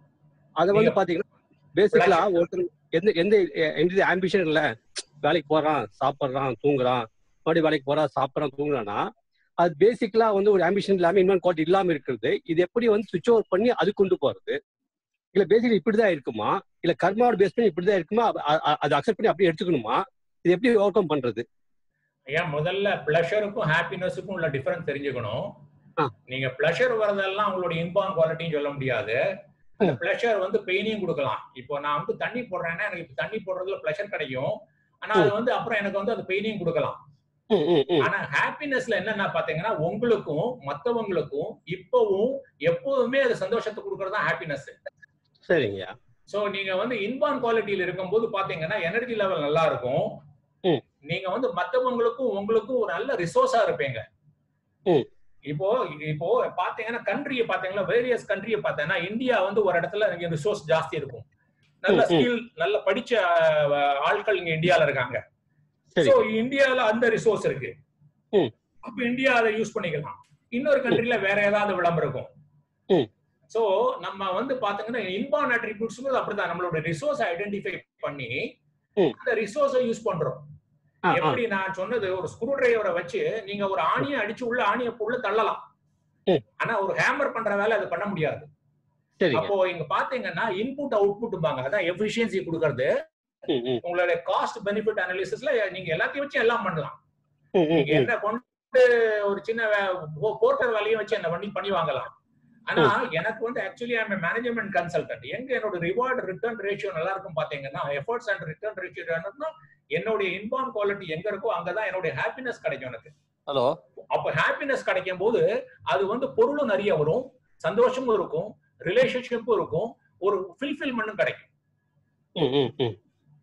Speaker 7: அத வந்து
Speaker 2: நீங்க-
Speaker 7: பாத்தீங்கன்னா பேசிக்கலா ஒருத்தர் எந்த எந்த எந்த ஆம்பிஷன் இல்ல வேலைக்கு போறான் சாப்பிடுறான் தூங்குறான் மறுபடியும் வேலைக்கு போறான் சாப்பிடுறான் தூங்குறான்னா அது பேசிக்கலா வந்து ஒரு ஆம்பிஷன் இல்லாம இன்வென்ட் குவாலிட்டி இல்லாம இருக்கிறது இது எப்படி வந்து சுவிட்ச் ஓவர் பண்ணி அது கொண்டு போறது இல்ல பேசிக்கலி இப்படிதான் இருக்குமா இல்ல கர்மாவோட பேஸ் பண்ணி இப்படிதான் இருக்குமா அ- அ- அதை அக்செப்ட் பண்ணி அப்படியே எடுத்துக்கணுமா இது எப்படி ஓவர் கம் பண்றது
Speaker 2: ஏன் முதல்ல பிளஷருக்கும் ஹாப்பினஸுக்கும் உள்ள டிஃபரன்ஸ் தெரிஞ்சுக்கணும்
Speaker 7: ஆ.
Speaker 2: நீங்க பிளஷர் வரதெல்லாம் உங்களோட இன்பான் குவாலிட்டின்னு சொல்ல முடியாது அந்த பிளஷர் வந்து பெயினையும் கொடுக்கலாம் இப்போ நான் வந்து தண்ணி போடுறேன்னா எனக்கு இப்ப தண்ணி போடுறதுல பிளஷர் கிடைக்கும் ஆனா அது வந்து அப்புறம் எனக்கு வந்து அது பெயினையும் கொடுக்கலாம்
Speaker 7: ம், ம், ம்.
Speaker 2: ஆனா ஹாப்பினஸ்ல என்னன்னா பாத்தீங்கன்னா உங்களுக்கும் மத்தவங்களுக்கும் இப்பவும் எப்போதுமே அது சந்தோஷத்தை கொடுக்கறது தான் ஹாப்பினஸ்
Speaker 7: சரிங்க
Speaker 2: சோ நீங்க வந்து இன்பான் குவாலிட்டியில இருக்கும்போது பாத்தீங்கன்னா எனர்ஜி லெவல் நல்லா இருக்கும்
Speaker 7: ம்.
Speaker 2: நீங்க வந்து மத்தவங்களுக்கும் உங்களுக்கும் ஒரு நல்ல ரிசோர்ஸா இருப்பீங்க
Speaker 7: ம்.
Speaker 2: இப்போ இப்போ பாத்தீங்கன்னா கண்ட்ரியை பாத்தீங்கன்னா வேரியஸ் கண்ட்ரியை பார்த்தீங்கன்னா இந்தியா வந்து ஒரு இடத்துல இங்க ரிசோர்ஸ் ஜாஸ்தி இருக்கும் நல்ல
Speaker 7: ம், ம்.
Speaker 2: ஸ்கில் நல்ல படிச்ச அஹ், ஆட்கள் இங்க இந்தியால இருக்காங்க
Speaker 7: சரி
Speaker 2: சோ இந்தியால அந்த ரிசோர்ஸ் இருக்கு
Speaker 7: ம்.
Speaker 2: அப்ப இந்தியா அதை யூஸ் பண்ணிக்கலாம் இன்னொரு கண்ட்ரில வேற ஏதாவது விளம்பரம் இருக்கும்
Speaker 7: ம்.
Speaker 2: சோ நம்ம வந்து பாத்தீங்கன்னா இன்பான் அட்ரிபியூட்ஸ் அப்படிதான் நம்மளோட ரிசோர்ஸ் ஐடென்டிஃபை பண்ணி
Speaker 7: ம்.
Speaker 2: அந்த ரிசோர்ஸை யூஸ் பண்றோம்
Speaker 7: ஆ, ஆ.
Speaker 2: எப்படி நான் சொன்னது ஒரு ஸ்க்ரூ டிரைவரை வச்சு நீங்க ஒரு ஆணியை அடிச்சு உள்ள ஆணியை உள்ள தள்ளலாம்
Speaker 7: ம்.
Speaker 2: ஆனா ஒரு ஹேமர் பண்ற வேலை அது பண்ண முடியாது
Speaker 7: சரிங்க
Speaker 2: அப்போ இங்க பாத்தீங்கன்னா இன்புட் அவுட்புட்பாங்க அதான் எஃபிஷியன்சி கொடுக்கறது
Speaker 7: ம், ம்,
Speaker 2: உங்களுடைய காஸ்ட் பெனிஃபிட் அனாலிசிஸ்ல நீங்க எல்லாத்தையும் வச்சு எல்லாம் பண்ணலாம்
Speaker 7: ம், ம்,
Speaker 2: நீங்க
Speaker 7: ம்.
Speaker 2: என்ன கொண்டு ஒரு சின்ன போர்ட்டர் வேலையும் வச்சு என்ன பண்ணி பண்ணி வாங்கலாம் ஆனா எனக்கு வந்து ஆக்சுவலி ஐம் மேனேஜ்மெண்ட் கன்சல்டன்ட் எங்க என்னோட ரிவார்டு ரிட்டர்ன் ரேஷியோ நல்லா இருக்கும் பாத்தீங்கன்னா எஃபர்ட்ஸ் அண்ட் ரிட்டர்ன் ரேஷியோ என்னுடைய இன்பான் குவாலிட்டி எங்க இருக்கோ அங்கதான் என்னுடைய ஹாப்பினஸ் கிடைக்கும் எனக்கு
Speaker 7: ஹலோ
Speaker 2: அப்ப ஹாப்பினஸ் கிடைக்கும் போது அது வந்து பொருளும் நிறைய வரும் சந்தோஷமும் இருக்கும் ரிலேஷன்ஷிப்பும் இருக்கும் ஒரு ஃபில்ஃபில்மெண்ட்டும் கிடைக்கும்
Speaker 7: ம், ம், ம்.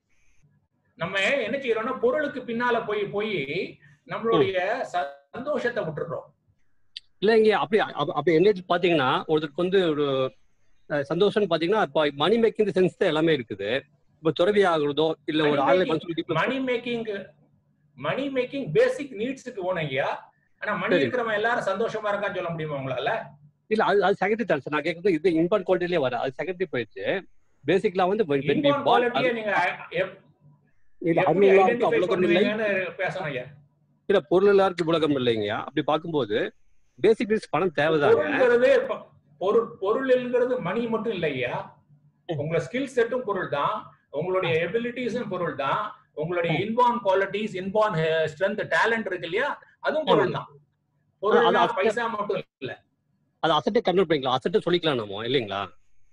Speaker 2: நம்ம என்ன செய்யறோம்னா பொருளுக்கு பின்னால போய் போய் நம்மளுடைய சந்தோஷத்தை விட்டுறோம்
Speaker 7: இல்லைங்க அப்படி அப்ப- அப்படி என்ன பாத்தீங்கன்னா ஒருத்தருக்கு வந்து ஒரு அஹ், சந்தோஷம்னு பாத்தீங்கன்னா இப்போ மணி மேக்கிங் சென்ஸ் தான் எல்லாமே இருக்குது இப்போ துறவி ஆகுறதோ இல்ல ஒரு
Speaker 2: Money
Speaker 7: online
Speaker 2: making-
Speaker 7: consulting
Speaker 2: money making money making basic நீட்ஸுக்கு போனோம் ஐயா ஆனா மணி
Speaker 7: சரி.
Speaker 2: இருக்கிறவன் எல்லாரும் சந்தோஷமா இருக்கான்னு சொல்ல முடியுமா உங்களால
Speaker 7: இல்ல அது அது செகண்டரி தான் சார் நான் கேட்கறது இது இம்பார்ட் குவாலிட்டிலே வர அது செகண்டரி போயிடுச்சு பேசிக்லா வந்து when- when we
Speaker 2: இன்பான்
Speaker 7: bought-
Speaker 2: குவாலிட்டியை நீங்க எப்-
Speaker 7: இல்ல
Speaker 2: எப்படி
Speaker 7: அருள் எல்லாருக்கும்
Speaker 2: ஐடென்டிஃபை
Speaker 7: உலகம் இல்லை
Speaker 2: பண்ணுவீங்கன்னு பேசணும் ஐயா
Speaker 7: இல்ல பொருள் எல்லாருக்கும் உலகம் இல்லைங்க அப்படி பார்க்கும்போது பேசிக் நீட்ஸ் பணம் தேவைதாங்க
Speaker 2: பொருள்ங்கிறது ப- பொருள் பொருள்ங்கிறது மணி மட்டும் இல்லையா உங்களோட ஸ்கில் செட்டும் பொருள் தான் உங்களுடைய எபிலிட்டிஸும் பொருள் தான் உங்களுடைய inborn qualities inborn strength talent இருக்கு இல்லையா அதுவும் பொருள் தான் பொருள்
Speaker 7: அது- அது-
Speaker 2: பைசா மட்டும் இல்ல
Speaker 7: அது அசட்டை கன்வெர்ட் பண்ணிக்கலாம் அசட்டை சொல்லிக்கலாம் நம்ம இல்லைங்களா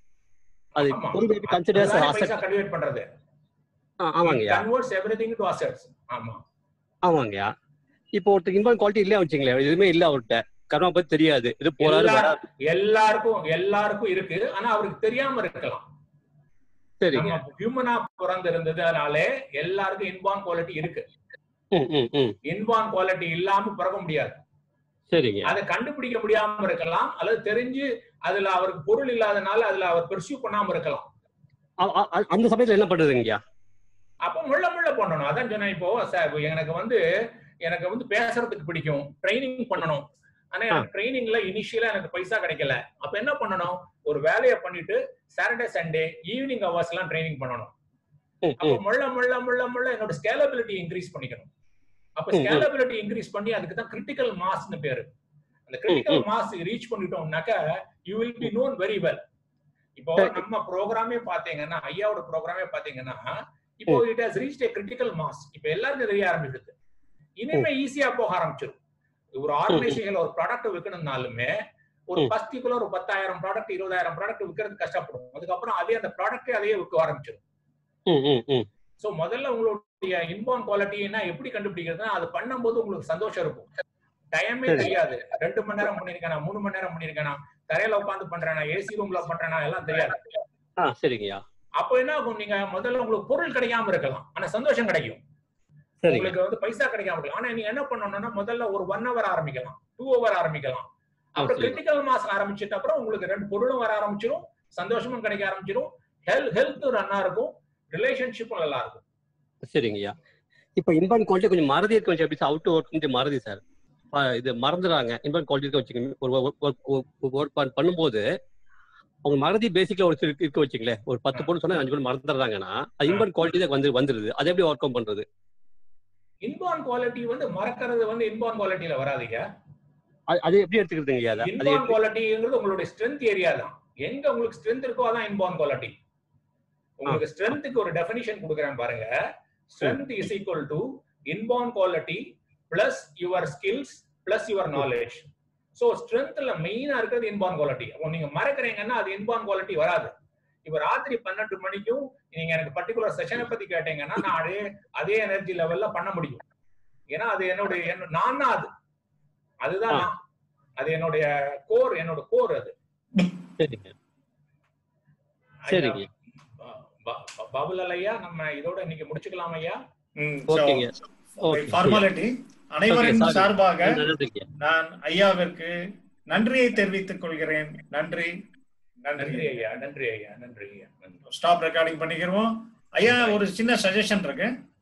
Speaker 7: அது
Speaker 2: ஆமா.
Speaker 7: பொருள் கன்சிடர்ஸ்
Speaker 2: அதுதானே
Speaker 7: அசட்
Speaker 2: பைசா கன்வெர்ட் பண்றது
Speaker 7: ஆமாங்கய்யா
Speaker 2: கன்வெர்ட்ஸ் எவ்ரிதிங் டு அசெட்ஸ் ஆமா
Speaker 7: ஆமாங்கய்யா இப்போ ஒருத்தர் இன்பார்ட் குவாலிட்டி இல்லையா வச்சுங்களேன் எதுவுமே இல்ல அவர்கிட்ட கர்மா பத்தி தெரியாது இது போறாரு
Speaker 2: எல்லா-
Speaker 7: வராரு
Speaker 2: எல்லாருக்கும் எல்லாருக்கும் இருக்கு ஆனா அவருக்கு தெரியாம இருக்கலாம்
Speaker 7: சரிங்க
Speaker 2: நம்ம ஹியூமனா பிறந்து இருந்ததுனாலே எல்லாருக்கும் இன்பான் குவாலிட்டி இருக்கு
Speaker 7: ம் ம் ம்
Speaker 2: இன்பான் குவாலிட்டி இல்லாம பிறக்க முடியாது
Speaker 7: சரிங்க
Speaker 2: அதை கண்டுபிடிக்க முடியாம இருக்கலாம் அல்லது தெரிஞ்சு அதுல அவருக்கு பொருள் இல்லாதனால அதுல அவர் பெர்சியூ பண்ணாம இருக்கலாம்
Speaker 7: அ- அ- அ- அந்த சமயத்துல என்ன பண்றதுங்கய்யா
Speaker 2: அப்ப முள்ள முள்ள பண்ணணும் அதான் சொன்னேன் இப்போ சார் எனக்கு வந்து எனக்கு வந்து பேசுறதுக்கு பிடிக்கும் ட்ரைனிங் பண்ணணும் ஆனா எனக்கு ட்ரைனிங்ல இனிஷியலா எனக்கு பைசா கிடைக்கல அப்ப என்ன பண்ணணும் ஒரு வேலையை பண்ணிட்டு சாட்டர்டே சண்டே ஈவினிங் ஹவர்ஸ் எல்லாம் ட்ரைனிங் பண்ணணும்
Speaker 7: ம்,
Speaker 2: அப்ப
Speaker 7: ம்.
Speaker 2: முள்ள முள்ள முள்ள முள்ள என்னோட ஸ்கேலபிலிட்டி இன்க்ரீஸ் பண்ணிக்கணும் அப்ப
Speaker 7: ம், ம்.
Speaker 2: ஸ்கேலபிலிட்டி இன்க்ரீஸ் பண்ணி அதுக்கு தான் கிரிட்டிக்கல் மாஸ்னு பேரு அந்த கிரிட்டிக்கல்
Speaker 7: ம்.
Speaker 2: மாஸ் ரீச் பண்ணிட்டோம்னாக்க you will be known very well இப்போ
Speaker 7: சரி.
Speaker 2: நம்ம ப்ரோக்ராமே பாத்தீங்கன்னா ஐயாவோட ப்ரோக்ராமே பாத்தீங்கன்னா இப்போ it has reach a critical mass இப்போ எல்லாருக்கும் தெரிய ஆரம்பிக்குது இனிமே ஈஸியா போக ஆரம்பிச்சிடும் ஒரு ஆர்கனைசேஷன்ல ஒரு ப்ராடக்ட் விற்கணும்னாலுமே ஒரு
Speaker 7: ம்.
Speaker 2: பர்டிகுலர் ஒரு பத்தாயிரம் ப்ராடக்ட் இருபதாயிரம் ப்ராடக்ட் விற்கிறது கஷ்டப்படும் அதுக்கப்புறம் அதே அந்த ப்ராடக்டே அதையே விற்க ஆரம்பிச்சிடும்
Speaker 7: ம் ம் ம்
Speaker 2: சோ முதல்ல உங்களுடைய இன்பார்ன் குவாலிட்டினா எப்படி கண்டுபிடிக்கிறதுனா அது பண்ணும்போது உங்களுக்கு சந்தோஷம் இருக்கும் டைமே
Speaker 7: சரி.
Speaker 2: தெரியாது ரெண்டு மணி நேரம் பண்ணிருக்கேனா மூணு மணி நேரம் பண்ணிருக்கேனா தரையில உட்காந்து பண்றேனா ஏசி ரூம்ல பண்றேனா எல்லாம் தெரியாது
Speaker 7: ஆ சரிங்கய்யா
Speaker 2: அப்போ என்ன ஆகும் நீங்க முதல்ல உங்களுக்கு பொருள் கிடைக்காம இருக்கலாம் ஆனா சந்தோஷம் கிடைக்கும்
Speaker 7: சரிங்க
Speaker 2: உங்களுக்கு வந்து பைசா கிடைக்காம இருக்கலாம் ஆனா நீங்க என்ன பண்ணணும்னா முதல்ல ஒரு ஒன் ஹவர் ஆரம்பிக்கலாம் டூ ஹவர் ஆரம்பிக்கலாம் அப்புறம்
Speaker 7: சரி.
Speaker 2: கிரிட்டிக்கல் மாஸ் ஆரம்பிச்சிட்ட அப்புறம் உங்களுக்கு ரெண்டு பொருளும் வர ஆரம்பிச்சிடும் சந்தோஷமும் கிடைக்க ஆரம்பிச்சிடும் ஹெல்த் ஹெல்த் ரன்னா இருக்கும் ரிலேஷன்ஷிப்பும் நல்லா இருக்கும்
Speaker 7: சரிங்கய்யா இப்போ இன்பார்ன் குவாலிட்டி கொஞ்சம் மறதி இருக்கு கொஞ்சம் எப்படி அவுட் ஒர்க் கொஞ்சம் மறதி சார் இது மறந்துடுறாங்க இன்பார்ன் குவாலிட்டி இருக்க வச்சுக்கோங்க ஒரு ஒர்க் பண்ணும்போது அவங்க மறதி பேசிக்ல ஒரு சில இருக்க வச்சுங்களேன் ஒரு பத்து பொருள் சொன்னா அஞ்சு பொருள் மறந்துடுறாங்கன்னா அது இன்பார்ன் குவாலிட்டி தான் வந்து வந்துருது அதை எப்படி ஒர்க் அவுட் பண்றது
Speaker 2: இன்பார்ன் குவாலிட்டி வந்து மறக்கிறது வந்து இன்பார்ன் குவாலிட்டியில வராதுங்க
Speaker 7: அது- அது எப்படி எடுத்துக்கிறதுங்க அதை அது
Speaker 2: இன்பார்ன்
Speaker 7: எப்படி-
Speaker 2: குவாலிட்டிங்கிறது உங்களுடைய ஸ்ட்ரென்த் ஏரியா தான் எங்க உங்களுக்கு ஸ்ட்ரென்த் இருக்கோ அதான் இன்பார்ன் குவாலிட்டி உங்களுக்கு ஸ்ட்ரென்த்துக்கு ஒரு டெஃபினிஷன் கொடுக்குறேன் பாருங்க strength is equal to inborn quality plus your skills plus your knowledge so ஸ்ட்ரென்த்ல மெயினா இருக்கிறது இன்பார்ன் குவாலிட்டி அப்போ நீங்க மறக்கிறீங்கன்னா அது இன்பார்ன் குவாலிட்டி வராது இப்ப ராத்திரி பன்னெண்டு மணிக்கும் நீங்க எனக்கு பர்டிகுலர் செஷனை பத்தி கேட்டீங்கன்னா நான் அதே அதே எனர்ஜி லெவல்ல பண்ண முடியும் ஏன்னா அது என்னுடைய என்ன- நான் தான் அது அதுதான்
Speaker 7: ஆ.
Speaker 2: நான் அது என்னுடைய கோர் என்னோட கோர் அது
Speaker 7: சரிங்க சரிங்க
Speaker 2: ப- ப- பாபுலால் ஐயா நம்ம இதோட இன்னைக்கு முடிச்சுக்கலாம் ஐயா
Speaker 7: ஓகேங்க ஓகே
Speaker 1: ஃபார்மாலிட்டி அனைவரின்
Speaker 7: sorry.
Speaker 1: சார்பாக
Speaker 7: நன்றிங்க
Speaker 1: நான் ஐயாவிற்கு நன்றியை தெரிவித்துக் கொள்கிறேன் நன்றி
Speaker 2: நன்றி
Speaker 1: நன்றி
Speaker 2: ஐயா நன்றி ஐயா நன்றி ஐயா நன்றி
Speaker 1: ஸ்டாப் ரெக்கார்டிங் பண்ணிக்கிறோம் ஐயா ஒரு சின்ன சஜஷன் இருக்கு